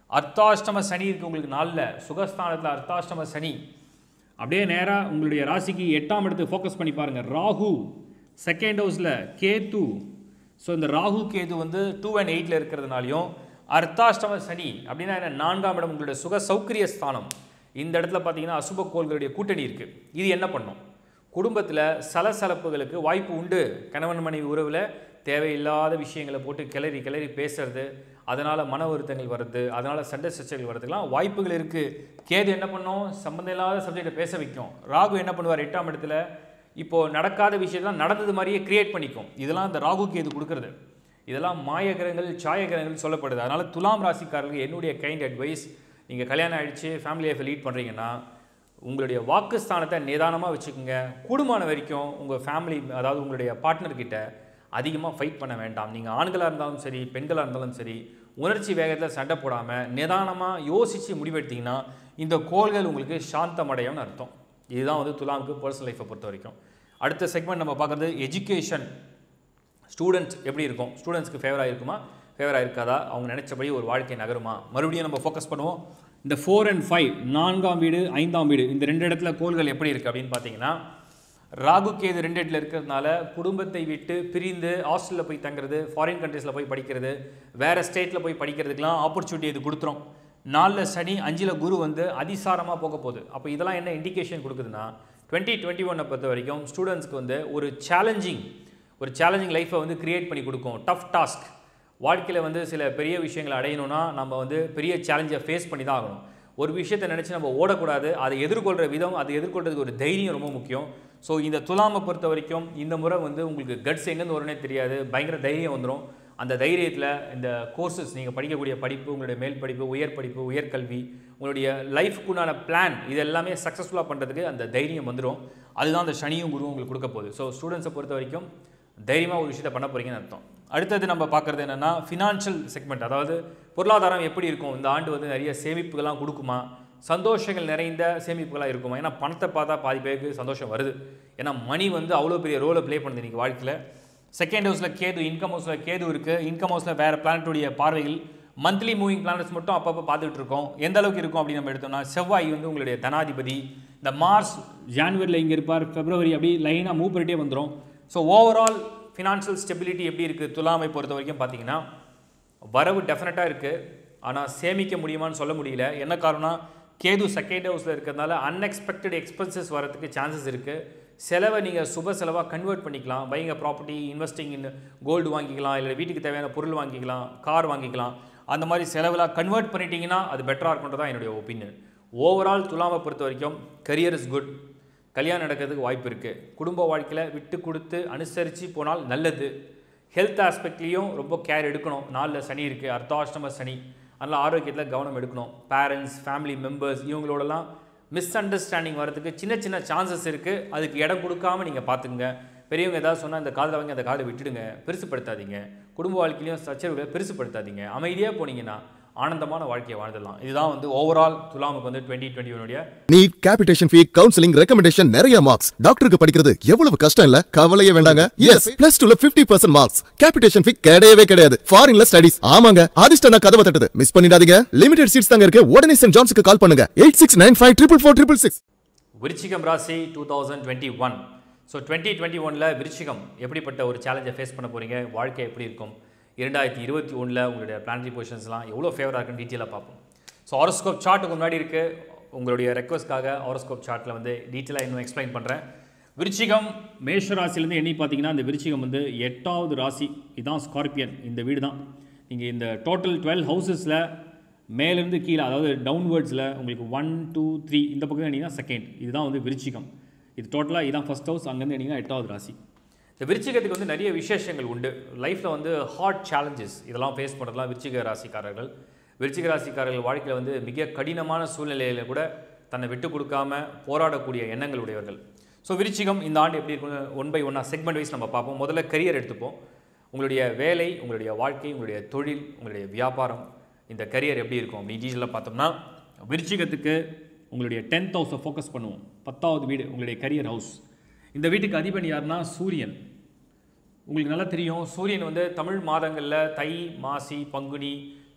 [SPEAKER 2] அர்த்தாஷ்டம சனி இருக்குது உங்களுக்கு நாளில் சுகஸ்தானத்தில் அர்த்தாஷ்டம சனி அப்படியே நேராக உங்களுடைய ராசிக்கு எட்டாம் இடத்துக்கு ஃபோக்கஸ் பண்ணி பாருங்கள் ராகு செகண்ட் ஹவுஸில் கேது ஸோ இந்த ராகு கேது வந்து டூ அண்ட் எயிட்டில் இருக்கிறதுனாலையும் அர்த்தாஷ்டம சனி அப்படின்னா என்ன நான்காம் இடம் உங்களுடைய சுக சௌக்கிரிய ஸ்தானம் இந்த இடத்துல பார்த்தீங்கன்னா அசுப கோள்களுடைய கூட்டணி இருக்குது இது என்ன பண்ணும் குடும்பத்தில் சலசலப்புகளுக்கு வாய்ப்பு உண்டு கணவன் மனைவி உறவில் தேவையில்லாத விஷயங்களை போட்டு கிளறி கிளறி பேசுறது அதனால் மன வருத்தங்கள் வருது அதனால் சண்டை சச்சரவுகள் வரதுக்கெல்லாம் வாய்ப்புகள் இருக்குது கேது என்ன பண்ணும் சம்மந்தம் இல்லாத சப்ஜெக்டை பேச வைக்கும் ராகு என்ன பண்ணுவார் எட்டாம் இடத்துல இப்போது நடக்காத விஷயத்தெல்லாம் நடந்தது மாதிரியே கிரியேட் பண்ணிக்கும் இதெல்லாம் அந்த ராகு கேது கொடுக்கறது இதெல்லாம் மாயகிரகங்கள் சாயகிரகங்கள் சொல்லப்படுது அதனால் துலாம் ராசிக்காரர்களுக்கு என்னுடைய கைண்ட் அட்வைஸ் நீங்கள் கல்யாணம் ஆயிடுச்சு ஃபேமிலி லைஃப்பை லீட் பண்ணுறீங்கன்னா உங்களுடைய வாக்குஸ்தானத்தை நிதானமாக வச்சுக்கோங்க கூடுமான வரைக்கும் உங்கள் ஃபேமிலி அதாவது உங்களுடைய பார்ட்னர்கிட்ட அதிகமாக ஃபைட் பண்ண வேண்டாம் நீங்கள் ஆண்களாக இருந்தாலும் சரி பெண்களாக இருந்தாலும் சரி உணர்ச்சி வேகத்தில் சண்டை போடாமல் நிதானமாக யோசித்து முடிவெடுத்தீங்கன்னா இந்த கோள்கள் உங்களுக்கு சாந்தமடையும்னு அர்த்தம் இதுதான் வந்து துலாமுக்கு பர்சனல் லைஃப்பை பொறுத்த வரைக்கும் அடுத்த செக்மெண்ட் நம்ம பார்க்குறது எஜுகேஷன் ஸ்டூடெண்ட்ஸ் எப்படி இருக்கும் ஸ்டூடெண்ட்ஸ்க்கு ஃபேவராக இருக்குமா ஃபேவராக இருக்காதா அவங்க நினச்சபடி ஒரு வாழ்க்கை நகருமா மறுபடியும் நம்ம ஃபோக்கஸ் பண்ணுவோம் இந்த ஃபோர் அண்ட் ஃபைவ் நான்காம் வீடு ஐந்தாம் வீடு இந்த ரெண்டு இடத்துல கோள்கள் எப்படி இருக்குது அப்படின்னு பார்த்தீங்கன்னா ராகு கேது ரெண்டு இடத்துல இருக்கிறதுனால குடும்பத்தை விட்டு பிரிந்து ஹாஸ்டலில் போய் தங்குறது ஃபாரின் கண்ட்ரீஸில் போய் படிக்கிறது வேறு ஸ்டேட்டில் போய் படிக்கிறதுக்கெலாம் ஆப்பர்ச்சுனிட்டி இது கொடுத்துரும் நாலில் சனி அஞ்சில் குரு வந்து அதிசாரமாக போக போகுது அப்போ இதெல்லாம் என்ன இண்டிகேஷன் கொடுக்குதுன்னா டுவெண்ட்டி டுவெண்ட்டி ஒன்னை பொறுத்த வரைக்கும் ஸ்டூடெண்ட்ஸ்க்கு வந்து ஒரு சேலஞ்சிங் ஒரு சேலஞ்சிங் லைஃப்பை வந்து கிரியேட் பண்ணி கொடுக்கும் டஃப் டாஸ்க் வாழ்க்கையில் வந்து சில பெரிய விஷயங்களை அடையணும்னா நம்ம வந்து பெரிய சேலஞ்சை ஃபேஸ் பண்ணி தான் ஆகணும் ஒரு விஷயத்தை நினச்சி நம்ம ஓடக்கூடாது அதை எதிர்கொள்கிற விதம் அதை எதிர்கொள்றதுக்கு ஒரு தைரியம் ரொம்ப முக்கியம் ஸோ இந்த துலாமை பொறுத்த வரைக்கும் இந்த முறை வந்து உங்களுக்கு கட்ஸ் எங்கேருந்து வரும்னே தெரியாது பயங்கர தைரியம் வந்துடும் அந்த தைரியத்தில் இந்த கோர்சஸ் நீங்கள் படிக்கக்கூடிய படிப்பு உங்களுடைய மேல் படிப்பு உயர் படிப்பு உயர்கல்வி உங்களுடைய லைஃப்க்குண்டான பிளான் இது எல்லாமே சக்ஸஸ்ஃபுல்லாக பண்ணுறதுக்கு அந்த தைரியம் வந்துடும் அதுதான் அந்த சனியும் குருவும் உங்களுக்கு கொடுக்க போகுது ஸோ ஸ்டூடெண்ட்ஸை பொறுத்த வரைக்கும் தைரியமாக ஒரு விஷயத்தை பண்ண போகிறீங்கன்னு அர்த்தம் அடுத்தது நம்ம பார்க்குறது என்னென்னா ஃபினான்ஷியல் செக்மெண்ட் அதாவது பொருளாதாரம் எப்படி இருக்கும் இந்த ஆண்டு வந்து நிறைய சேமிப்புகள்லாம் கொடுக்குமா சந்தோஷங்கள் நிறைந்த சேமிப்புகளாக இருக்குமா ஏன்னா பணத்தை பார்த்தா பாதி பேருக்கு சந்தோஷம் வருது ஏன்னா மணி வந்து அவ்வளோ பெரிய ரோலை ப்ளே பண்ணுது இன்றைக்கி வாழ்க்கையில் செகண்ட் ஹவுஸில் கேது இன்கம் ஹவுஸில் கேது இருக்குது இன்கம் ஹவுஸில் வேறு பிளானட்டுடைய பார்வைகள் மந்த்லி மூவிங் பிளானட்ஸ் மட்டும் அப்பப்போ பார்த்துட்டு இருக்கோம் எந்த அளவுக்கு இருக்கும் அப்படின்னு நம்ம எடுத்தோம்னா செவ்வாய் வந்து உங்களுடைய தனாதிபதி இந்த மார்ச் ஜான்வரியில் இங்கே இருப்பார் பிப்ரவரி அப்படி லைனாக மூவ் பண்ணிட்டே வந்துடும் ஸோ ஓவரால் ஃபினான்ஷியல் ஸ்டெபிலிட்டி எப்படி இருக்குது துலாமை பொறுத்த வரைக்கும் பார்த்தீங்கன்னா வரவு டெஃபினட்டாக இருக்குது ஆனால் சேமிக்க முடியுமான்னு சொல்ல முடியல என்ன காரணம்னா கேது செகண்ட் ஹவுஸில் இருக்கிறதுனால அன்எக்ஸ்பெக்டட் எக்ஸ்பென்சஸ் வரதுக்கு சான்சஸ் இருக்குது செலவை நீங்கள் சுப செலவாக கன்வெர்ட் பண்ணிக்கலாம் buying property investing in gold வாங்கிக்கலாம் இல்லை வீட்டுக்கு தேவையான பொருள் வாங்கிக்கலாம் கார் வாங்கிக்கலாம் அந்த மாதிரி செலவெல்லாம் கன்வெர்ட் பண்ணிட்டீங்கன்னா அது பெட்டராக இருக்குன்றது தான் என்னுடைய ஒப்பீனியன் ஓவரால் துலாமை பொறுத்த வரைக்கும் கரியர் இஸ் குட் கல்யாணம் நடக்கிறதுக்கு வாய்ப்பு இருக்குது குடும்ப வாழ்க்கையில் விட்டு கொடுத்து அனுசரித்து போனால் நல்லது ஹெல்த் ஆஸ்பெக்ட்லேயும் ரொம்ப கேர் எடுக்கணும் நாளில் சனி இருக்குது அர்த்தாஷ்டம சனி அதனால் ஆரோக்கியத்தில் கவனம் எடுக்கணும் பேரண்ட்ஸ் ஃபேமிலி மெம்பர்ஸ் இவங்களோடலாம் மிஸ் அண்டர்ஸ்டாண்டிங் வரதுக்கு சின்ன சின்ன சான்சஸ் இருக்குது அதுக்கு இடம் கொடுக்காம நீங்கள் பார்த்துக்குங்க பெரியவங்க ஏதாவது சொன்னால் இந்த காதில் வாங்கி அந்த காதை விட்டுடுங்க பெருசுப்படுத்தாதீங்க குடும்ப வாழ்க்கையிலையும் சச்சரவுகளை பெருசுப்படுத்தாதீங்க அமைதியாக போனீங்கன்னா ஆனந்தமான வாழ்க்கையை வாழ்ந்துடலாம் இதுதான் வந்து ஓவரால் துலாமுக்கு வந்து டுவெண்ட்டி டுவெண்ட்டி ஒனுடைய
[SPEAKER 1] NEET capitation fee counselling recommendation நிறைய மார்க்ஸ் டாக்டருக்கு படிக்கிறது எவ்வளவு கஷ்டம் இல்ல கவலையே வேண்டாங்க எஸ் பிளஸ் டூல fifty percent marks capitation fee கிடையவே கிடையாது ஃபாரின்ல ஸ்டடிஸ் ஆமாங்க அதிர்ஷ்டம் நான் கதவை தட்டுது மிஸ் பண்ணிடாதீங்க லிமிடெட் சீட்ஸ் தாங்க இருக்கு உடனே சென்ட் ஜான்ஸுக்கு கால் பண்ணுங்க eight six nine five triple four triple six
[SPEAKER 2] Vrischikam ராசி two thousand twenty one so twenty twenty ஒனில் விருச்சிகம் எப்படிப்பட்ட ஒரு சேலஞ்சை ஃபேஸ் பண்ண போகிறீங்க வாழ்க்கை எப்படி இருக்கும் இரண்டாயிரத்தி இருபத்தி ஒன்றில் உங்களுடைய பிளானரி பொசிஷன்ஸ்லாம் எவ்வளோ ஃபேவராக இருக்குன்னு டீட்டெயிலாக பார்ப்போம் ஸோ ஹாரோஸ்கோப் சார்ட்டுக்கு முன்னாடி இருக்குது உங்களுடைய ரெக்வஸ்ட்காக ஹாரோஸ்கோப் சார்ட்டில் வந்து டீட்டெயிலாக இன்னும் எக்ஸ்பிளைன் பண்ணுறேன் விருச்சிகம் மேஷ ராசிலேருந்து எண்ணி பார்த்தீங்கன்னா இந்த விருச்சிகம் வந்து எட்டாவது ராசி இதுதான் ஸ்கார்பியன் இந்த வீடு தான் நீங்கள் இந்த டோட்டல் டுவெல் ஹவுசஸில் மேலேருந்து கீழே அதாவது டவுன்வேர்ட்ஸில் உங்களுக்கு ஒன் டூ த்ரீ இந்த பக்கம் எண்ணிங்கன்னா செகண்ட் இதுதான் வந்து விருச்சிகம் இது டோட்டலாக இதுதான் ஃபஸ்ட் ஹவுஸ் அங்கேருந்து எண்ணிங்கன்னா எட்டாவது ராசி இந்த விருச்சிகத்துக்கு வந்து நிறைய விசேஷங்கள் உண்டு லைஃப்பில் வந்து ஹார்ட் சேலஞ்சஸ் இதெல்லாம் ஃபேஸ் பண்ணுறதுலாம் விருச்சிக ராசிக்காரர்கள் விருச்சிக ராசிக்காரர்கள் வாழ்க்கையில் வந்து மிக கடினமான சூழ்நிலையில் கூட தன்னை விட்டு கொடுக்காம போராடக்கூடிய எண்ணங்கள் உடையவர்கள் ஸோ விருச்சிகம் இந்த ஆண்டு எப்படி இருக்குன்னு ஒன் பை ஒன்னாக செக்மெண்ட் வைஸ் நம்ம பார்ப்போம் முதல்ல கரியர் எடுத்துப்போம் உங்களுடைய வேலை உங்களுடைய வாழ்க்கை உங்களுடைய தொழில் உங்களுடைய வியாபாரம் இந்த கரியர் எப்படி இருக்கும் அப்படி டீட்டெயிலாக பார்த்தோம்னா விருச்சிகத்துக்கு உங்களுடைய டென்த் ஹவுஸை ஃபோக்கஸ் பண்ணுவோம் பத்தாவது வீடு உங்களுடைய கரியர் ஹவுஸ் இந்த வீட்டுக்கு அதிபதி யாருன்னா சூரியன் உங்களுக்கு நல்லா தெரியும் சூரியன் வந்து தமிழ் மாதங்களில் தை மாசி பங்குனி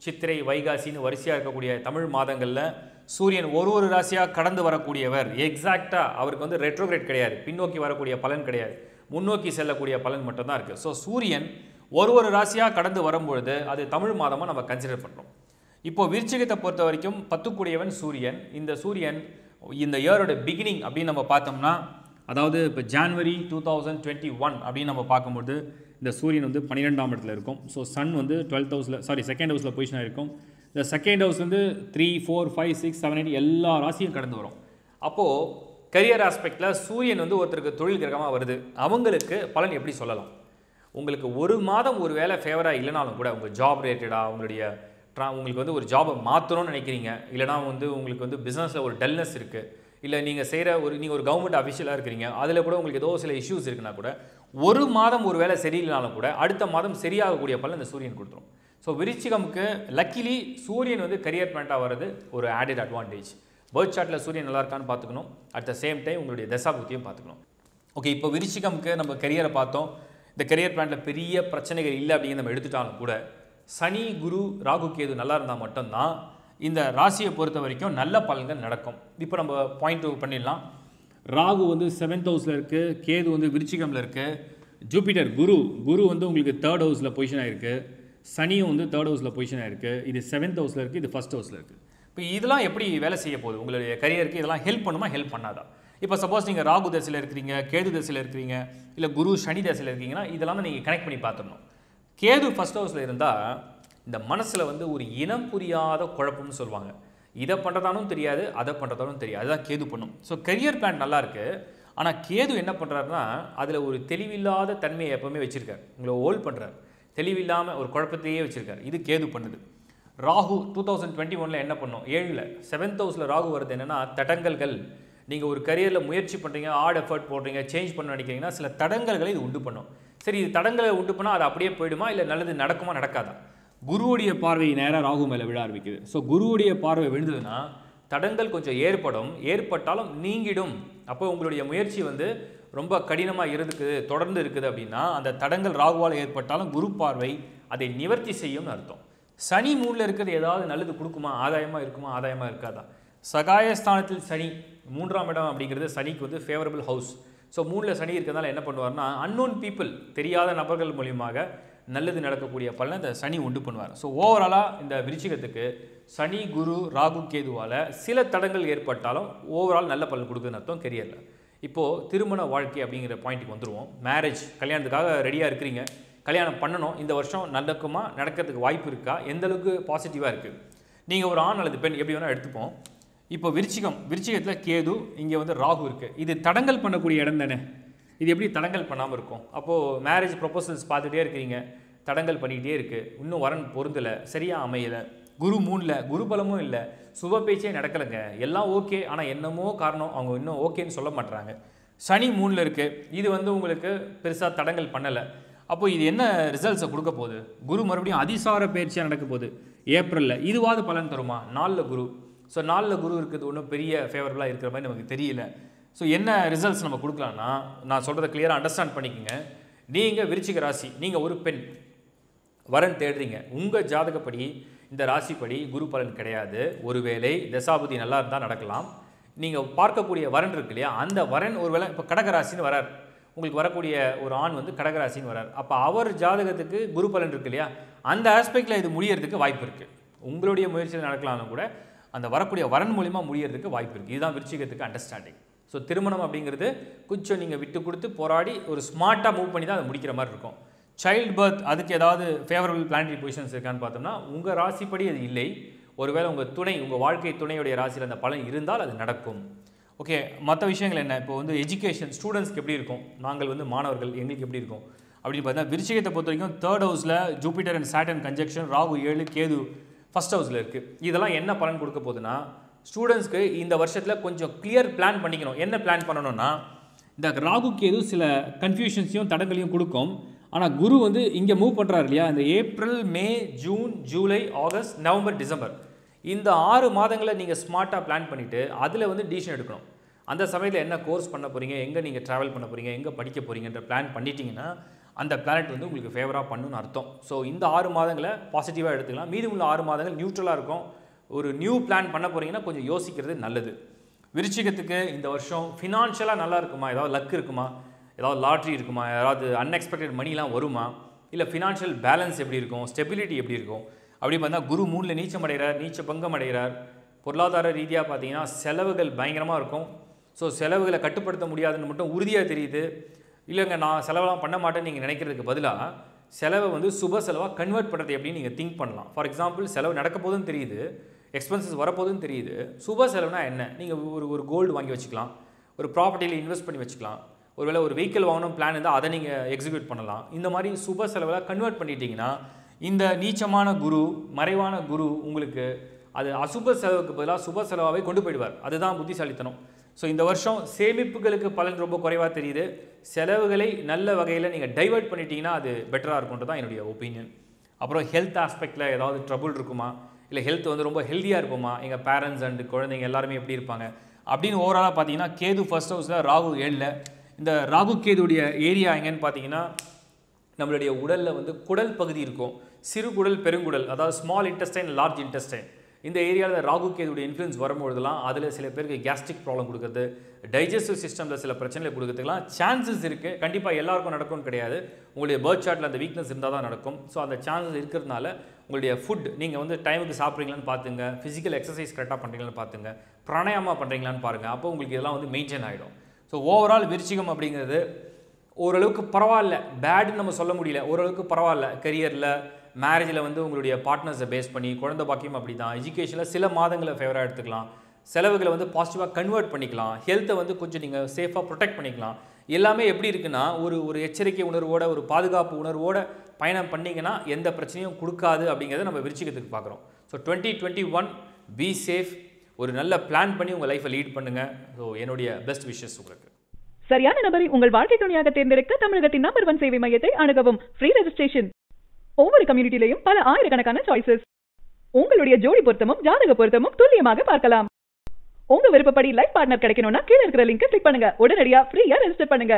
[SPEAKER 2] சித்திரை வைகாசின்னு வரிசையாக இருக்கக்கூடிய தமிழ் மாதங்களில் சூரியன் ஒரு ஒரு ராசியாக கடந்து வரக்கூடியவர் எக்ஸாக்டாக அவருக்கு வந்து ரெட்ரோகிரேட் கிடையாது பின்னோக்கி வரக்கூடிய பலன் கிடையாது முன்னோக்கி செல்லக்கூடிய பலன் மட்டும்தான் இருக்குது ஸோ சூரியன் ஒரு ஒரு ராசியாக கடந்து வரும்பொழுது அது தமிழ் மாதமாக நம்ம கன்சிடர் பண்ணுறோம் இப்போ விருச்சிகத்தை பொறுத்த வரைக்கும் பத்துக்குடையவன் சூரியன் இந்த சூரியன் இந்த இயரோட பிகினிங் அப்படின்னு நம்ம பார்த்தோம்னா அதாவது இப்போ January two thousand twenty one அப்படின்னு நம்ம பார்க்கும்போது இந்த சூரியன் வந்து பன்னிரெண்டாம் இடத்துல இருக்கும் ஸோ சன் வந்து டுவெல்த் ஹவுஸில் சாரி செகண்ட் ஹவுஸில் பொசிஷனாக இருக்கும் இந்த செகண்ட் ஹவுஸ் வந்து three four five six seven eight எல்லா ராசியும் கடந்து வரும் அப்போது கரியர் ஆஸ்பெக்டில் சூரியன் வந்து ஒருத்தருக்கு தொழில் கிரகமாக வருது அவங்களுக்கு பலன் எப்படி சொல்லலாம் உங்களுக்கு ஒரு மாதம் ஒரு வேலை ஃபேவராக இல்லைனாலும் கூட உங்கள் ஜாப் ரிலேட்டடாக உங்களுடைய ட்ரா உங்களுக்கு வந்து ஒரு ஜாபை மாற்றணும்னு நினைக்கிறீங்க இல்லைனா வந்து உங்களுக்கு வந்து பிஸ்னஸில் ஒரு டல்னஸ் இருக்குது இல்லை நீங்கள் செய்கிற ஒரு நீங்கள் ஒரு கவர்மெண்ட் அஃபிஷியலாக இருக்கிறீங்க அதில் கூட உங்களுக்கு ஏதோ சில இஷ்யூஸ் இருக்குன்னா கூட ஒரு மாதம் ஒரு வேலை சரியில்லைனாலும் கூட அடுத்த மாதம் சரியாகக்கூடிய பலன் இந்த சூரியன் கொடுத்துரும் ஸோ விருச்சிகமுக்கு லக்கிலி சூரியன் வந்து கரியர் பாயிண்ட்டாக வர்றது ஒரு ஆடட் அட்வான்டேஜ் பேர்த் சார்ட்டில் சூரியன் நல்லா இருக்கான்னு பார்த்துக்கணும் அட் த சேம் டைம் உங்களுடைய தசாபுத்தியும் பார்த்துக்கணும் ஓகே இப்போ விருச்சிகமுக்கு நம்ம கரியரை பார்த்தோம் இந்த கரியர் பிளானில் பெரிய பிரச்சனைகள் இல்லை அப்படின்னு நம்ம எடுத்துட்டாலும் கூட சனி குரு ராகு கேது நல்லா இருந்தால் மட்டும்தான் இந்த ராசியை பொறுத்த வரைக்கும் நல்ல பலன்கள் நடக்கும் இப்போ நம்ம பாயிண்ட் பண்ணிடலாம் ராகு வந்து செவன்த் ஹவுஸில் இருக்குது கேது வந்து விருச்சிகமில் இருக்குது ஜூபிட்டர் குரு குரு வந்து உங்களுக்கு தேர்ட் ஹவுஸில் பொசிஷன் ஆயிருக்கு சனியும் வந்து தேர்ட் ஹவுஸில் பொசிஷன் ஆயிருக்கு இது செவன்த் ஹவுஸில் இருக்குது இது ஃபஸ்ட் ஹவுஸில் இருக்குது இப்போ இதெல்லாம் எப்படி வேலை செய்ய போகுது உங்களுடைய கரியருக்கு இதெல்லாம் ஹெல்ப் பண்ணுமா ஹெல்ப் பண்ணாதா இப்போ சப்போஸ் நீங்கள் ராகு தசையில் இருக்கிறீங்க கேது தசையில் இருக்கிறீங்க இல்லை குரு சனி தசையில் இருக்கீங்கன்னா இதெல்லாம் நீங்கள் கனெக்ட் பண்ணி பார்த்துடணும் கேது ஃபஸ்ட் ஹவுஸில் இருந்தால் இந்த மனசில் வந்து ஒரு இனம் புரியாத குழப்பம்னு சொல்லுவாங்க இதை பண்ணுறதானும் தெரியாது அதை பண்ணுறதானும் தெரியாது அதுதான் கேது பண்ணும் ஸோ கரியர் பிளான் நல்லா இருக்கு ஆனால் கேது என்ன பண்ணுறாருன்னா அதில் ஒரு தெளிவில்லாத தன்மையை எப்போவுமே வச்சுருக்காரு உங்களை ஹோல்ட் பண்ணுறாரு தெளிவில்லாமல் ஒரு குழப்பத்தையே வச்சுருக்காரு இது கேது பண்ணுது ராகு டூ தௌசண்ட் டுவெண்ட்டி ஒனில் என்ன பண்ணோம் ஏழில் செவன்த் ஹவுஸில் ராகு வருது என்னென்னா தடங்கல்கள் நீங்கள் ஒரு கரியரில் முயற்சி பண்ணுறீங்க ஆட் எஃபர்ட் போடுறீங்க சேஞ்ச் பண்ண நினைக்கிறீங்கன்னா சில தடங்கல்களை இது உண்டு பண்ணும் சரி இது தடங்களை உண்டு பண்ணால் அது அப்படியே போயிடுமா இல்லை நல்லது நடக்குமா நடக்காதா குருவுடைய பார்வை நேராக ராகு மேலே விழ ஆரம்பிக்குது ஸோ குருவுடைய பார்வை விழுந்ததுன்னா தடங்கள் கொஞ்சம் ஏற்படும் ஏற்பட்டாலும் நீங்கிடும் அப்போ உங்களுடைய முயற்சி வந்து ரொம்ப கடினமாக இருக்குது தொடர்ந்து இருக்குது அப்படின்னா அந்த தடங்கள் ராகுவால் ஏற்பட்டாலும் குரு பார்வை அதை நிவர்த்தி செய்யும்னு அர்த்தம் சனி மூணில் இருக்கிறது ஏதாவது நல்லது கொடுக்குமா ஆதாயமாக இருக்குமா ஆதாயமாக இருக்காதா சகாயஸ்தானத்தில் சனி மூன்றாம் இடம் அப்படிங்கிறது சனிக்கு வந்து ஃபேவரபிள் ஹவுஸ் ஸோ மூணில் சனி இருக்கிறதால என்ன பண்ணுவார்னா அன்னோன் பீப்புள் தெரியாத நபர்கள் மூலியமாக நல்லது நடக்கக்கூடிய பலனை இந்த சனி உண்டு பண்ணுவார் ஸோ ஓவராலாக இந்த விருச்சிகத்துக்கு சனி குரு ராகு கேதுவால் சில தடங்கள் ஏற்பட்டாலும் ஓவரால் நல்ல பலன் கொடுக்குதுன்னு அர்த்தம் கெரியரில் இப்போது திருமண வாழ்க்கை அப்படிங்கிற பாயிண்ட்டுக்கு வந்துடுவோம் மேரேஜ் கல்யாணத்துக்காக ரெடியாக இருக்கிறீங்க கல்யாணம் பண்ணணும் இந்த வருஷம் நடக்குமா நடக்கிறதுக்கு வாய்ப்பு இருக்கா எந்த அளவுக்கு பாசிட்டிவாக இருக்குது நீங்கள் ஒரு ஆண் அல்லது பெண் எப்படி வேணால் எடுத்துப்போம் இப்போ விருச்சிகம் விருச்சிகத்தில் கேது இங்கே வந்து ராகு இருக்குது இது தடங்கல் பண்ணக்கூடிய இடம் தானே இது எப்படி தடங்கல் பண்ணாமல் இருக்கும் அப்போது மேரேஜ் ப்ரொபோசல்ஸ் பார்த்துட்டே இருக்கிறீங்க தடங்கல் பண்ணிக்கிட்டே இருக்குது இன்னும் வரன் பொருந்தலை சரியாக அமையலை குரு மூணில் குரு பலமும் இல்லை சுப பேச்சே நடக்கலைங்க எல்லாம் ஓகே ஆனால் என்னமோ காரணம் அவங்க இன்னும் ஓகேன்னு சொல்ல மாட்டுறாங்க சனி மூணில் இருக்குது இது வந்து உங்களுக்கு பெருசாக தடங்கல் பண்ணலை அப்போ இது என்ன ரிசல்ட்ஸை கொடுக்க போகுது குரு மறுபடியும் அதிசார பயிற்சியாக நடக்க போகுது ஏப்ரலில் இதுவாது பலன் தருமா நாலில் குரு ஸோ நாலில் குரு இருக்கிறது ஒன்றும் பெரிய ஃபேவரபுளாக இருக்கிற மாதிரி நமக்கு தெரியல ஸோ என்ன ரிசல்ட்ஸ் நம்ம கொடுக்கலாம்னா நான் சொல்கிறத கிளியராக அண்டர்ஸ்டாண்ட் பண்ணிக்கோங்க நீங்கள் விருச்சிக ராசி நீங்கள் ஒரு பெண் வரன் தேடுறீங்க உங்கள் ஜாதகப்படி இந்த ராசிப்படி குரு பலன் கிடையாது ஒருவேளை தசாபதி நல்லா இருந்தால் நடக்கலாம் நீங்கள் பார்க்கக்கூடிய வரன் இருக்கு இல்லையா அந்த வரன் ஒருவேளை இப்போ கடகராசின்னு வரார் உங்களுக்கு வரக்கூடிய ஒரு ஆண் வந்து கடகராசின்னு வரார் அப்போ அவர் ஜாதகத்துக்கு குரு பலன் இருக்கு இல்லையா அந்த ஆஸ்பெக்டில் இது முடியறதுக்கு வாய்ப்பு இருக்குது உங்களுடைய முயற்சியில் நடக்கலாம்னு கூட அந்த வரக்கூடிய வரன் மூலிமா முடியறதுக்கு வாய்ப்பு இருக்குது இதுதான் விருச்சிகத்துக்கு அண்டர்ஸ்டாண்டிங் ஸோ திருமணம் அப்படிங்கிறது கொஞ்சம் நீங்கள் விட்டு கொடுத்து போராடி ஒரு ஸ்மார்ட்டாக மூவ் பண்ணி தான் அதை முடிக்கிற மாதிரி இருக்கும் சைல்டு பர்த் அதுக்கு ஏதாவது ஃபேவரபிள் பிளானரி பொசிஷன்ஸ் இருக்கான்னு பார்த்தோம்னா உங்கள் ராசிப்படி அது இல்லை ஒருவேளை உங்கள் துணை உங்கள் வாழ்க்கை துணையுடைய ராசியில் அந்த பலன் இருந்தால் அது நடக்கும் ஓகே மற்ற விஷயங்கள் என்ன இப்போ வந்து எஜுகேஷன் ஸ்டூடெண்ட்ஸ்க்கு எப்படி இருக்கும் நாங்கள் வந்து மாணவர்கள் எங்களுக்கு எப்படி இருக்கும் அப்படின்னு பார்த்தா விருச்சிகத்தை பொறுத்த வரைக்கும் தேர்ட் ஹவுஸில் Jupiter and Saturn conjunction Rahu ஏழு கேது ஃபஸ்ட் ஹவுஸில் இருக்குது இதெல்லாம் என்ன பலன் கொடுக்க போகுதுன்னா ஸ்டூடெண்ட்ஸ்க்கு இந்த வருஷத்தில் கொஞ்சம் கிளியர் பிளான் பண்ணிக்கணும் என்ன பிளான் பண்ணணும்னா இந்த ராகு கேது சில கன்ஃபியூஷன்ஸையும் தடங்களையும் கொடுக்கும் ஆனால் குரு வந்து இங்கே மூவ் பண்ணுறாரு இல்லையா இந்த April May June July August November December இந்த ஆறு மாதங்களை நீங்கள் ஸ்மார்ட்டாக பிளான் பண்ணிவிட்டு அதில் வந்து டிசிஷன் எடுக்கணும் அந்த சமயத்தில் என்ன கோர்ஸ் பண்ண போகிறீங்க எங்கே நீங்கள் ட்ராவல் பண்ண போகிறீங்க எங்கே படிக்க போகிறீங்கன்ற பிளான் பண்ணிட்டீங்கன்னா அந்த பிளானட் வந்து உங்களுக்கு ஃபேவராக பண்ணுன்னு அர்த்தம் ஸோ இந்த ஆறு மாதங்களை பாசிட்டிவாக எடுத்துக்கலாம் மீதி உள்ள ஆறு மாதங்கள் நியூட்ரலாக இருக்கும் ஒரு நியூ பிளான் பண்ண போகிறீங்கன்னா கொஞ்சம் யோசிக்கிறது நல்லது விருச்சிகத்துக்கு இந்த வருஷம் ஃபினான்ஷியலாக நல்லா இருக்குமா ஏதாவது லக் இருக்குமா ஏதாவது லாட்ரி இருக்குமா ஏதாவது அன்எக்ஸ்பெக்டட் மணிலாம் வருமா இல்லை ஃபினான்ஷியல் பேலன்ஸ் எப்படி இருக்கும் ஸ்டெபிலிட்டி எப்படி இருக்கும் அப்படி பார்த்தா குரு மூணில் நீச்சம் அடைகிறார் நீச்ச பங்கம் அடைகிறார் பொருளாதார ரீதியாக பார்த்தீங்கன்னா செலவுகள் பயங்கரமாக இருக்கும் ஸோ செலவுகளை கட்டுப்படுத்த முடியாதுன்னு மட்டும் உறுதியாக தெரியுது இல்லைங்க நான் செலவெல்லாம் பண்ண மாட்டேன்னு நீங்கள் நினைக்கிறதுக்கு பதிலாக செலவை வந்து சுப செலவாக கன்வெர்ட் பண்ணுறது எப்படின்னு நீங்கள் திங்க் பண்ணலாம் ஃபார் எக்ஸாம்பிள் செலவு நடக்க போதுன்னு தெரியுது எக்ஸ்பென்சஸ் வரப்போதுன்னு தெரியுது சுப செலவுனா என்ன நீங்கள் ஒரு ஒரு கோல்டு வாங்கி வச்சுக்கலாம் ஒரு ப்ராப்பர்ட்டியில் இன்வெஸ்ட் பண்ணி வச்சுக்கலாம் ஒருவேளை ஒரு வெஹிக்கிள் வாங்கணும் பிளான் இருந்தால் அதை நீங்கள் எக்ஸிக்யூட் பண்ணலாம் இந்த மாதிரி சுப செலவில் கன்வெர்ட் பண்ணிட்டீங்கன்னா இந்த நீச்சமான குரு மறைவான குரு உங்களுக்கு அது அசுப செலவுக்கு பதிலாக சுப செலவாகவே கொண்டு போயிடுவார் அதுதான் புத்திசாலித்தனம் ஸோ இந்த வருஷம் சேமிப்புகளுக்கு பலன் ரொம்ப குறைவாக தெரியுது செலவுகளை நல்ல வகையில் நீங்கள் டைவர்ட் பண்ணிட்டீங்கன்னா அது பெட்டராக இருக்கும்ன்றது தான் என்னுடைய ஒப்பீனியன் அப்புறம் ஹெல்த் ஆஸ்பெக்டில் ஏதாவது ட்ரபுள் இருக்குமா இல்லை ஹெல்த் வந்து ரொம்ப ஹெல்த்தியாக இருப்போமா எங்கள் பேரண்ட்ஸ் அண்ட் குழந்தைங்க எல்லாருமே எப்படி இருப்பாங்க அப்படின்னு ஓவராலாக பார்த்தீங்கன்னா கேது ஃபர்ஸ்ட் ஹவுஸில் ராகு ஏழில் இந்த ராகு கேதுடைய ஏரியா எங்கன்னு பார்த்தீங்கன்னா நம்மளுடைய உடலில் வந்து குடல் பகுதி இருக்கும் சிறு குடல் பெருங்குடல் அதாவது ஸ்மால் இன்டெஸ்டைன் லார்ஜ் இன்டெஸ்டைன் இந்த ஏரியாவில் ராகு கேதுடைய இன்ஃப்ளூயன்ஸ் வரும்பொழுதுலாம் அதில் சில பேருக்கு கேஸ்ட்ரிக் ப்ராப்ளம் கொடுக்குறது டைஜஸ்டிவ் சிஸ்டமில் சில பிரச்சனைகளை கொடுக்கறதுக்குலாம் சான்சஸ் இருக்குது கண்டிப்பாக எல்லாருக்கும் நடக்கும்னு கிடையாது உங்களுடைய பர்த் சார்ட்டில் அந்த வீக்னஸ் இருந்தால் தான் நடக்கும் ஸோ அந்த சான்சஸ் இருக்கிறதுனால உங்களுடைய ஃபுட் நீங்கள் வந்து டைமுக்கு சாப்பிட்றீங்களான்னு பார்த்துங்க ஃபிசிக்கல் எக்ஸசைஸ் கரெக்டாக பண்ணுறீங்களான்னு பார்த்துங்க பிராணாயாமா பண்ணுறீங்களான்னு பாருங்கள் அப்போ உங்களுக்கு இதெல்லாம் வந்து மெயின்டைன் ஆகிடும் ஸோ ஓவரால் விருச்சிகம் அப்படிங்கிறது ஓரளவுக்கு பரவாயில்ல பேடுன்னு நம்ம சொல்ல முடியல ஓரளவுக்கு பரவாயில்ல கரியரில் மேரேஜில் வந்து உங்களுடைய பார்ட்னர்ஸை பேஸ் பண்ணி குழந்தை பாக்கியம் அப்படி தான் எஜுகேஷனில் சில மாதங்களை ஃபேவராக எடுத்துக்கலாம் செலவுகளை வந்து பாசிட்டிவாக கன்வெர்ட் பண்ணிக்கலாம் ஹெல்த்தை வந்து கொஞ்சம் நீங்கள் சேஃபாக ப்ரொடெக்ட் பண்ணிக்கலாம் எல்லாமே எப்படி இருக்குன்னா ஒரு ஒரு எச்சரிக்கை உணர்வோட ஒரு பாதுகாப்பு உணர்வோட பயணம் பண்ணிங்கன்னா எந்த பிரச்சனையும் கொடுக்காது அப்படிங்கிறத நம்ம விருச்சிகத்துக்கு பார்க்குறோம் so twenty twenty one be safe ஒரு நல்ல பிளான் பண்ணி உங்கள் லைஃப்பை லீட் பண்ணுங்கள் ஸோ என்னுடைய பெஸ்ட் விஷஸ் உங்களுக்கு
[SPEAKER 3] சரியான நபரை உங்கள் வாழ்க்கை துணையாக தேர்ந்தெடுக்க தமிழகத்தின் நம்பர் ஒன் சேவை மையத்தை அணுகவும் ஃப்ரீ ரெஜிஸ்ட்ரேஷன் ஒவ்வொரு கம்யூனிட்டிலையும் பல ஆயிரக்கணக்கான சாய்ஸஸ் உங்களுடைய ஜோடி பொருத்தமும் ஜாதக பொருத்தமும் துல்லியமாக பார்க்கலாம் உங்க விருப்பப்படி லைஃப் பார்ட்னர் கிடைக்கணும்னா கீழ இருக்கிற லிங்கை கிளிக் பண்ணுங்க உடனடியா ஃப்ரீயா ரெஜிஸ்டர் பண்ணுங்க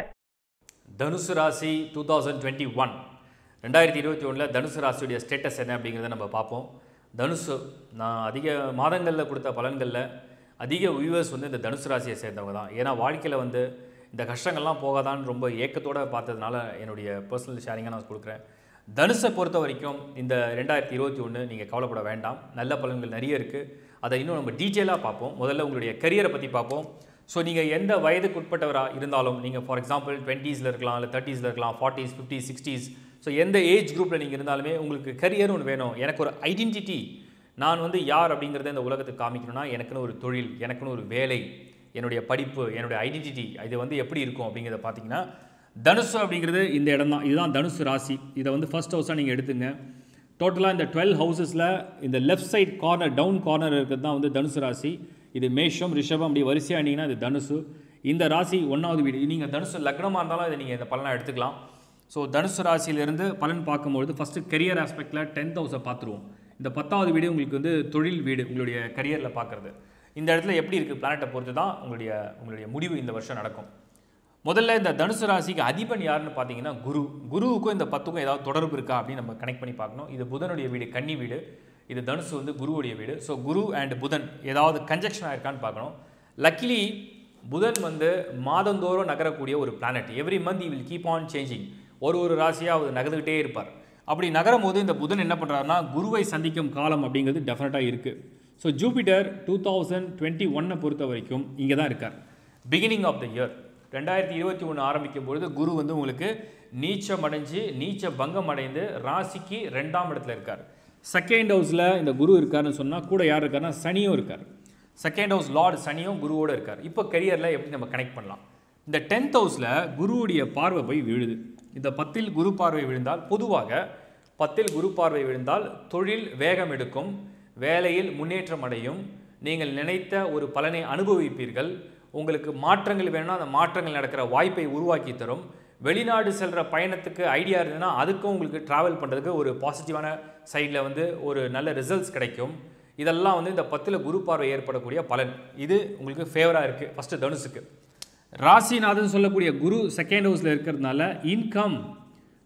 [SPEAKER 2] தனுசு ராசி டூ தௌசண்ட் டுவெண்ட்டி ஒன் ரெண்டாயிரத்தி இருபத்தி ஒன்றில் தனுசு ராசியுடைய ஸ்டேட்டஸ் என்ன அப்படிங்கிறத நம்ம பார்ப்போம் தனுசு நான் அதிக மாதங்களில் கொடுத்த பலன்களில் அதிக வியூவர்ஸ் வந்து இந்த தனுசு ராசியை சேர்ந்தவங்க தான் ஏன்னா வாழ்க்கையில் வந்து இந்த கஷ்டங்கள்லாம் போகாதான்னு ரொம்ப ஏக்கத்தோடு பார்த்ததுனால என்னுடைய பர்சனல் ஷேரிங்காக நான் கொடுக்குறேன் தனுஷை பொறுத்த வரைக்கும் இந்த ரெண்டாயிரத்தி இருபத்தி ஒன்று நீங்கள் கவலைப்பட வேண்டாம் நல்ல பலன்கள் நிறைய இருக்குது அதை இன்னும் நம்ம டீட்டெயிலாக பார்ப்போம் முதல்ல உங்களுடைய கரியரை பற்றி பார்ப்போம் ஸோ நீங்கள் எந்த வயதுக்கு உட்பட்டவராக இருந்தாலும் நீங்கள் ஃபார் எக்ஸாம்பிள் டுவெண்ட்டீஸில் இருக்கலாம் இல்லை தேர்ட்டிஸில் இருக்கலாம் ஃபார்ட்டிஸ் ஃபிஃப்டிஸ் சிக்ஸ்டீஸ் ஸோ எந்த ஏஜ் குரூப்பில் நீங்கள் இருந்தாலுமே உங்களுக்கு கரியர் ஒன்று வேணும் எனக்கு ஒரு ஐடென்டிட்டி நான் வந்து யார் அப்படிங்கிறத இந்த உலகத்துக்கு காமிக்கணும்னா எனக்குன்னு ஒரு தொழில் எனக்குன்னு ஒரு வேலை என்னுடைய படிப்பு என்னுடைய ஐடென்டிட்டி இது வந்து எப்படி இருக்கும் அப்படிங்கிறத பார்த்தீங்கன்னா தனுசு அப்படிங்கிறது இந்த இடம் தான் இதுதான் தனுசு ராசி இதை வந்து ஃபர்ஸ்ட் ஹவுஸாக நீங்கள் எடுத்துங்க டோட்டலாக இந்த டுவெல் ஹவுசஸில் இந்த left side corner down corner இருக்கிறது தான் வந்து தனுசு ராசி இது மேஷம் ரிஷபம் அப்படி வரிசையாக இருந்தீங்கன்னா இது தனுசு இந்த ராசி ஒன்றாவது வீடு நீங்கள் தனுசு லக்னமாக இருந்தாலும் இதை நீங்கள் இந்த பலனாக எடுத்துக்கலாம் ஸோ தனுசு ராசியிலிருந்து பலன் பார்க்கும்பொழுது ஃபஸ்ட்டு கரியர் ஆஸ்பெக்டில் டென்த் ஹவுஸை பார்த்துருவோம் இந்த பத்தாவது வீடு உங்களுக்கு வந்து தொழில் வீடு உங்களுடைய கரியரில் பார்க்குறது இந்த இடத்துல எப்படி இருக்குது பிளானட்டை பொறுத்து தான் உங்களுடைய உங்களுடைய முடிவு இந்த வருஷம் நடக்கும் முதல்ல இந்த தனுசு ராசிக்கு அதிபன் யாருன்னு பார்த்தீங்கன்னா குரு குருவுக்கும் இந்த பத்துக்கும் ஏதாவது தொடர்பு இருக்கா அப்படின்னு நம்ம கனெக்ட் பண்ணி பார்க்கணும் இது புதனுடைய வீடு கன்னி வீடு இது தனுசு வந்து குருவுடைய வீடு ஸோ குரு அண்ட் புதன் ஏதாவது கன்ஜெக்ஷன் ஆயிருக்கான்னு பார்க்கணும் லக்கிலி புதன் வந்து மாதந்தோறும் நகரக்கூடிய ஒரு planet every month will keep on changing ஒரு ஒரு ராசியாக அவர் நகர்ந்துக்கிட்டே இருப்பார் அப்படி நகரும் போது இந்த புதன் என்ன பண்ணுறாருன்னா குருவை சந்திக்கும் காலம் அப்படிங்கிறது டெஃபினட்டாக இருக்குது so Jupiter two thousand twenty ஒன்னை பொறுத்த வரைக்கும் இங்கே தான் இருக்கார் பிகினிங் ஆஃப் த இயர் ரெண்டாயிரத்தி இருபத்தி ஒன்று ஆரம்பிக்கும் பொழுது குரு வந்து உங்களுக்கு நீச்சம் அடைஞ்சு நீச்ச பங்கம் அடைந்து ராசிக்கு ரெண்டாம் இடத்துல இருக்கார் செகண்ட் ஹவுஸில் இந்த குரு இருக்காருன்னு சொன்னால் கூட யார் இருக்காருன்னா சனியும் இருக்கார் செகண்ட் ஹவுஸ் லார்டு சனியும் குருவோட இருக்கார் இப்போ கரியரில் எப்படி நம்ம கனெக்ட் பண்ணலாம் இந்த டென்த் ஹவுஸில் குருவுடைய பார்வை போய் விழுது இந்த பத்தில் குரு பார்வை விழுந்தால் பொதுவாக பத்தில் குரு பார்வை விழுந்தால் தொழில் வேகம் எடுக்கும் வேலையில் முன்னேற்றம் அடையும் நீங்கள் நினைத்த ஒரு பலனை அனுபவிப்பீர்கள் உங்களுக்கு மாற்றங்கள் வேணும்னா அந்த மாற்றங்கள் நடக்கிற வாய்ப்பை உருவாக்கி தரும் வெளிநாடு செல்கிற பயணத்துக்கு ஐடியா இருந்ததுன்னா அதுக்கும் உங்களுக்கு ட்ராவல் பண்ணுறதுக்கு ஒரு பாசிட்டிவான சைடில் வந்து ஒரு நல்ல ரிசல்ட்ஸ் கிடைக்கும் இதெல்லாம் வந்து இந்த பத்தில் குரு பார்வை ஏற்படக்கூடிய பலன் இது உங்களுக்கு ஃபேவராக இருக்குது ஃபஸ்ட்டு தனுசுக்கு ராசிநாதன் சொல்லக்கூடிய குரு செகண்ட் ஹவுஸில் இருக்கிறதுனால இன்கம்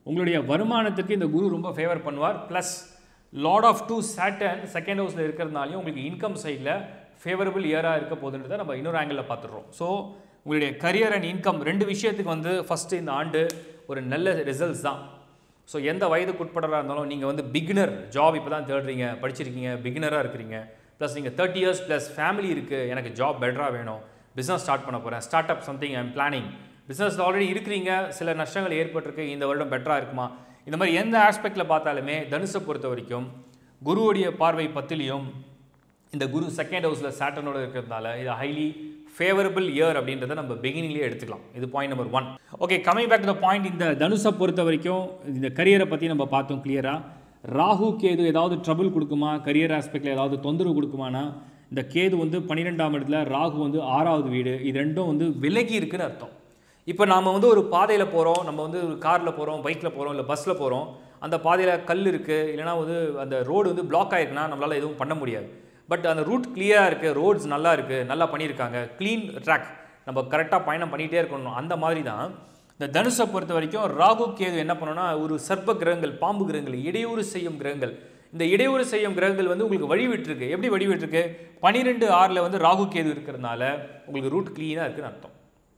[SPEAKER 2] உங்களுடைய வருமானத்துக்கு இந்த குரு ரொம்ப ஃபேவர் பண்ணுவார் plus lord of two Saturn second ஹவுஸில் இருக்கிறதுனாலையும் உங்களுக்கு இன்கம் சைடில் ஃபேவரபிள் இயராக இருக்க போகுதுன்றதை நம்ம இன்னொரு ஆங்கிளில் பார்த்துடுறோம் ஸோ உங்களுடைய கரியர் அண்ட் இன்கம் ரெண்டு விஷயத்துக்கு வந்து ஃபஸ்ட்டு இந்த ஆண்டு ஒரு நல்ல ரிசல்ட்ஸ் தான் ஸோ எந்த வயதுக்கு உட்படராக இருந்தாலும் நீங்கள் வந்து பிகினர் ஜாப் இப்போ தான் தேடுறீங்க படிச்சிருக்கீங்க பிகினராக இருக்கிறீங்க ப்ளஸ் நீங்கள் தேர்ட்டி இயர்ஸ் ப்ளஸ் ஃபேமிலி இருக்குது எனக்கு ஜாப் பெட்டராக வேணும் பிஸ்னஸ் ஸ்டார்ட் பண்ண போகிறேன் start up something I'm planning business already இருக்கிறீங்க சில நஷ்டங்கள் ஏற்பட்டிருக்கு இந்த வருடம் பெட்டராக இருக்குமா இந்த மாதிரி எந்த ஆஸ்பெக்டில் பார்த்தாலுமே தனுஷை பொறுத்த வரைக்கும் குருவுடைய பார்வை பத்திலையும் இந்த குரு செகண்ட் ஹவுஸில் சேட்டனோட இருக்கிறதுனால இது ஹைலி ஃபேவரபிள் இயர் அப்படின்றத நம்ம பிகினிங்லேயே எடுத்துக்கலாம் இது point number one okay coming back to the point இந்த தனுஷை பொறுத்த வரைக்கும் இந்த கரியரை பற்றி நம்ம பார்த்தோம் கிளியராக ராகு கேது ஏதாவது ட்ரபிள் கொடுக்குமா கரியர் ஆஸ்பெக்டில் ஏதாவது தொந்தரவு கொடுக்குமானா இந்த கேது வந்து பன்னிரெண்டாம் இடத்துல ராகு வந்து ஆறாவது வீடு இது ரெண்டும் வந்து விலகி இருக்குன்னு அர்த்தம் இப்போ நாம் வந்து ஒரு பாதையில் போகிறோம் நம்ம வந்து ஒரு காரில் போகிறோம் பைக்கில் போகிறோம் இல்லை பஸ்ஸில் போகிறோம் அந்த பாதையில் கல் இருக்குது இல்லைனா வந்து அந்த ரோடு வந்து பிளாக் ஆயிருக்குன்னா நம்மளால் எதுவும் பண்ண முடியாது பட் அந்த ரூட் கிளியராக இருக்குது ரோட்ஸ் நல்லா இருக்குது நல்லா பண்ணியிருக்காங்க க்ளீன் ட்ராக் நம்ம கரெக்டாக பயணம் பண்ணிகிட்டே இருக்கணும் அந்த மாதிரி தான் இந்த தனுஷை பொறுத்த வரைக்கும் ராகு கேது என்ன பண்ணோன்னா ஒரு சர்ப்ப கிரகங்கள் பாம்பு கிரகங்கள் இடையூறு செய்யும் கிரகங்கள் இந்த இடையூறு செய்யும் கிரகங்கள் வந்து உங்களுக்கு வழி விட்டுருக்கு எப்படி வழி விட்டுருக்கு பன்னிரெண்டு ஆறில் வந்து ராகு கேது இருக்கிறதுனால உங்களுக்கு ரூட் க்ளீனாக இருக்குன்னு அர்த்தம்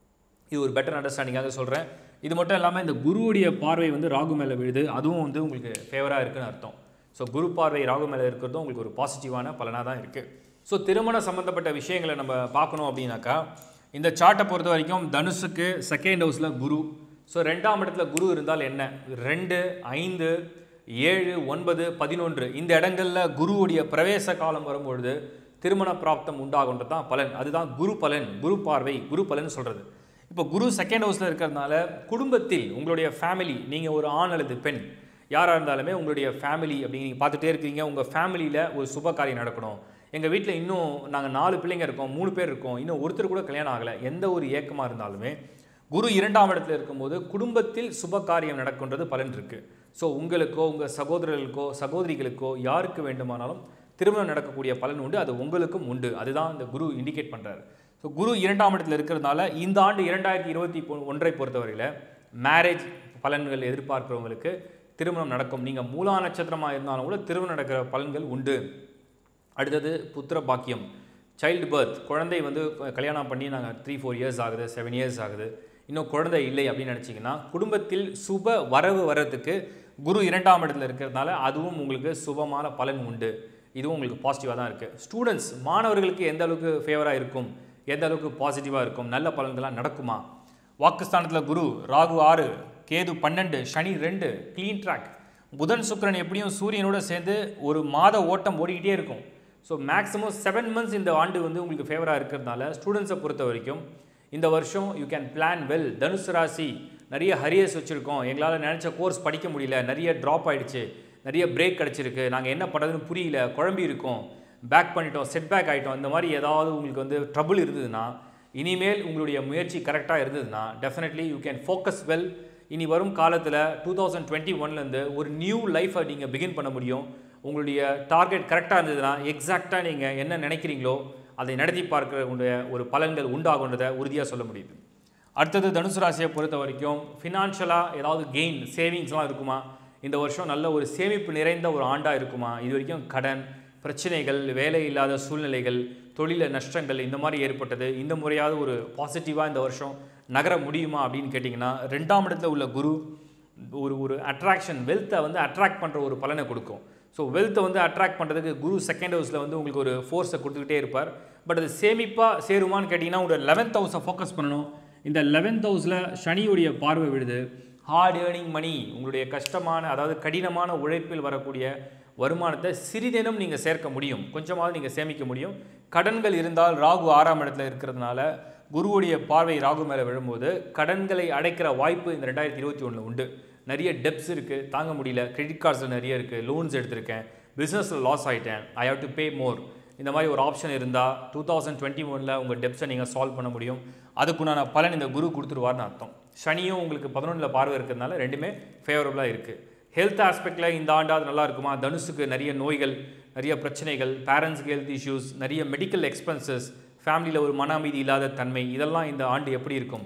[SPEAKER 2] இது ஒரு பெட்டர் அண்டர்ஸ்டாண்டிங்காக சொல்கிறேன் இது மட்டும் இல்லாமல் இந்த குருவுடைய பார்வை வந்து ராகு மேலே விழுது அதுவும் வந்து உங்களுக்கு ஃபேவராக இருக்குன்னு அர்த்தம் ஸோ குரு பார்வை ராகு மேலே இருக்கிறதும் உங்களுக்கு ஒரு பாசிட்டிவான பலனாக தான் இருக்குது ஸோ திருமணம் சம்மந்தப்பட்ட விஷயங்களை நம்ம பார்க்கணும் அப்படின்னாக்கா இந்த சார்ட்டை பொறுத்த வரைக்கும் தனுஷுக்கு செகண்ட் ஹவுஸில் குரு ஸோ ரெண்டாம் இடத்துல குரு இருந்தால் என்ன ரெண்டு ஐந்து ஏழு ஒன்பது பதினொன்று இந்த இடங்களில் குருவுடைய பிரவேச காலம் வரும்பொழுது திருமண பிராப்தம் உண்டாகுன்றது தான் பலன் அதுதான் குரு பலன் குரு பார்வை குரு பலன் சொல்கிறது இப்போ குரு செகண்ட் ஹவுஸில் இருக்கிறதுனால குடும்பத்தில் உங்களுடைய ஃபேமிலி நீங்கள் ஒரு ஆண் அல்லது பெண் யாராக இருந்தாலுமே உங்களுடைய ஃபேமிலி அப்படி நீங்கள் பார்த்துட்டே இருக்கீங்க உங்கள் ஃபேமிலியில் ஒரு சுப காரியம் நடக்கணும் எங்கள் வீட்டில் இன்னும் நாங்கள் நாலு பிள்ளைங்க இருக்கோம் மூணு பேர் இருக்கோம் இன்னும் ஒருத்தர் கூட கல்யாணம் ஆகலை எந்த ஒரு ஏக்கமாக இருந்தாலுமே குரு இரண்டாம் இடத்துல இருக்கும்போது குடும்பத்தில் சுப காரியம் நடக்கின்றது பலன் இருக்குது ஸோ உங்களுக்கோ உங்கள் சகோதரர்களுக்கோ சகோதரிகளுக்கோ யாருக்கு வேண்டுமானாலும் திருமணம் நடக்கக்கூடிய பலன் உண்டு அது உங்களுக்கும் உண்டு அதுதான் இந்த குரு இண்டிகேட் பண்ணுறாரு ஸோ குரு இரண்டாம் இடத்துல இருக்கிறதுனால இந்த ஆண்டு இரண்டாயிரத்தி இருபத்தி ஒன்றை பொறுத்தவரையில் மேரேஜ் பலன்கள் எதிர்பார்க்கிறவங்களுக்கு திருமணம் நடக்கும் நீங்கள் மூலா நட்சத்திரமாக இருந்தாலும் கூட திருமணம் நடக்கிற பலன்கள் உண்டு அடுத்தது புத்திர பாக்கியம் சைல்டு பர்த் குழந்தை வந்து கல்யாணம் பண்ணி நாங்கள் த்ரீ ஃபோர் இயர்ஸ் ஆகுது செவன் இயர்ஸ் ஆகுது இன்னும் குழந்தை இல்லை அப்படின்னு நினச்சிங்கன்னா குடும்பத்தில் சுப வரவு வர்றதுக்கு குரு இரண்டாம் இடத்துல இருக்கிறதுனால அதுவும் உங்களுக்கு சுபமான பலன் உண்டு இதுவும் உங்களுக்கு பாசிட்டிவாக தான் இருக்குது ஸ்டூடெண்ட்ஸ் மாணவர்களுக்கு எந்த அளவுக்கு ஃபேவராக இருக்கும் எந்த அளவுக்கு பாசிட்டிவாக இருக்கும் நல்ல பலன்கள்லாம் நடக்குமா வாக்குஸ்தானத்தில் குரு ராகு ஆறு கேது பன்னெண்டு சனி ரெண்டு க்ளீன் ட்ராக் புதன் சுக்கிரன் எப்படியும் சூரியனோட சேர்ந்து ஒரு மாத ஓட்டம் ஓடிக்கிட்டே இருக்கும் ஸோ மேக்ஸிமம் செவன் மந்த்ஸ் இந்த ஆண்டு வந்து உங்களுக்கு ஃபேவராக இருக்கிறதுனால ஸ்டூடெண்ட்ஸை பொறுத்த வரைக்கும் இந்த வருஷம் யூ கேன் பிளான் வெல் தனுசு ராசி நிறைய ஹரியர்ஸ் வச்சுருக்கோம் எங்களால் நினச்ச கோர்ஸ் படிக்க முடியல நிறைய ட்ராப் ஆயிடுச்சு நிறைய பிரேக் கிடச்சிருக்கு நாங்கள் என்ன பண்ணுறதுன்னு புரியல குழம்பி இருக்கோம் பேக் பண்ணிட்டோம் செட் பேக் ஆகிட்டோம் இந்த மாதிரி ஏதாவது உங்களுக்கு வந்து ட்ரபுள் இருந்ததுன்னா இனிமேல் உங்களுடைய முயற்சி கரெக்டாக இருந்ததுன்னா definitely you can focus well இனி வரும் காலத்தில் டூ தௌசண்ட் டுவெண்ட்டி ஒன்லேருந்து ஒரு நியூ லைஃப்பை நீங்கள் பிகின் பண்ண முடியும் உங்களுடைய டார்கெட் கரெக்டாக இருந்ததுன்னா எக்ஸாக்டாக நீங்கள் என்ன நினைக்கிறீங்களோ அதை நடத்தி பார்க்கக்கூடிய ஒரு பலன்கள் உண்டாகுன்றதை உறுதியாக சொல்ல முடியுது அடுத்தது தனுசு ராசியை பொறுத்த வரைக்கும் ஃபினான்ஷியலாக ஏதாவது கெயின் சேவிங்ஸ்லாம் இருக்குமா இந்த வருஷம் நல்ல ஒரு சேமிப்பு நிறைந்த ஒரு ஆண்டாக இருக்குமா இது வரைக்கும் கடன் பிரச்சனைகள் வேலை இல்லாத சூழ்நிலைகள் தொழில நஷ்டங்கள் இந்த மாதிரி ஏற்பட்டது இந்த முறையாவது ஒரு பாசிட்டிவாக இந்த வருஷம் நகர முடியுமா அப்படின்னு கேட்டிங்கன்னா ரெண்டாம் இடத்துல உள்ள குரு ஒரு ஒரு அட்ராக்ஷன் வெல்த்தை வந்து அட்ராக்ட் பண்ணுற ஒரு பலனை கொடுக்கும் ஸோ வெல்த்தை வந்து அட்ராக்ட் பண்ணுறதுக்கு குரு செகண்ட் ஹவுஸில் வந்து உங்களுக்கு ஒரு ஃபோர்ஸை கொடுத்துக்கிட்டே இருப்பார் பட் அது சேமிப்பாக சேருமான்னு கேட்டிங்கன்னா உங்களோட லெவன்த் ஹவுஸை ஃபோக்கஸ் பண்ணணும் இந்த லெவன்த் ஹவுஸில் சனியுடைய பார்வை விடுது ஹார்ட் ஏர்னிங் மணி உங்களுடைய கஷ்டமான அதாவது கடினமான உழைப்பில் வரக்கூடிய வருமானத்தை சிறிதேனும் நீங்கள் சேர்க்க முடியும் கொஞ்சமாவது நீங்கள் சேமிக்க முடியும் கடன்கள் இருந்தால் ராகு ஆறாம் இடத்துல இருக்கிறதுனால குருவுடைய பார்வை ராகு மேலே விழும்போது கடன்களை அடைக்கிற வாய்ப்பு இந்த ரெண்டாயிரத்தி இருபத்தி ஒன்றில் உண்டு நிறைய டெப்ஸ் இருக்குது தாங்க முடியல கிரெடிட் கார்ட்ஸில் நிறைய இருக்குது லோன்ஸ் எடுத்திருக்கேன் பிஸ்னஸில் லாஸ் ஆகிட்டேன் ஐ ஹவ் டு பே மோர் இந்த மாதிரி ஒரு ஆப்ஷன் இருந்தால் டூ தௌசண்ட் டுவெண்ட்டி ஒனில் உங்கள் டெப்ஸை நீங்கள் சால்வ் பண்ண முடியும் அதுக்குண்டான பலன் இந்த குரு கொடுத்துருவார்னு அர்த்தம் சனியும் உங்களுக்கு பதினொன்றில் பார்வை இருக்கிறதுனால ரெண்டுமே ஃபேவரபுளாக இருக்குது ஹெல்த் ஆஸ்பெக்டில் இந்த ஆண்டாவது நல்லா இருக்குமா தனுஷுக்கு நிறைய நோய்கள் நிறைய பிரச்சனைகள் பேரண்ட்ஸ்க்கு ஹெல்த் இஷ்யூஸ் நிறைய மெடிக்கல் எக்ஸ்பென்சஸ் ஃபேமிலியில் ஒரு மன அமைதி இல்லாத தன்மை இதெல்லாம் இந்த ஆண்டு எப்படி இருக்கும்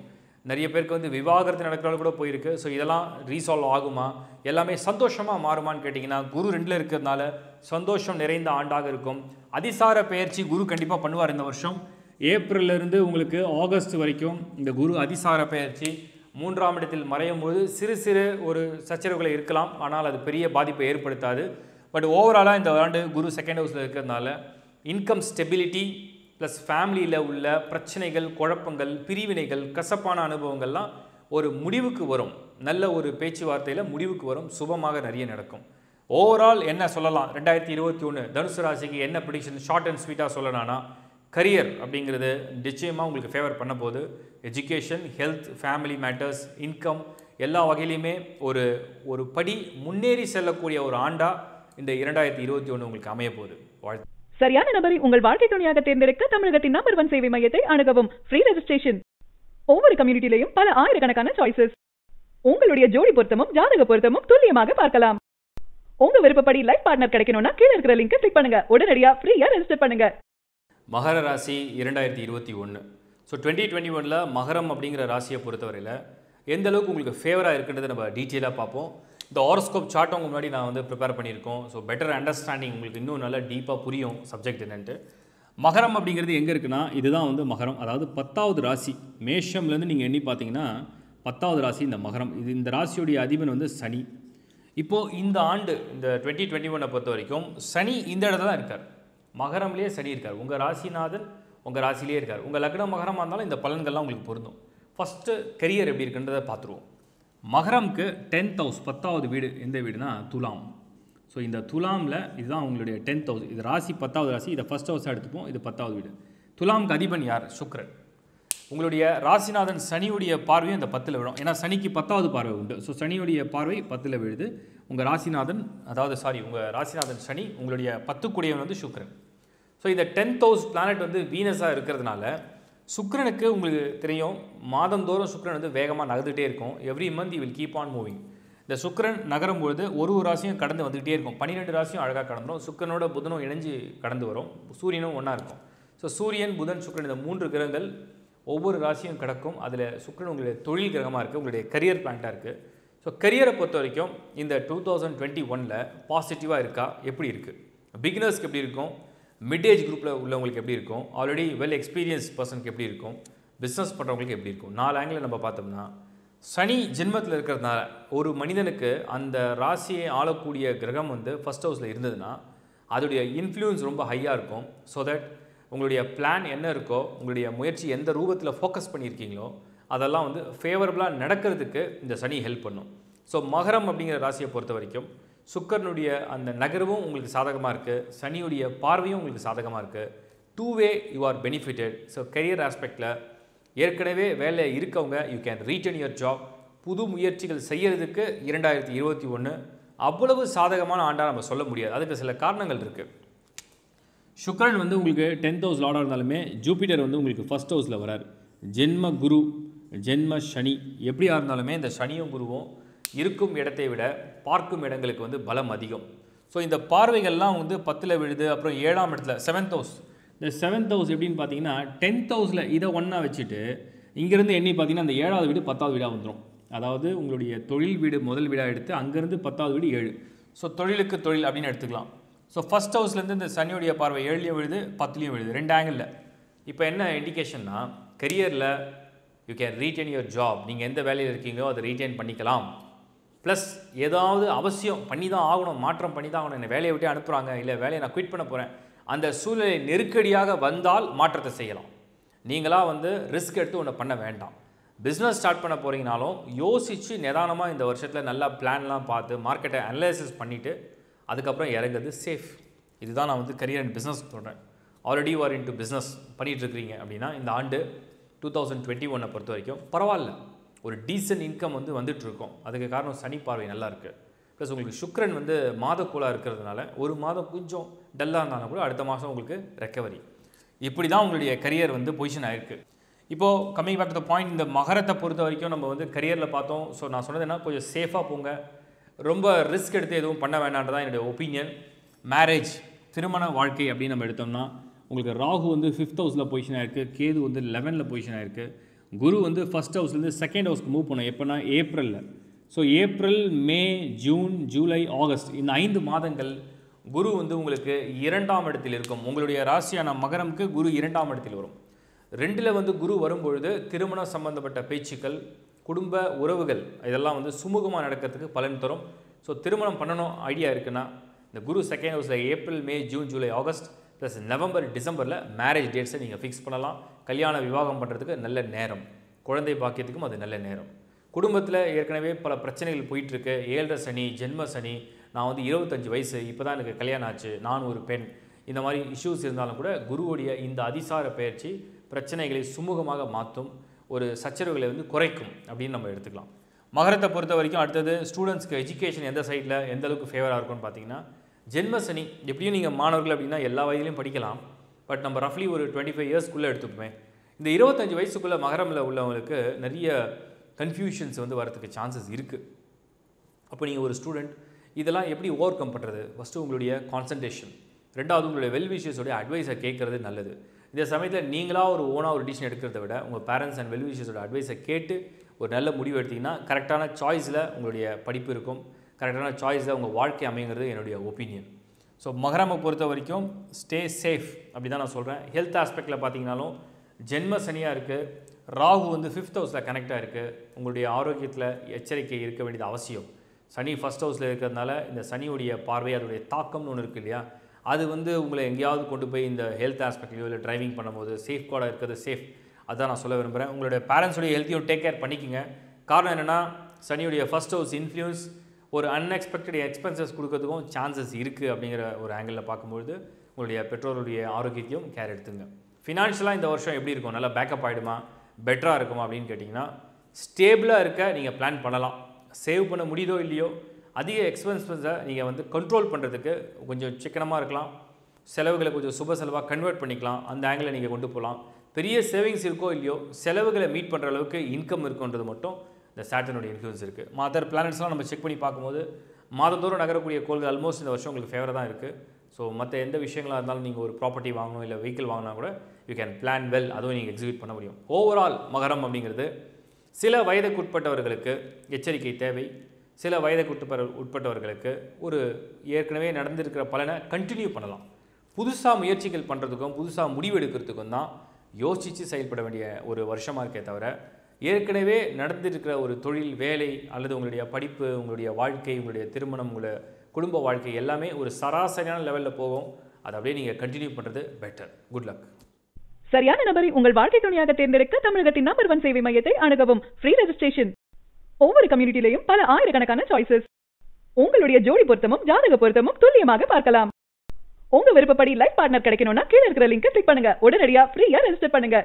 [SPEAKER 2] நிறைய பேருக்கு வந்து விவாகரத்து நடக்கிறது கூட போயிருக்கு ஸோ இதெல்லாம் ரீசால்வ் ஆகுமா எல்லாமே சந்தோஷமாக மாறுமான்னு கேட்டிங்கன்னா குரு ரெண்டில் இருக்கிறதுனால சந்தோஷம் நிறைந்த ஆண்டாக இருக்கும் அதிசார பெயர்ச்சி குரு கண்டிப்பாக பண்ணுவார் இந்த வருஷம் ஏப்ரல்ல இருந்து உங்களுக்கு ஆகஸ்ட் வரைக்கும் இந்த குரு அதிசார பெயர்ச்சி மூன்றாம் இடத்தில் மறையும் போது சிறு சிறு ஒரு சச்சரவுகளை இருக்கலாம் ஆனால் அது பெரிய பாதிப்பை ஏற்படுத்தாது பட் ஓவராலாக இந்த ஆண்டு குரு செகண்ட் ஹவுஸில் இருக்கிறதுனால இன்கம் ஸ்டெபிலிட்டி ப்ளஸ் ஃபேமிலியில் உள்ள பிரச்சனைகள் குழப்பங்கள் பிரிவினைகள் கசப்பான அனுபவங்கள்லாம் ஒரு முடிவுக்கு வரும் நல்ல ஒரு பேச்சுவார்த்தையில் முடிவுக்கு வரும் சுபமாக நிறைய நடக்கும் ஓவரால் என்ன சொல்லலாம் ரெண்டாயிரத்தி இருபத்தி ஒன்று தனுசு ராசிக்கு என்ன ப்ரிடிக்ஷன் ஷார்ட் அண்ட் ஸ்வீட்டாக சொல்லலாம்னா கரியர் அப்படிங்கிறது நிச்சயமாக உங்களுக்கு ஃபேவர் பண்ண போது education health family matters income எல்லா வகையிலையுமே ஒரு ஒரு படி முன்னேறி செல்லக்கூடிய ஒரு ஆண்டாக இந்த இரண்டாயிரத்தி இருபத்தி ஒன்று உங்களுக்கு அமைய போகுது வாழ்த்து
[SPEAKER 3] சரியான நபரை உங்கள் வாழ்க்கை துணையாக தேர்ந்தெடுக்க தமிழகத்தின் நம்பர் ஒன் சேவை மையத்தை அணுகவும் ஃப்ரீ ரெஜிஸ்ட்ரேஷன் ஒவ்வொரு கம்யூனிட்டிலையும் பல ஆயிரக்கணக்கான சாய்ஸஸ் உங்களுடைய ஜோடி பொருத்தமும் ஜாதக பொருத்தமும் துல்லியமாக பார்க்கலாம் உங்க விருப்பப்படி லைஃப் பார்ட்னர் கிடைக்கணும்னா கீழே இருக்கிற லிங்கை கிளிக் பண்ணுங்க உடனடியா ஃப்ரீயா ரெஜிஸ்டர் பண்ணுங்க
[SPEAKER 2] மகர ராசி இரண்டாயிரத்தி இருபத்தி ஒன்று ஸோ டுவெண்ட்டி டுவெண்ட்டி ஒனில் மகரம் அப்படிங்கிற ராசியை பொறுத்தவரையில் எந்த அளவுக்கு உங்களுக்கு ஃபேவராக இருக்குன்றதை நம்ம டீட்டெயிலாக பார்ப்போம் இந்த ஹாரோஸ்கோப் சார்ட் உங்க முன்னாடி நான் வந்து ப்ரிப்பேர் பண்ணியிருக்கோம் ஸோ பெட்டர் அண்டர்ஸ்டாண்டிங் உங்களுக்கு இன்னும் நல்லா டீப்பாக புரியும் சப்ஜெக்ட் என்னன்ட்டு மகரம் அப்படிங்கிறது எங்கே இருக்குன்னா இதுதான் வந்து மகரம் அதாவது பத்தாவது ராசி மேஷம்லேருந்து நீங்கள் எண்ணி பார்த்தீங்கன்னா பத்தாவது ராசி இந்த மகரம் இது இந்த ராசியுடைய அதிபன் வந்து சனி இப்போது இந்த ஆண்டு இந்த டுவெண்ட்டி டுவெண்ட்டி ஒன்னை பொறுத்த வரைக்கும் சனி இந்த இடத்துல தான் இருக்கார் மகரம்லேயே சனி இருக்கார் உங்கள் ராசிநாதன் உங்கள் ராசியிலே இருக்கார் உங்கள் லக்னம் மகரமாக இருந்தாலும் இந்த பலன்கள்லாம் உங்களுக்கு பொருந்தும் ஃபஸ்ட்டு கெரியர் எப்படி இருக்குன்றதை பார்த்துருவோம் மகரம்க்கு டென்த் ஹவுஸ் பத்தாவது வீடு எந்த வீடுனா துலாம் ஸோ இந்த துலாமில் இதுதான் உங்களுடைய டென்த் ஹவுஸ் இது ராசி பத்தாவது ராசி இதை ஃபஸ்ட் ஹவுஸாக எடுத்துப்போம் இது பத்தாவது வீடு துலாமுக்கு அதிபன் யார் சுக்கிரன் உங்களுடைய ராசிநாதன் சனியுடைய பார்வையும் இந்த பத்தில் விழும் ஏன்னா சனிக்கு பத்தாவது பார்வை உண்டு ஸோ சனியுடைய பார்வை பத்தில் விழுது உங்கள் ராசிநாதன் அதாவது சாரி உங்கள் ராசிநாதன் சனி உங்களுடைய பத்துக்குடையவன் வந்து சுக்கிரன் ஸோ இந்த டென்த் ஹவுஸ் பிளானட் வந்து வீனஸாக இருக்கிறதுனால சுக்கிரனுக்கு உங்களுக்கு தெரியும் மாதந்தோறும் சுக்கிரன் வந்து வேகமாக நகர்ந்துகிட்டே இருக்கும் every month will keep on moving இந்த சுக்கிரன் நகரும் பொழுது ஒரு ஒரு ராசியும் கடந்து வந்துகிட்டே இருக்கும் பன்னிரெண்டு ராசியும் அழகாக கடந்துரும் சுக்கிரனோட புதனும் இணைஞ்சு கடந்து வரும் சூரியனும் ஒன்றா இருக்கும் ஸோ சூரியன் புதன் சுக்கிரன் இந்த மூன்று கிரகங்கள் ஒவ்வொரு ராசியும் கிடக்கும் அதில் சுக்கிரன் உங்களுடைய தொழில் கிரகமாக இருக்குது உங்களுடைய கரியர் பிளான்ட்டாக இருக்குது ஸோ கரியரை பொறுத்த வரைக்கும் இந்த டூ தௌசண்ட் டுவெண்ட்டி ஒனில் பாசிட்டிவாக இருக்கா எப்படி இருக்குது பிகினர்ஸ்க்கு எப்படி இருக்கும் மிட் ஏஜ் குரூப்பில் உள்ளவங்களுக்கு எப்படி இருக்கும் ஆல்ரெடி வெல் எக்ஸ்பீரியன்ஸ் பர்சனுக்கு எப்படி இருக்கும் பிஸ்னஸ் பண்ணுறவங்களுக்கு எப்படி இருக்கும் நாலு ஆங்கிளில் நம்ம பார்த்தோம்னா சனி ஜென்மத்தில் இருக்கிறதுனால ஒரு மனிதனுக்கு அந்த ராசியை ஆளக்கூடிய கிரகம் வந்து ஃபஸ்ட் ஹவுஸில் இருந்ததுன்னா அதோடைய இன்ஃப்ளூயன்ஸ் ரொம்ப ஹையாக இருக்கும் ஸோ தட் உங்களுடைய பிளான் என்ன இருக்கோ உங்களுடைய முயற்சி எந்த ரூபத்தில் ஃபோக்கஸ் பண்ணியிருக்கீங்களோ அதெல்லாம் வந்து ஃபேவரபுளாக நடக்கிறதுக்கு இந்த சனி ஹெல்ப் பண்ணும் ஸோ மகரம் அப்படிங்கிற ராசியை பொறுத்த வரைக்கும் சுக்கரனுடைய அந்த நகரவும் உங்களுக்கு சாதகமாக இருக்குது சனியுடைய பார்வையும் உங்களுக்கு சாதகமாக இருக்குது two way you are benefited so career ஆஸ்பெக்டில் ஏற்கனவே வேலை இருக்கவங்க you can retain your job புது முயற்சிகள் செய்யறதுக்கு இரண்டாயிரத்தி இருபத்தி ஒன்று அவ்வளவு சாதகமான ஆண்டாக நம்ம சொல்ல முடியாது அதுக்கு சில காரணங்கள் இருக்குது சுக்கரன் வந்து உங்களுக்கு டென்த் ஹவுஸ் லார்டாக இருந்தாலுமே ஜூபிட்டர் வந்து உங்களுக்கு ஃபஸ்ட் ஹவுஸில் வரார் ஜென்ம குரு ஜென்ம சனி எப்படியா இருந்தாலுமே இந்த சனியும் குருவும் இருக்கும் இடத்தை விட பார்க்கும் இடங்களுக்கு வந்து பலம் அதிகம் ஸோ இந்த பார்வைகள்லாம் வந்து பத்தில் விழுது அப்புறம் ஏழாம் இடத்துல செவன்த் ஹவுஸ் இந்த செவன்த் ஹவுஸ் எப்படின்னு பார்த்தீங்கன்னா டென்த் ஹவுஸில் இதை ஒன்றா வச்சுட்டு இங்கேருந்து எண்ணி பார்த்தீங்கன்னா அந்த ஏழாவது வீடு பத்தாவது வீடாக வந்துடும் அதாவது உங்களுடைய தொழில் வீடு முதல் வீடாக எடுத்து அங்கேருந்து பத்தாவது வீடு ஏழு ஸோ தொழிலுக்கு தொழில் அப்படின்னு எடுத்துக்கலாம் ஸோ ஃபஸ்ட் ஹவுஸ்லேருந்து இந்த சனியுடைய பார்வை ஏழுலையும் விழுது பத்துலேயும் விழுது ரெண்டு ஆங்கிளில் இப்போ என்ன இண்டிகேஷன்னா கரியரில் you can retain your job நீங்கள் எந்த வேலையில் இருக்கீங்களோ அதை ரீட்டைன் பண்ணிக்கலாம் ப்ளஸ் ஏதாவது அவசியம் பண்ணி தான் ஆகணும் மாற்றம் பண்ணி தான் ஆகணும் என்னை வேலையை விட்டு அனுப்புகிறாங்க இல்லை வேலையை நான் குவிட் பண்ண போகிறேன் அந்த சூழ்நிலை நெருக்கடியாக வந்தால் மாற்றத்தை செய்யலாம் நீங்களாக வந்து ரிஸ்க் எடுத்து ஒன்று பண்ண வேண்டாம் பிஸ்னஸ் ஸ்டார்ட் பண்ண போகிறீங்கனாலும் யோசித்து நிதானமாக இந்த வருஷத்தில் நல்லா பிளான்லாம் பார்த்து மார்க்கெட்டை அனலைசிஸ் பண்ணிவிட்டு அதுக்கப்புறம் இறங்குறது சேஃப் இதுதான் நான் வந்து கரியர் அண்ட் பிஸ்னஸ் சொல்கிறேன் ஆல்ரெடி ஆர் இன்ட்டு பிஸ்னஸ் பண்ணிகிட்டு இருக்கிறீங்க அப்படின்னா இந்த ஆண்டு டூ தௌசண்ட் டுவெண்ட்டி ஒன்னை பொறுத்த வரைக்கும் பரவாயில்ல ஒரு டீசன்ட் இன்கம் வந்து வந்துட்டு இருக்கும் அதுக்கு காரணம் சனி பார்வை நல்லா இருக்குது ப்ளஸ் உங்களுக்கு சுக்கிரன் வந்து மாதக்கூலாக இருக்கிறதுனால ஒரு மாதம் கொஞ்சம் டல்லாக இருந்தாலும் கூட அடுத்த மாதம் உங்களுக்கு ரெக்கவரி இப்படி தான் உங்களுடைய கரியர் வந்து பொசிஷன் ஆயிருக்கு இப்போது coming back to the point இந்த மகரத்தை பொறுத்த வரைக்கும் நம்ம வந்து கரியரில் பார்த்தோம் ஸோ நான் சொன்னது என்ன கொஞ்சம் சேஃபாக போங்க ரொம்ப ரிஸ்க் எடுத்து எதுவும் பண்ண வேண்டான்றதான் என்னுடைய ஒப்பீனியன் மேரேஜ் திருமண வாழ்க்கை அப்படின்னு நம்ம எடுத்தோம்னா உங்களுக்கு ராகு வந்து ஃபிஃப்த் ஹவுஸில் பொசிஷன் ஆயிருக்கு கேது வந்து லெவனில் பொசிஷன் ஆயிருக்கு குரு வந்து ஃபஸ்ட் ஹவுஸ்லேருந்து செகண்ட் ஹவுஸ்க்கு மூவ் பண்ணும் எப்போனா ஏப்ரலில் so April May June July August இந்த ஐந்து மாதங்கள் குரு வந்து உங்களுக்கு இரண்டாம் இடத்தில் இருக்கும் உங்களுடைய ராசியான மகரம்க்கு குரு இரண்டாம் இடத்தில் வரும் ரெண்டில் வந்து குரு வரும்பொழுது திருமணம் சம்பந்தப்பட்ட பேச்சுக்கள் குடும்ப உறவுகள் இதெல்லாம் வந்து சுமூகமாக நடக்கிறதுக்கு பலன் தரும் ஸோ திருமணம் பண்ணணும் ஐடியா இருக்குன்னா இந்த குரு செகண்ட் ஹவுஸில் April May June July August plus November டிசம்பரில் மேரேஜ் டேட்ஸை நீங்கள் ஃபிக்ஸ் பண்ணலாம் கல்யாண விவாகம் பண்ணுறதுக்கு நல்ல நேரம் குழந்தை பாக்கியத்துக்கும் அது நல்ல நேரம் குடும்பத்தில் ஏற்கனவே பல பிரச்சனைகள் போயிட்டுருக்கு ஏழரை சனி ஜென்ம சனி நான் வந்து இருபத்தஞ்சு வயசு இப்போ தான் எனக்கு கல்யாணம் ஆச்சு நான் ஒரு பெண் இந்த மாதிரி இஷ்யூஸ் இருந்தாலும் கூட குருவுடைய இந்த அதிசார பயிற்சி பிரச்சனைகளை சுமூகமாக மாற்றும் ஒரு சச்சரவுகளை வந்து குறைக்கும் அப்படின்னு நம்ம எடுத்துக்கலாம் மகரத்தை பொறுத்த வரைக்கும் அடுத்தது ஸ்டூடெண்ட்ஸ்க்கு எஜுகேஷன் எந்த சைடில் எந்த அளவுக்கு ஃபேவராக இருக்கும்னு பார்த்தீங்கன்னா ஜென்ம சனி எப்படியும் நீங்கள் மாணவர்கள் அப்படின்னா எல்லா வயதிலையும் படிக்கலாம் பட் நம்ம ரஃப்லி ஒரு டுவெண்ட்டி ஃபைவ் இயர்ஸ்க்குள்ளே எடுத்துப்போமே இந்த இருபத்தஞ்சு வயசுக்குள்ளே மகரமில் உள்ளவங்களுக்கு நிறைய கன்ஃபியூஷன்ஸ் வந்து வரதுக்கு சான்சஸ் இருக்குது அப்போ நீங்கள் ஒரு ஸ்டூடெண்ட் இதெல்லாம் எப்படி ஓவர் கம் பண்ணுறது ஃபஸ்ட்டு உங்களுடைய கான்சன்ட்ரேஷன் ரெண்டாவது உங்களுடைய வெல்விஷியஸோடைய அட்வைஸை கேட்குறது நல்லது இந்த சமயத்தில் நீங்களாக ஒரு ஓனாக ஒரு டிசிஷன் எடுக்கிறத விட உங்கள் பேரண்ட்ஸ் அண்ட் வெல்விஷியஸோட அட்வைஸை கேட்டு ஒரு நல்ல முடிவு எடுத்தீங்கன்னா கரெக்டான சாய்ஸில் உங்களுடைய படிப்பு இருக்கும் கரெக்டான சாய்ஸில் உங்கள் வாழ்க்கை அமைங்கிறது என்னுடைய ஒப்பீனியன் ஸோ மகரமை பொறுத்த வரைக்கும் ஸ்டே சேஃப் அப்படி தான் நான் சொல்கிறேன் ஹெல்த் ஆஸ்பெக்டில் பார்த்தீங்கனாலும் ஜென்ம சனியாக இருக்குது ராகு வந்து ஃபிஃப்த் ஹவுஸில் கனெக்டாக இருக்குது உங்களுடைய ஆரோக்கியத்தில் எச்சரிக்கை இருக்க வேண்டியது அவசியம் சனி ஃபஸ்ட் ஹவுஸில் இருக்கிறதுனால இந்த சனியுடைய பார்வை அதோடைய தாக்கம்னு ஒன்று இருக்கு இல்லையா அது வந்து உங்களை எங்கேயாவது கொண்டு போய் இந்த ஹெல்த் ஆஸ்பெக்ட்லையோ இல்லை டிரைவிங் பண்ணும்போது சேஃப் கார்டாக இருக்கிறது சேஃப் அதான் நான் சொல்ல விரும்புகிறேன் உங்களுடைய பேரண்ட்ஸுடைய ஹெல்த்தையும் டேக் கேர் பண்ணிக்கோங்க காரணம் என்னென்னா சனியுடைய ஃபஸ்ட் ஹவுஸ் இன்ஃப்ளூயன்ஸ் ஒரு அன்எக்ஸ்பெக்டட் எக்ஸ்பென்சஸ் கொடுக்கறதுக்கும் சான்சஸ் இருக்குது அப்படிங்கிற ஒரு ஆங்கிளில் பார்க்கும்பொழுது உங்களுடைய பெற்றோருடைய ஆரோக்கியத்தையும் கேர் எடுத்துங்க ஃபினான்ஷியலாக இந்த வருஷம் எப்படி இருக்கும் நல்லா பேக்கப் ஆகிடுமா பெட்டராக இருக்குமா அப்படின்னு கேட்டிங்கன்னா ஸ்டேபிளாக இருக்க நீங்கள் பிளான் பண்ணலாம் சேவ் பண்ண முடியுதோ இல்லையோ அதிக எக்ஸ்பென்சஸை நீங்கள் வந்து கண்ட்ரோல் பண்ணுறதுக்கு கொஞ்சம் சிக்கனமாக இருக்கலாம் செலவுகளை கொஞ்சம் சுப செலவாக கன்வெர்ட் பண்ணிக்கலாம் அந்த ஆங்கிளில் நீங்கள் கொண்டு போகலாம் பெரிய சேவிங்ஸ் இருக்கோ இல்லையோ செலவுகளை மீட் பண்ணுற அளவுக்கு இன்கம் இருக்குன்றது மட்டும் இந்த சாட்டனுடைய இன்ஃப்ளூயன்ஸ் இருக்குது மதர் பிளானட்ஸ்லாம் நம்ம செக் பண்ணி பார்க்கும்போது மாதந்தோறும் நகரக்கூடிய கோள்கள் ஆல்மோஸ்ட் இந்த வருஷம் உங்களுக்கு ஃபேவராக தான் இருக்குது ஸோ மற்ற எந்த விஷயங்களாக இருந்தாலும் நீங்கள் ஒரு ப்ராப்பர்ட்டி வாங்கணும் இல்லை வெஹிக்கிள் வாங்கினா கூட யூ கேன் பிளான் வெல் அதுவும் நீங்கள் எக்ஸிக்யூட் பண்ண முடியும் ஓவரால் மகரம் அப்படிங்கிறது சில வயதுக்குட்பட்டவர்களுக்கு எச்சரிக்கை தேவை சில வயதுக்குட்பட்ட உட்பட்டவர்களுக்கு ஒரு ஏற்கனவே நடந்திருக்கிற பலனை கண்டினியூ பண்ணலாம் புதுசாக முயற்சிகள் பண்ணுறதுக்கும் புதுசாக முடிவு எடுக்கிறதுக்கும் தான் யோசித்து செயல்பட வேண்டிய ஒரு வருஷமாக இருக்கே தவிர ஏற்கனவே நடந்திருக்கிற ஒரு தொழில் வேலை அல்லது உங்களுடைய படிப்பு உங்களுடைய வாழ்க்கை உங்களுடைய திருமணம் உங்களுடைய குடும்ப வாழ்க்கை எல்லாமே ஒரு சராசரியான லெவலில் போகும் அதை அப்படியே நீங்கள் கண்டினியூ பண்ணுறது பெட்டர் குட் லக்
[SPEAKER 3] சரியான நபரை உங்கள் வாழ்க்கை துணையாக தேர்ந்தெடுக்க தமிழகத்தின் நம்பர் ஒன் சேவை மையத்தை அணுகவும் ஃப்ரீ ரெஜிஸ்ட்ரேஷன் ஒவ்வொரு கம்யூனிட்டிலையும் பல ஆயிரக்கணக்கான சாய்ஸஸ் உங்களுடைய ஜோடி பொருத்தமும் ஜாதக பொருத்தமும் துல்லியமாக பார்க்கலாம் உங்க விருப்பப்படி லைஃப் பார்ட்னர் கிடைக்கணும்னா கீழ இருக்கிற லிங்கை கிளிக் பண்ணுங்க உடனடியா ஃப்ரீயா ரெஜிஸ்டர் பண்ணுங்க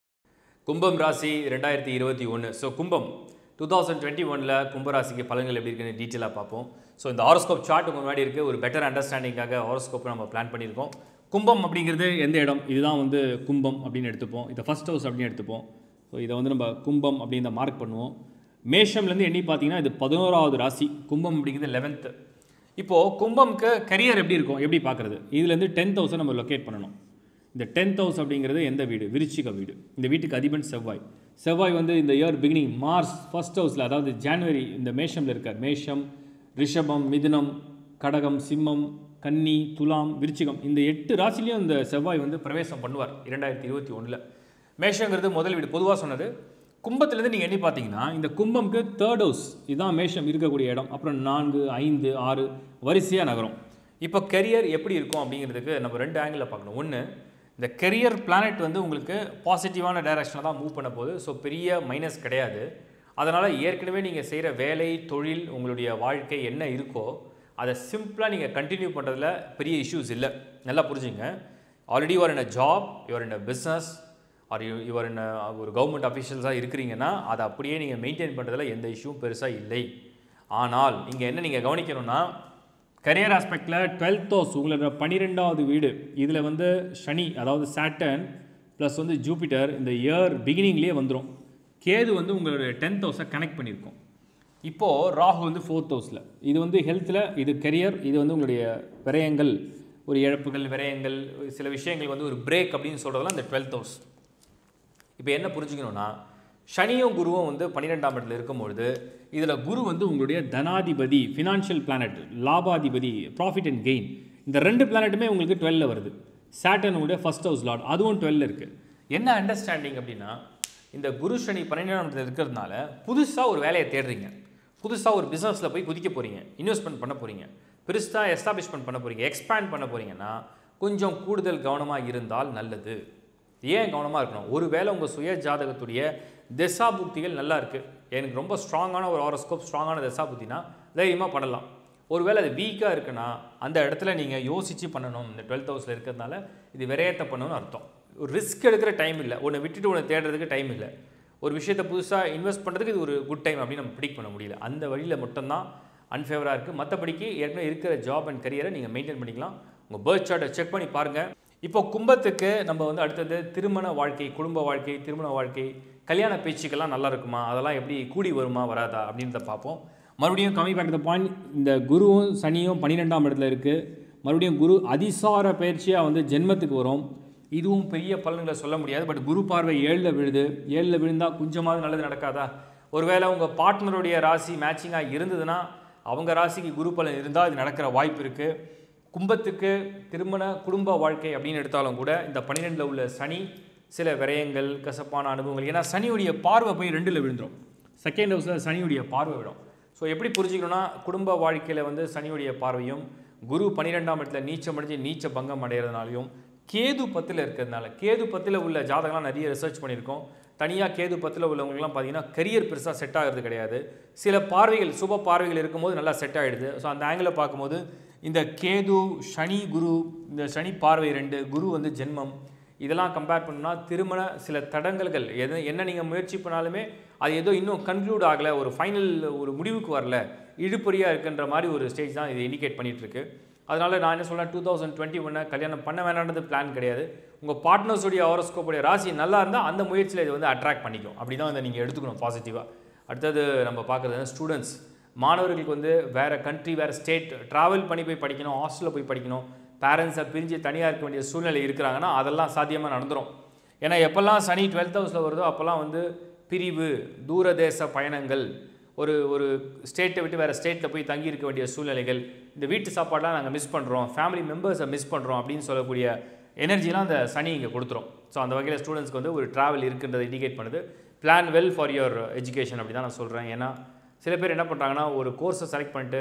[SPEAKER 2] கும்பம் ராசி ரெண்டாயிரத்தி இருபத்தி ஒன்று ஸோ கும்பம் டூ தௌசண்ட் டுவெண்ட்டி ஒனில் கும்பராசிக்கு பலன்கள் எப்படி இருக்குன்னு டீட்டெயிலாக பார்ப்போம் ஸோ இந்த ஹாரோஸ்கோப் சார்ட் உங்கள் முன்னாடி இருக்குது ஒரு பெட்டர் அண்டர்ஸ்டாண்டிங்காக ஹாரோஸ்கோப்பை நம்ம பிளான் பண்ணியிருக்கோம் கும்பம் அப்படிங்கிறது எந்த இடம் இதுதான் வந்து கும்பம் அப்படின்னு எடுத்துப்போம் இதை ஃபஸ்ட் ஹவுஸ் அப்படின்னு எடுத்துப்போம் ஸோ இதை வந்து நம்ம கும்பம் அப்படின்னு மார்க் பண்ணுவோம் மேஷம்லேருந்து எண்ணி பார்த்தீங்கன்னா இது பதினோராவது ராசி கும்பம் அப்படிங்கிறது லெவன்த்து இப்போது கும்பம்க்கு கரியர் எப்படி இருக்கும் எப்படி பார்க்குறது இதுலேருந்து டென் தௌசண்ட் நம்ம லொக்கேட் பண்ணணும் இந்த டென்த் ஹவுஸ் அப்படிங்கிறது எந்த வீடு விருச்சிக வீடு இந்த வீட்டுக்கு அதிபன் செவ்வாய் செவ்வாய் வந்து இந்த இயர் பிகினிங் மார்ச் ஃபர்ஸ்ட் ஹவுஸில் அதாவது ஜான்வரி இந்த மேஷமில் இருக்கார் மேஷம் ரிஷபம் மிதுனம் கடகம் சிம்மம் கன்னி துலாம் விருச்சிகம் இந்த எட்டு ராசிலையும் இந்த செவ்வாய் வந்து பிரவேசம் பண்ணுவார் இரண்டாயிரத்தி இருபத்தி ஒன்றில் மேஷங்கிறது முதல் வீடு பொதுவாக சொன்னது கும்பத்துலேருந்து நீங்கள் எண்ணி பார்த்தீங்கன்னா இந்த கும்பம்க்கு தேர்ட் ஹவுஸ் இதுதான் மேஷம் இருக்கக்கூடிய இடம் அப்புறம் நான்கு ஐந்து ஆறு வரிசையாக நகரும் இப்போ கெரியர் எப்படி இருக்கும் அப்படிங்கிறதுக்கு நம்ம ரெண்டு ஆங்கிளில் பார்க்கணும் ஒன்று இந்த கெரியர் பிளானட் வந்து உங்களுக்கு பாசிட்டிவான டைரக்ஷனில் தான் மூவ் பண்ண போகுது ஸோ பெரிய மைனஸ் கிடையாது அதனால் ஏற்கனவே நீங்கள் செய்கிற வேலை தொழில் உங்களுடைய வாழ்க்கை என்ன இருக்கோ அதை சிம்பிளாக நீங்கள் கண்டினியூ பண்ணுறதுல பெரிய இஷ்யூஸ் இல்லை நல்லா புரிஞ்சுங்க already you're in a job you're in a business are you you're in ஒரு கவர்மெண்ட் அஃபிஷியல்ஸாக இருக்கிறீங்கன்னா அதை அப்படியே நீங்கள் மெயின்டைன் பண்ணுறதுல எந்த இஷ்யூவும் பெருசாக இல்லை ஆனால் இங்கே என்ன நீங்கள் கவனிக்கணும்னா கரியர் ஆஸ்பெக்டில் டுவெல்த் ஹவுஸ் உங்களோட பன்னிரெண்டாவது வீடு இதில் வந்து சனி அதாவது சாட்டன் ப்ளஸ் வந்து ஜூபிட்டர் இந்த இயர் பிகினிங்லேயே வந்துடும் கேது வந்து உங்களுடைய டென்த் ஹவுஸை கனெக்ட் பண்ணியிருக்கோம் இப்போது ராகு வந்து ஃபோர்த் ஹவுஸில் இது வந்து ஹெல்த்தில் இது கெரியர் இது வந்து உங்களுடைய விரயங்கள் ஒரு இழப்புகள் விரயங்கள் சில விஷயங்கள் வந்து ஒரு பிரேக் அப்படின்னு சொல்கிறதுலாம் இந்த டுவெல்த் ஹவுஸ் இப்போ என்ன புரிஞ்சுக்கணும்னா சனியும் குருவும் வந்து பன்னிரெண்டாம் இடத்துல இருக்கும்பொழுது இதில் குரு வந்து உங்களுடைய தனாதிபதி ஃபினான்ஷியல் பிளானட் லாபாதிபதி ப்ராஃபிட் அண்ட் கெயின் இந்த ரெண்டு பிளானட்டுமே உங்களுக்கு டுவெல்ல வருது சாட்டன் உங்களுடைய ஃபர்ஸ்ட் ஹவுஸ் லார்ட் அதுவும் டுவெல்ல இருக்குது என்ன அண்டர்ஸ்டாண்டிங் அப்படின்னா இந்த குரு சனி பன்னிரெண்டாம் இடத்துல இருக்கிறதுனால புதுசாக ஒரு வேலையை தேடுறீங்க புதுசாக ஒரு பிஸ்னஸில் போய் குதிக்க போகிறீங்க இன்வெஸ்ட்மெண்ட் பண்ண போகிறீங்க பெருசாக எஸ்டாப்ளிஷ்மெண்ட் பண்ண போகிறீங்க எக்ஸ்பேண்ட் பண்ண போகிறீங்கன்னா கொஞ்சம் கூடுதல் கவனமாக இருந்தால் நல்லது ஏன் கவனமாக இருக்கணும் ஒருவேளை உங்கள் சுய ஜாதகத்துடைய திசா புக்திகள் நல்லா இருக்குது எனக்கு ரொம்ப ஸ்ட்ராங்கான ஒரு ஹாரோஸ்கோப் ஸ்ட்ராங்கான திசா புத்தினா தைரியமாக பண்ணலாம் ஒருவேளை அது வீக்காக இருக்குன்னா அந்த இடத்துல நீங்கள் யோசித்து பண்ணணும் இந்த டுவெல்த் ஹவுஸில் இருக்கிறதுனால இது விரயத்தை பண்ணணும்னு அர்த்தம் ஒரு ரிஸ்க் எடுக்கிற டைம் இல்லை ஒன்று விட்டுட்டு ஒன்று தேடுறதுக்கு டைம் இல்லை ஒரு விஷயத்தை புதுசாக இன்வெஸ்ட் பண்ணுறதுக்கு இது ஒரு குட் டைம் அப்படின்னு நம்ம ப்ரிடிக் பண்ண முடியல அந்த வழியில் மட்டும்தான் அன்ஃபேவராக இருக்குது மற்றபடிக்கு ஏற்கனவே இருக்கிற ஜாப் அண்ட் கரியரை நீங்கள் மெயின்டைன் பண்ணிக்கலாம் உங்கள் பேர்த் சார்ட்டை செக் பண்ணி பாருங்கள் இப்போ கும்பத்துக்கு நம்ம வந்து அடுத்தது திருமண வாழ்க்கை குடும்ப வாழ்க்கை திருமண வாழ்க்கை கல்யாண பேச்சுக்கெல்லாம் நல்லா இருக்குமா அதெல்லாம் எப்படி கூடி வருமா வராதா அப்படின்றத பார்ப்போம் மறுபடியும் கம்மி பேக் பாயிண்ட் இந்த குருவும் சனியும் பன்னிரெண்டாம் இடத்துல இருக்குது மறுபடியும் குரு அதிசார பயிற்சியாக வந்து ஜென்மத்துக்கு வரும் இதுவும் பெரிய பலன்களை சொல்ல முடியாது பட் குரு பார்வை ஏழில் விழுது ஏழில் விழுந்தால் கொஞ்சமாவது நல்லது நடக்காதா ஒருவேளை உங்கள் பார்ட்னருடைய ராசி மேட்சிங்காக இருந்ததுன்னா அவங்க ராசிக்கு குரு பலன் இருந்தால் இது நடக்கிற வாய்ப்பு இருக்குது கும்பத்துக்கு திருமண குடும்ப வாழ்க்கை அப்படின்னு எடுத்தாலும் கூட இந்த பன்னிரெண்டில் உள்ள சனி சில விரயங்கள் கசப்பான அனுபவங்கள் ஏன்னா சனியுடைய பார்வை போய் ரெண்டில் விழுந்துடும் செகண்ட் ஹவுஸில் சனியுடைய பார்வை விடும் ஸோ எப்படி புரிஞ்சுக்கணும்னா குடும்ப வாழ்க்கையில் வந்து சனியுடைய பார்வையும் குரு பன்னிரெண்டாம் இடத்துல நீச்சம் அடைஞ்சு நீச்ச பங்கம் அடைகிறதுனாலையும் கேது பத்தில் இருக்கிறதுனால கேது பத்தில் உள்ள ஜாதகம்லாம் நிறைய ரிசர்ச் பண்ணியிருக்கோம் தனியாக கேது பத்தில் உள்ளவங்களுக்குலாம் பார்த்தீங்கன்னா கரியர் பெருசாக செட் ஆகிறது கிடையாது சில பார்வைகள் சுப பார்வைகள் இருக்கும்போது நல்லா செட் ஆகிடுது ஸோ அந்த ஆங்கிளில் பார்க்கும்போது இந்த கேது சனி குரு இந்த சனி பார்வை ரெண்டு குரு வந்து ஜென்மம் இதெல்லாம் கம்பேர் பண்ணோம்னா திருமண சில தடங்கல்கள் எது என்ன நீங்கள் முயற்சி பண்ணாலுமே அது ஏதோ இன்னும் கன்க்ளூட் ஆகலை ஒரு ஃபைனல் ஒரு முடிவுக்கு வரல இழுப்பறியாக இருக்குன்ற மாதிரி ஒரு ஸ்டேஜ் தான் இது இண்டிகேட் பண்ணிகிட்ருக்கு அதனால் நான் என்ன சொல்கிறேன் டூ தௌசண்ட் டுவெண்ட்டி ஒன்னை கல்யாணம் பண்ண வேணான்றது பிளான் கிடையாது உங்கள் பார்ட்னர்ஸுடைய ஹாரோஸ்கோப்புடைய ராசி நல்லா இருந்தால் அந்த முயற்சியில் இது வந்து அட்ராக்ட் பண்ணிக்கும் அப்படி தான் இதை நீங்கள் எடுத்துக்கணும் பாசிட்டிவாக அடுத்தது நம்ம பார்க்குறது வந்து ஸ்டூடெண்ட்ஸ் மாணவர்களுக்கு வந்து வேறு கண்ட்ரி வேறு ஸ்டேட் ட்ராவல் பண்ணி போய் படிக்கணும் ஹாஸ்டலில் போய் படிக்கணும் பேரண்ட்ஸை பிரிஞ்சு தனியாக இருக்க வேண்டிய சூழ்நிலை இருக்கிறாங்கன்னா அதெல்லாம் சாத்தியமாக நடந்துடும் ஏன்னா எப்போல்லாம் சனி டுவெல்த் ஹவுஸில் வருதோ அப்போல்லாம் வந்து பிரிவு தூரதேச பயணங்கள் ஒரு ஒரு ஸ்டேட்டை விட்டு வேறு ஸ்டேட்டில் போய் தங்கி இருக்க வேண்டிய சூழ்நிலைகள் இந்த வீட்டு சாப்பாடெலாம் நாங்கள் மிஸ் பண்ணுறோம் ஃபேமிலி மெம்பர்ஸை மிஸ் பண்ணுறோம் அப்படின்னு சொல்லக்கூடிய எனர்ஜிலாம் அந்த சனி இங்கே கொடுத்துரும் ஸோ அந்த வகையில் ஸ்டூடெண்ட்ஸ்க்கு வந்து ஒரு ட்ராவல் இருக்குன்றதை இண்டிகேட் பண்ணுது plan well for your education அப்படி தான் நான் சொல்கிறேன் ஏன்னா சில பேர் என்ன பண்ணுறாங்கன்னா ஒரு கோர்ஸை செலக்ட் பண்ணிட்டு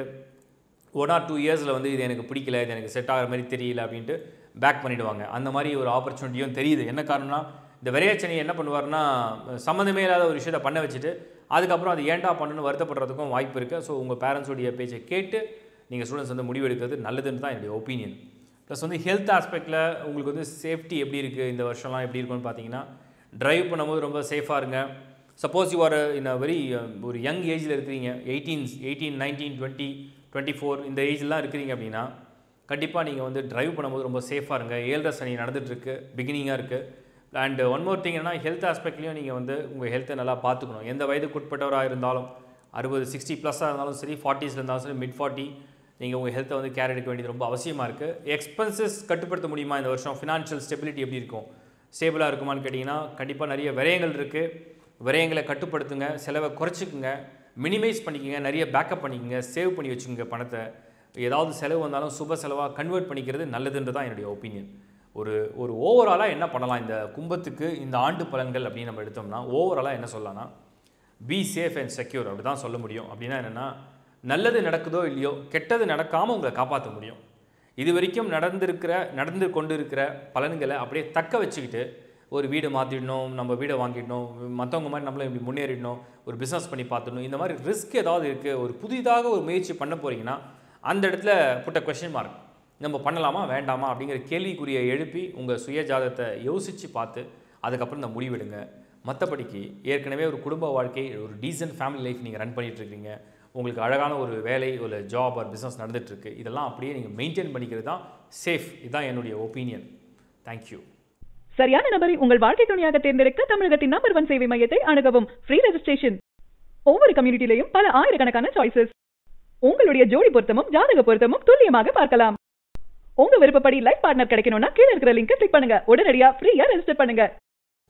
[SPEAKER 2] ஒன் ஆர் டூ இயர்ஸில் வந்து இது எனக்கு பிடிக்கல இது எனக்கு செட் ஆகிற மாதிரி தெரியல அப்படின்ட்டு பேக் பண்ணிவிடுவாங்க அந்த மாதிரி ஒரு ஆப்பர்ச்சுனிட்டியும் தெரியுது என்ன காரணம்னா இந்த விரையச்சனி என்ன பண்ணுவார்னா சம்மந்தமே இல்லாத ஒரு விஷயத்தை பண்ண வச்சுட்டு அதுக்கப்புறம் அது ஏன்டா பண்ணணும்னு வருத்தப்படுறதுக்கும் வாய்ப்பு இருக்குது ஸோ உங்கள் பேரண்ட்ஸுடைய பேச்சை கேட்டு நீங்கள் ஸ்டூடெண்ட்ஸ் வந்து முடிவு எடுக்கிறது நல்லதுன்னு தான் என்னுடைய ஒப்பீனியன் ப்ளஸ் வந்து ஹெல்த் ஆஸ்பெக்டில் உங்களுக்கு வந்து சேஃப்டி எப்படி இருக்குது இந்த வருஷம்லாம் எப்படி இருக்குன்னு பார்த்தீங்கன்னா ட்ரைவ் பண்ணும்போது ரொம்ப சேஃபாக இருங்க suppose you are in a very ஒரு யங் ஏஜில் இருக்கிறீங்க eighteens eighteen nineteen twenty twenty four இந்த ஏஜ்லாம் இருக்கிறீங்க அப்படின்னா கண்டிப்பாக நீங்கள் வந்து டிரைவ் பண்ணும்போது ரொம்ப சேஃபாக இருங்க ஏழரை சனி நடந்துகிட்ருக்கு பிகினிங்காக இருக்குது அண்ட் ஒன் மோர் திங் என்னன்னா ஹெல்த் ஆஸ்பெக்ட்லேயும் நீங்கள் வந்து உங்கள் ஹெல்த்தை நல்லா பார்த்துக்கணும் எந்த வயதுக்கு உட்பட்டவராக இருந்தாலும் அறுபது சிக்ஸ்டி ப்ளஸ்ஸாக இருந்தாலும் சரி ஃபார்ட்டிஸில் இருந்தாலும் சரி மிட் ஃபார்ட்டி நீங்கள் உங்கள் ஹெல்த்தை வந்து கேர் எடுக்க வேண்டியது ரொம்ப அவசியமாக இருக்குது எக்ஸ்பென்சஸ் கட்டுப்படுத்த முடியுமா இந்த வருஷம் ஃபினான்ஷியல் ஸ்டெபிலிட்டி எப்படி இருக்கும் ஸ்டேபிளாக இருக்குமான்னு கேட்டிங்கன்னா கண்டிப்பாக நிறைய விரயங்கள் இருக்குது விரயங்களை கட்டுப்படுத்துங்க செலவை குறைச்சிக்குங்க மினிமைஸ் பண்ணிக்கங்க நிறைய பேக்கப் பண்ணிக்கங்க சேவ் பண்ணி வச்சுக்கோங்க பணத்தை ஏதாவது செலவு வந்தாலும் சுப செலவாக கன்வெர்ட் பண்ணிக்கிறது நல்லதுன்றது தான் என்னுடைய ஒப்பீனியன் ஒரு ஒரு ஓவராலாக என்ன பண்ணலாம் இந்த கும்பத்துக்கு இந்த ஆண்டு பலன்கள் அப்படின்னு நம்ம எடுத்தோம்னா ஓவராலாக என்ன சொல்லலாம்னா பி சேஃப் அண்ட் செக்யூர் அப்படி தான் சொல்ல முடியும் அப்படின்னா என்னென்னா நல்லது நடக்குதோ இல்லையோ கெட்டது நடக்காமல் உங்களை காப்பாற்ற முடியும் இது வரைக்கும் நடந்திருக்கிற நடந்து கொண்டு இருக்கிற பலன்களை அப்படியே தக்க வச்சுக்கிட்டு ஒரு வீடு மாற்றிடணும் நம்ம வீடை வாங்கிடணும் மற்றவங்க மாதிரி நம்மளும் இப்படி முன்னேறிடணும் ஒரு பிஸ்னஸ் பண்ணி பார்த்துடணும் இந்த மாதிரி ரிஸ்க் ஏதாவது இருக்குது ஒரு புதிதாக ஒரு முயற்சி பண்ண போகிறீங்கன்னா அந்த இடத்துல புட்ட கொஷின் மார்க் நம்ம பண்ணலாமா வேண்டாமா அப்படிங்கிற கேள்விக்குறியை எழுப்பி உங்கள் சுய ஜாதகத்தை யோசித்து பார்த்து அதுக்கப்புறம் இந்த முடிவெடுங்க மற்றபடிக்கு ஏற்கனவே ஒரு குடும்ப வாழ்க்கை ஒரு டீசன்ட் ஃபேமிலி லைஃப் நீங்கள் ரன் பண்ணிகிட்ருக்கீங்க உங்களுக்கு அழகான ஒரு வேலை ஒரு ஜாப் ஒரு பிஸ்னஸ் நடந்துகிட்ருக்கு இதெல்லாம் அப்படியே நீங்கள் மெயின்டைன் பண்ணிக்கிறது தான் சேஃப் இதுதான் என்னுடைய ஒப்பீனியன் தேங்க்யூ
[SPEAKER 3] சரியான நபரை உங்கள் வாழ்க்கை துணையாக தேர்ந்தெடுக்க தமிழகத்தின் நம்பர் ஒன் சேவை மையத்தை அணுகவும் ஃப்ரீ ரெஜிஸ்ட்ரேஷன் ஒவ்வொரு கம்யூனிட்டிலையும் பல ஆயிரக்கணக்கான சாய்ஸஸ் உங்களுடைய ஜோடி பொருத்தமும் ஜாதக பொருத்தமும் துல்லியமாக பார்க்கலாம் உங்க விருப்பப்படி லைஃப் பார்ட்னர் கிடைக்கணும்னா கீழ இருக்கிற லிங்கை கிளிக் பண்ணுங்க உடனடியா ஃப்ரீயா ரெஜிஸ்டர் பண்ணுங்க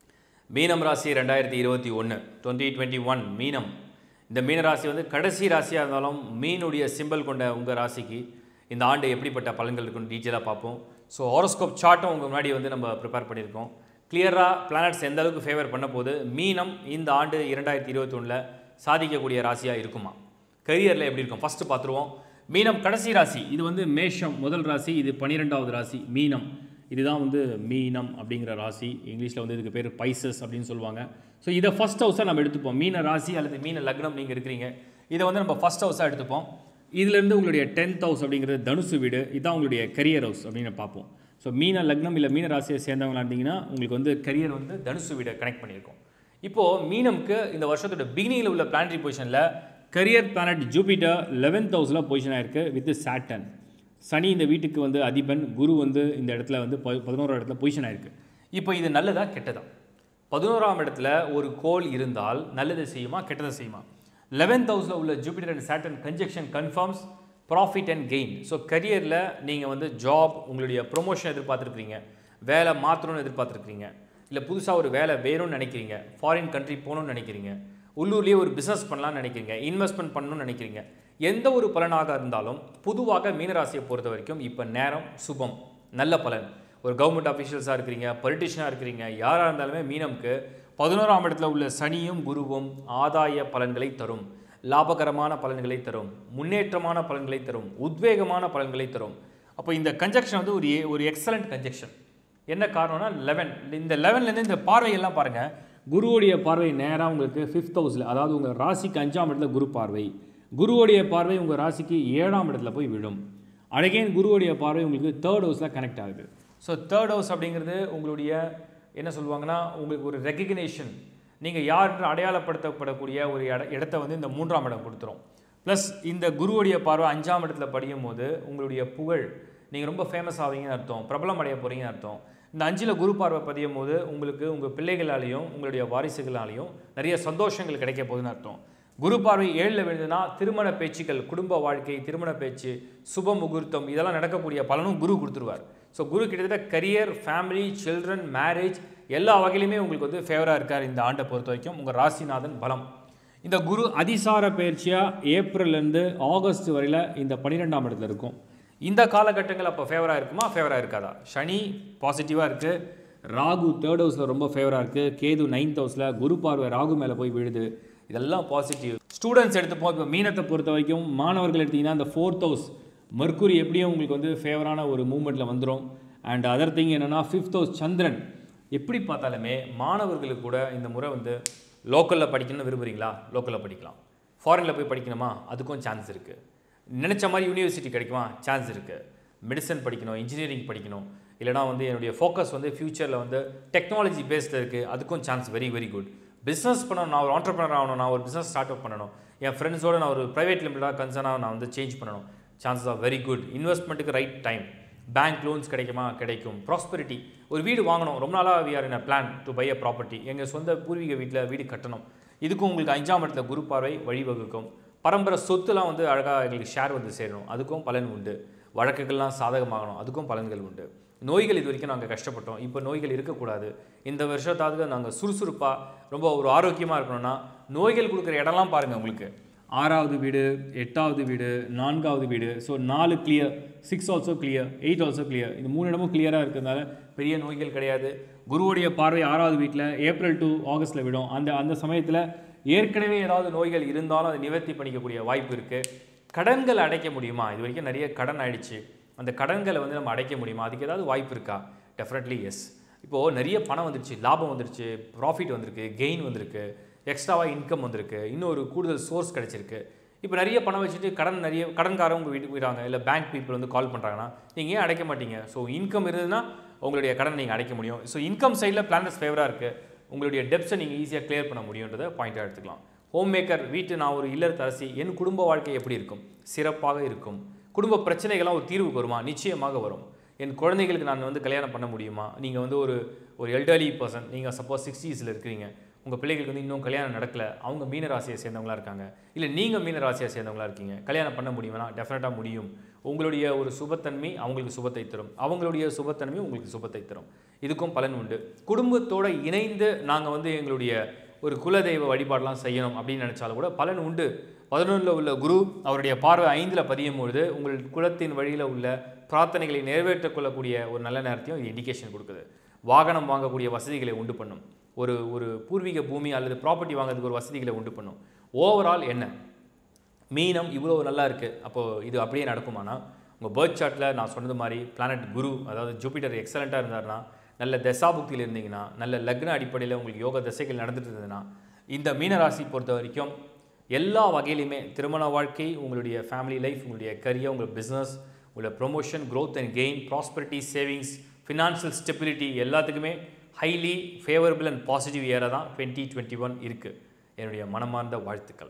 [SPEAKER 2] மீனம் ராசி ரெண்டாயிரத்தி இருபத்தி ஒன்று டுவெண்ட்டி டுவெண்ட்டி ஒன் மீனம் இந்த மீன ராசி வந்து கடைசி ராசியாக இருந்தாலும் மீனுடைய சிம்பல் கொண்ட உங்கள் ராசிக்கு இந்த ஆண்டு எப்படிப்பட்ட பலன்கள் இருக்குன்னு டீட்டெயிலாக பார்ப்போம் ஸோ ஹாரோஸ்கோப் சார்ட்டும் உங்கள் முன்னாடி வந்து நம்ம ப்ரிப்பேர் பண்ணியிருக்கோம் கிளியராக பிளானட்ஸ் எந்த அளவுக்கு ஃபேவர் பண்ண போது மீனம் இந்த ஆண்டு இரண்டாயிரத்தி இருபத்தி ஒன்றில் சாதிக்கக்கூடிய ராசியாக இருக்குமா கரியரில் எப்படி இருக்கும் ஃபஸ்ட்டு பார்த்துருவோம் மீனம் கடைசி ராசி இது வந்து மேஷம் முதல் ராசி இது பன்னிரெண்டாவது ராசி மீனம் இதுதான் வந்து மீனம் அப்படிங்கிற ராசி இங்கிலீஷில் வந்து இதுக்கு பேர் பைசஸ் அப்படின்னு சொல்லுவாங்க ஸோ இதை ஃபஸ்ட் ஹவுஸாக நம்ம எடுத்துப்போம் மீன ராசி அல்லது மீன லக்னம் நீங்கள் இருக்கிறீங்க இதை வந்து நம்ம ஃபஸ்ட் ஹவுஸாக எடுத்துப்போம் இதுலேருந்து உங்களுடைய டென்த் ஹவுஸ் அப்படிங்கிறது தனுசு வீடு இதுதான் உங்களுடைய கரியர் ஹவுஸ் அப்படின்னு பார்ப்போம் ஸோ மீன லக்னம் இல்லை மீன ராசியை சேர்ந்தவங்களா இருந்தீங்கன்னா உங்களுக்கு வந்து கரியர் வந்து தனுசு வீடை கனெக்ட் பண்ணியிருக்கோம் இப்போது மீனம்க்கு இந்த வருஷத்தோட பிகினிங்கில் உள்ள பிளானரி பொசிஷனில் கரியர் பிளானட் ஜூபிட்டர் லெவன்த் ஹவுஸில் பொசிஷன் ஆயிருக்கு வித் சாட்டன் சனி இந்த வீட்டுக்கு வந்து அதிபன் குரு வந்து இந்த இடத்துல வந்து ப- பதினோராம் இடத்துல பொசிஷன் ஆயிருக்கு இப்போ இது நல்லதா கெட்டதா பதினோராம் இடத்துல ஒரு கோல் இருந்தால் நல்லதை செய்யுமா கெட்டதை செய்யுமா லெவன்த் ஹவுஸில் உள்ள Jupiter and Saturn conjunction confirms profit and gain so கரியரில் நீங்கள் வந்து ஜாப் உங்களுடைய ப்ரொமோஷன் எதிர்பார்த்துருக்கீங்க வேலை மாற்றணும்னு எதிர்பார்த்துருக்கீங்க இல்லை புதுசாக ஒரு வேலை வேணும்னு நினைக்கிறீங்க ஃபாரின் கண்ட்ரி போகணும்னு நினைக்கிறீங்க உள்ளூர்லேயே ஒரு பிஸ்னஸ் பண்ணலாம்னு நினைக்கிறீங்க இன்வெஸ்ட்மெண்ட் பண்ணணும்னு நினைக்கிறீங்க எந்த ஒரு பலனாக இருந்தாலும் பொதுவாக மீனராசியை பொறுத்த வரைக்கும் இப்போ நேரம் சுபம் நல்ல பலன் ஒரு கவர்மெண்ட் அஃபீஷியல்ஸாக இருக்கிறீங்க பொலிட்டிஷியனாக இருக்கிறீங்க யாராக இருந்தாலுமே மீனம்க்கு பதினோராம் இடத்துல உள்ள சனியும் குருவும் ஆதாய பலன்களை தரும் லாபகரமான பலன்களை தரும் முன்னேற்றமான பலன்களை தரும் உத்வேகமான பலன்களை தரும் அப்போ இந்த கன்ஜெக்ஷன் வந்து ஒரு எ- ஒரு எக்ஸலண்ட் கன்ஜெக்ஷன் என்ன காரணம்னா லெவன் இந்த லெவன்லேருந்து இந்த பார்வையெல்லாம் பாருங்கள் குருவுடைய பார்வை நேராக உங்களுக்கு ஃபிஃப்த் ஹவுஸில் அதாவது உங்கள் ராசிக்கு அஞ்சாம் இடத்துல குரு பார்வை குருவுடைய பார்வை உங்கள் ராசிக்கு ஏழாம் இடத்துல போய் விழும் அழகேன் குருவுடைய பார்வை உங்களுக்கு தேர்ட் ஹவுஸில் கனெக்ட் ஆகுது ஸோ தேர்ட் ஹவுஸ் அப்படிங்கிறது உங்களுடைய என்ன சொல்லுவாங்கன்னா உங்களுக்கு ஒரு ரெக்கக்னேஷன் நீங்கள் யார் என்று அடையாளப்படுத்தப்படக்கூடிய ஒரு இட இடத்த வந்து இந்த மூன்றாம் இடம் கொடுத்துரும் ப்ளஸ் இந்த குருவுடைய பார்வை அஞ்சாம் இடத்துல படியும் போது உங்களுடைய புகழ் நீங்கள் ரொம்ப ஃபேமஸ் ஆவீங்கன்னு அர்த்தம் பிரபலம் அடைய போகிறீங்கன்னு அர்த்தம் இந்த அஞ்சில் குரு பார்வை பதியும் போது உங்களுக்கு உங்கள் பிள்ளைகளாலேயும் உங்களுடைய வாரிசுகளாலேயும் நிறைய சந்தோஷங்கள் கிடைக்க போகுதுன்னு அர்த்தம் குரு பார்வை ஏழில் விழுதுன்னா திருமண பேச்சுக்கள் குடும்ப வாழ்க்கை திருமண பேச்சு சுப முகூர்த்தம் இதெல்லாம் நடக்கக்கூடிய பலனும் குரு கொடுத்துருவார் ஸோ குரு கிட்டத்தட்ட கரியர் ஃபேமிலி சில்ட்ரன் மேரேஜ் எல்லா வகையிலுமே உங்களுக்கு வந்து ஃபேவராக இருக்கார் இந்த ஆண்டை பொறுத்த வரைக்கும் உங்கள் ராசிநாதன் பலம் இந்த குரு அதிசார பயிற்சியாக ஏப்ரல்லேருந்து ஆகஸ்ட் வரையில் இந்த பன்னிரெண்டாம் இடத்துல இருக்கும் இந்த காலகட்டங்கள் அப்போ ஃபேவராக இருக்குமா ஃபேவராக இருக்காதா சனி பாசிட்டிவாக இருக்குது ராகு தேர்ட் ஹவுஸில் ரொம்ப ஃபேவராக இருக்குது கேது நைன்த் ஹவுஸில் குரு பார்வை ராகு மேலே போய் விழுது இதெல்லாம் பாசிட்டிவ் ஸ்டூடெண்ட்ஸ் எடுத்துப்போம் இப்போ மீனத்தை பொறுத்த வரைக்கும் மாணவர்கள் எடுத்திங்கன்னா இந்த ஃபோர்த் ஹவுஸ் மர்க்குரி எப்படியும் உங்களுக்கு வந்து ஃபேவரான ஒரு மூமெண்ட்டில் வந்துடும் அண்ட் அதர் திங் என்னென்னா ஃபிஃப்த் ஹவுஸ் சந்திரன் எப்படி பார்த்தாலுமே மாணவர்களுக்கு கூட இந்த முறை வந்து லோக்கலில் படிக்கணும்னு விரும்புகிறீங்களா லோக்கலில் படிக்கலாம் ஃபாரினில் போய் படிக்கணுமா அதுக்கும் சான்ஸ் இருக்குது நினச்ச மாதிரி யூனிவர்சிட்டி கிடைக்குமா சான்ஸ் இருக்குது மெடிசன் படிக்கணும் இன்ஜினியரிங் படிக்கணும் இல்லைனா வந்து என்னுடைய ஃபோக்கஸ் வந்து ஃப்யூச்சரில் வந்து டெக்னாலஜி பேஸ்டில் இருக்குது அதுக்கும் chance very very good business பண்ணணும் நான் ஒரு ஆண்டர்பனர் ஆகணும் நான் ஒரு பிஸ்னஸ் ஸ்டார்ட் அப் பண்ணணும் என் ஃப்ரெண்ட்ஸோட நான் ஒரு ப்ரைவேட் லிமிட்டடாக கன்சர்னாக நான் வந்து சேஞ்ச் பண்ணணும் சான்சஸ் ஆர் வெரி குட் இன்வெஸ்ட்மெண்ட்டுக்கு ரைட் டைம் பேங்க் லோன்ஸ் கிடைக்குமா கிடைக்கும் ப்ராஸ்பெரிட்டி ஒரு வீடு வாங்கணும் ரொம்ப நாளாக we are in a plan to buy a property எங்கள் சொந்த பூர்வீக வீட்டில் வீடு கட்டணும் இதுக்கும் உங்களுக்கு அஞ்சாம் இடத்துல குரு பார்வை வழிவகுக்கும் பரம்பரை சொத்துலாம் வந்து அழகாக எங்களுக்கு ஷேர் வந்து சேரணும் அதுக்கும் பலன் உண்டு வழக்குகள்லாம் சாதகமாகணும் அதுக்கும் பலன்கள் உண்டு நோய்கள் இது வரைக்கும் நாங்கள் கஷ்டப்பட்டோம் இப்போ நோய்கள் இருக்கக்கூடாது இந்த வருஷத்தாவது நாங்கள் சுறுசுறுப்பாக ரொம்ப ஒரு ஆரோக்கியமாக இருக்கணும்னா நோய்கள் கொடுக்குற இடம்லாம் பாருங்கள் உங்களுக்கு ஆறாவது வீடு எட்டாவது வீடு நான்காவது வீடு ஸோ நாலு clear six also clear eight also clear இந்த மூணு இடமும் கிளியராக இருக்கிறதுனால பெரிய நோய்கள் கிடையாது குருவுடைய பார்வை ஆறாவது வீட்டில் ஏப்ரல் டு ஆகஸ்ட்டில் விடும் அந்த அந்த சமயத்தில் ஏற்கனவே ஏதாவது நோய்கள் இருந்தாலும் அதை நிவர்த்தி பண்ணிக்கக்கூடிய வாய்ப்பு இருக்குது கடன்கள் அடைக்க முடியுமா இது வரைக்கும் நிறைய கடன் ஆயிடுச்சு அந்த கடன்களை வந்து நம்ம அடைக்க முடியுமா அதுக்கு ஏதாவது வாய்ப்பு இருக்கா டெஃபினெட்லி எஸ் இப்போது நிறைய பணம் வந்துருச்சு லாபம் வந்துருச்சு ப்ராஃபிட் வந்திருக்கு கெயின் வந்திருக்கு எக்ஸ்ட்ராவாக இன்கம் வந்திருக்கு இன்னொரு கூடுதல் சோர்ஸ் கிடச்சிருக்கு இப்போ நிறைய பணம் வச்சுட்டு கடன் நிறைய கடன்காரங்க உங்கள் வீட்டுக்கு போயிடாங்க இல்லை பேங்க் பீப்புள் வந்து கால் பண்ணுறாங்கன்னா நீங்கள் ஏன் அடைக்க மாட்டீங்க ஸோ இன்கம் இருந்ததுன்னா உங்களுடைய கடன் நீங்கள் அடைக்க முடியும் ஸோ இன்கம் சைடில் பிளானஸ் ஃபேவராக இருக்குது உங்களுடைய டெப்ஸை நீங்கள் ஈஸியாக கிளியர் பண்ண முடியுன்றதை பாயிண்டாக எடுத்துக்கலாம் ஹோம் மேக்கர் வீட்டு நான் ஒரு இல்லத்தரசி என் குடும்ப வாழ்க்கை எப்படி இருக்கும் சிறப்பாக இருக்கும் குடும்ப பிரச்சனைகள்லாம் ஒரு தீர்வுக்கு வருமா நிச்சயமாக வரும் என் குழந்தைகளுக்கு நான் வந்து கல்யாணம் பண்ண முடியுமா நீங்கள் வந்து ஒரு ஒரு எல்டர்லி பர்சன் நீங்கள் சப்போஸ் சிக்ஸ்டீஸில் இருக்கிறீங்க உங்கள் பிள்ளைகளுக்கு வந்து இன்னும் கல்யாணம் நடக்கல அவங்க மீன ராசியை சேர்ந்தவங்களா இருக்காங்க இல்லை நீங்கள் மீன ராசியை சேர்ந்தவங்களா இருக்கீங்க கல்யாணம் பண்ண முடியுமா டெஃபினட்டாக முடியும் உங்களுடைய ஒரு சுபத்தன்மை அவங்களுக்கு சுபத்தை தரும் அவங்களுடைய சுபத்தன்மை உங்களுக்கு சுபத்தை தரும் இதுக்கும் பலன் உண்டு குடும்பத்தோட இணைந்து நாங்கள் வந்து எங்களுடைய ஒரு குலதெய்வ வழிபாடெல்லாம் செய்யணும் அப்படின்னு நினச்சாலும் கூட பலன் உண்டு பதினொன்றில் உள்ள குரு அவருடைய பார்வை ஐந்தில் பதியும் பொழுது உங்கள் குலத்தின் வழியில் உள்ள பிரார்த்தனைகளை நிறைவேற்றிக் கொள்ளக்கூடிய ஒரு நல்ல நேரத்தையும் இது இண்டிகேஷன் கொடுக்குது வாகனம் வாங்கக்கூடிய வசதிகளை உண்டு பண்ணும் ஒரு ஒரு பூர்வீக பூமி அல்லது ப்ராப்பர்ட்டி வாங்குறதுக்கு ஒரு வசதிகளை உண்டு பண்ணும் ஓவரால் என்ன மீனம் இவ்வளோ நல்லா இருக்குது அப்போது இது அப்படியே நடக்குமானா உங்கள் பேர்த் சார்ட்டில் நான் சொன்னது மாதிரி பிளானட் குரு அதாவது ஜூபிட்டர் எக்ஸலண்ட்டாக இருந்தாருன்னா நல்ல தசாபுக்தியில் இருந்தீங்கன்னா நல்ல லக்ன அடிப்படையில் உங்களுக்கு யோக தசைகள் நடந்துட்டு இருந்ததுன்னா இந்த மீனராசி பொறுத்த வரைக்கும் எல்லா வகையிலுமே திருமண வாழ்க்கை உங்களுடைய ஃபேமிலி லைஃப் உங்களுடைய கரியர் உங்கள் பிஸ்னஸ் உங்களோட promotion growth and gain prosperity savings financial stability எல்லாத்துக்குமே ஹைலி ஃபேவரபிள் அண்ட் பாசிட்டிவ் இயராக தான் டுவெண்ட்டி டுவெண்ட்டி ஒன் இருக்குது என்னுடைய மனமார்ந்த வாழ்த்துக்கள்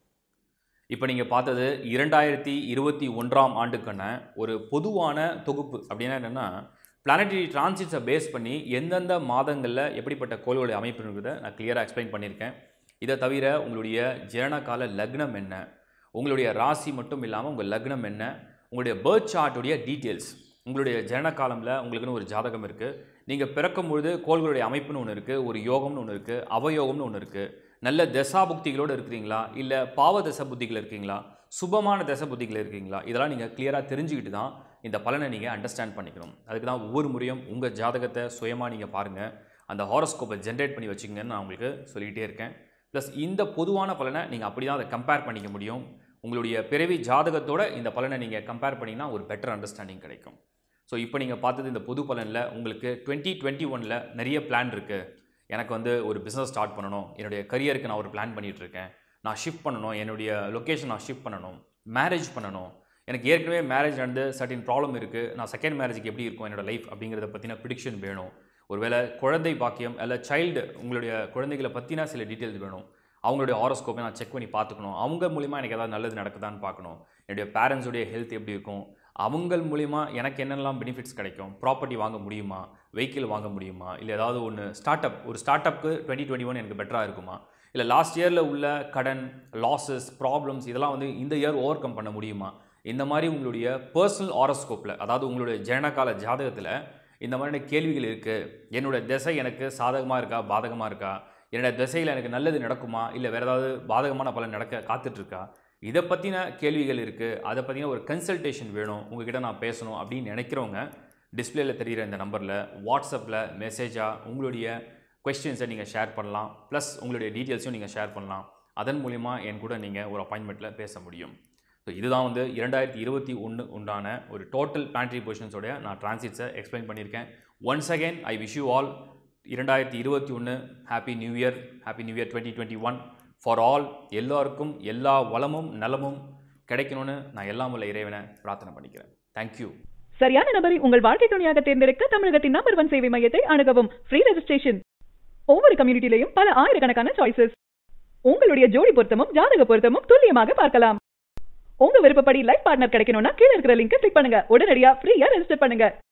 [SPEAKER 2] இப்போ நீங்கள் பார்த்தது இரண்டாயிரத்தி இருபத்தி ஒன்றாம் ஆண்டுக்கான ஒரு பொதுவான தொகுப்பு அப்படின்னா என்னென்னா பிளானட்டரி டிரான்சிட்ஸை பேஸ் பண்ணி எந்தெந்த மாதங்களில் எப்படிப்பட்ட கோள்களுடைய அமைப்புங்கிறத நான் கிளியராக எக்ஸ்பிளைன் பண்ணியிருக்கேன் இதை தவிர உங்களுடைய ஜனனகால லக்னம் என்ன உங்களுடைய ராசி மட்டும் இல்லாமல் உங்கள் லக்னம் என்ன உங்களுடைய பேர்த் சார்ட்டுடைய டீட்டெயில்ஸ் உங்களுடைய ஜனன காலமில் உங்களுக்குன்னு ஒரு ஜாதகம் இருக்குது நீங்கள் பிறக்கும் பொழுது கோள்களுடைய அமைப்புன்னு ஒன்று இருக்குது ஒரு யோகம்னு ஒன்று இருக்குது அவயோகம்னு ஒன்று இருக்குது நல்ல தசாபுக்திகளோடு இருக்கிறீங்களா இல்லை பாவ தசை புத்திகள் இருக்கீங்களா சுபமான தசை புத்திகள் இருக்கீங்களா இதெல்லாம் நீங்கள் கிளியராக தெரிஞ்சுக்கிட்டு தான் இந்த பலனை நீங்கள் அண்டர்ஸ்டாண்ட் பண்ணிக்கணும் அதுக்கு தான் ஒவ்வொரு முறையும் உங்கள் ஜாதகத்தை சுயமாக நீங்கள் பாருங்கள் அந்த ஹாரோஸ்கோப்பை ஜென்ரேட் பண்ணி வச்சுக்கங்கன்னு நான் உங்களுக்கு சொல்லிகிட்டே இருக்கேன் ப்ளஸ் இந்த பொதுவான பலனை நீங்கள் அப்படி தான் அதை கம்பேர் பண்ணிக்க முடியும் உங்களுடைய பிறவி ஜாதகத்தோட இந்த பலனை நீங்கள் கம்பேர் பண்ணிங்கன்னா ஒரு பெட்டர் அண்டர்ஸ்டாண்டிங் கிடைக்கும் ஸோ இப்போ நீங்கள் பார்த்தது இந்த பொது பலனில் உங்களுக்கு டுவெண்ட்டி டுவெண்ட்டி ஒனில் நிறைய பிளான் இருக்குது எனக்கு வந்து ஒரு பிஸ்னஸ் ஸ்டார்ட் பண்ணணும் என்னுடைய கரியருக்கு நான் ஒரு பிளான் பண்ணிகிட்டு இருக்கேன் நான் ஷிஃப்ட் பண்ணணும் என்னுடைய லொக்கேஷன் நான் ஷிஃப்ட் பண்ணணும் மேரேஜ் பண்ணணும் எனக்கு ஏற்கனவே மேரேஜ் நடந்து சர்டின் ப்ராப்ளம் இருக்குது நான் செகண்ட் மேரேஜுக்கு எப்படி இருக்கும் என்னோட லைஃப் அப்படிங்கிறத பற்றின ப்ரிடிக்ஷன் வேணும் ஒருவேளை குழந்தை பாக்கியம் அல்ல சைல்டு உங்களுடைய குழந்தைகளை பற்றின சில டீட்டெயில்ஸ் வேணும் அவங்களுடைய ஹாரோஸ்கோப்பை நான் செக் பண்ணி பார்த்துக்கணும் அவங்க மூலிமா எனக்கு ஏதாவது நல்லது நடக்குதான்னு பார்க்கணும் என்னுடைய பேரண்ட்ஸுடைய ஹெல்த் எப்படி இருக்கும் அவங்க மூலிமா எனக்கு என்னெல்லாம் பெனிஃபிட்ஸ் கிடைக்கும் ப்ராப்பர்ட்டி வாங்க முடியுமா வெஹிக்கிள் வாங்க முடியுமா இல்லை ஏதாவது ஒன்று ஸ்டார்ட் அப் ஒரு ஸ்டார்ட் அப்க்கு டுவெண்ட்டி டுவெண்ட்டி ஒன் எனக்கு பெட்டராக இருக்குமா இல்லை லாஸ்ட் இயரில் உள்ள கடன் லாஸஸ் ப்ராப்ளம்ஸ் இதெல்லாம் வந்து இந்த இயர் ஓவர் கம் பண்ண முடியுமா இந்த மாதிரி உங்களுடைய பர்சனல் ஆரோஸ்கோப்பில் அதாவது உங்களுடைய ஜனனகால ஜாதகத்தில் இந்த மாதிரியான கேள்விகள் இருக்குது என்னோடய திசை எனக்கு சாதகமாக இருக்கா பாதகமாக இருக்கா என்னோட திசையில் எனக்கு நல்லது நடக்குமா இல்லை வேறு ஏதாவது பாதகமான பலன் நடக்க காத்துட்ருக்கா இதை பற்றின கேள்விகள் இருக்குது அதை பற்றின ஒரு கன்சல்டேஷன் வேணும் உங்ககிட்ட நான் பேசணும் அப்படின்னு நினைக்கிறவங்க டிஸ்பிளேல தெரிகிற இந்த நம்பரில் வாட்ஸ்அப்பில் மெசேஜாக உங்களுடைய கொஸ்டின்ஸை நீங்கள் ஷேர் பண்ணலாம் ப்ளஸ் உங்களுடைய டீட்டெயில்ஸையும் நீங்கள் ஷேர் பண்ணலாம் அதன் மூலிமா என் கூட நீங்கள் ஒரு அப்பாயின்மெண்ட்டில் பேச முடியும் ஸோ இதுதான் வந்து இரண்டாயிரத்தி இருபத்தி ஒன்று உண்டான ஒரு டோட்டல் பிளான்ட்ரி பொசிஷன்ஸோடைய நான் டிரான்சிட்ஸை எக்ஸ்பிளைன் பண்ணியிருக்கேன் once again I wish you all இரண்டாயிரத்தி இருபத்தி ஒன்று happy new year happy new year twenty twenty one for all எல்லாருக்கும் எல்லா வளமும் நலமும் கிடைக்கணும்னு நான் எல்லாம் உள்ள இறைவனை பிரார்த்தனை பண்ணிக்கிறேன் தேங்க்யூ
[SPEAKER 3] சரியான நபரை உங்கள் வாழ்க்கை துணையாக தேர்ந்தெடுக்க தமிழகத்தின் நம்பர் ஒன் சேவை மையத்தை அணுகவும் ஃப்ரீ ரெஜிஸ்ட்ரேஷன் ஒவ்வொரு கம்யூனிட்டிலையும் பல ஆயிரக்கணக்கான சாய்ஸஸ் உங்களுடைய ஜோடி பொருத்தமும் ஜாதக பொருத்தமும் துல்லியமாக பார்க்கலாம் உங்க விருப்பப்படி லைஃப் பார்ட்னர் கிடைக்கணும்னா கீழ இருக்கிற லிங்கை கிளிக் பண்ணுங்க உடனடியா ஃப்ரீயா ரெஜிஸ்டர் பண்ணுங்க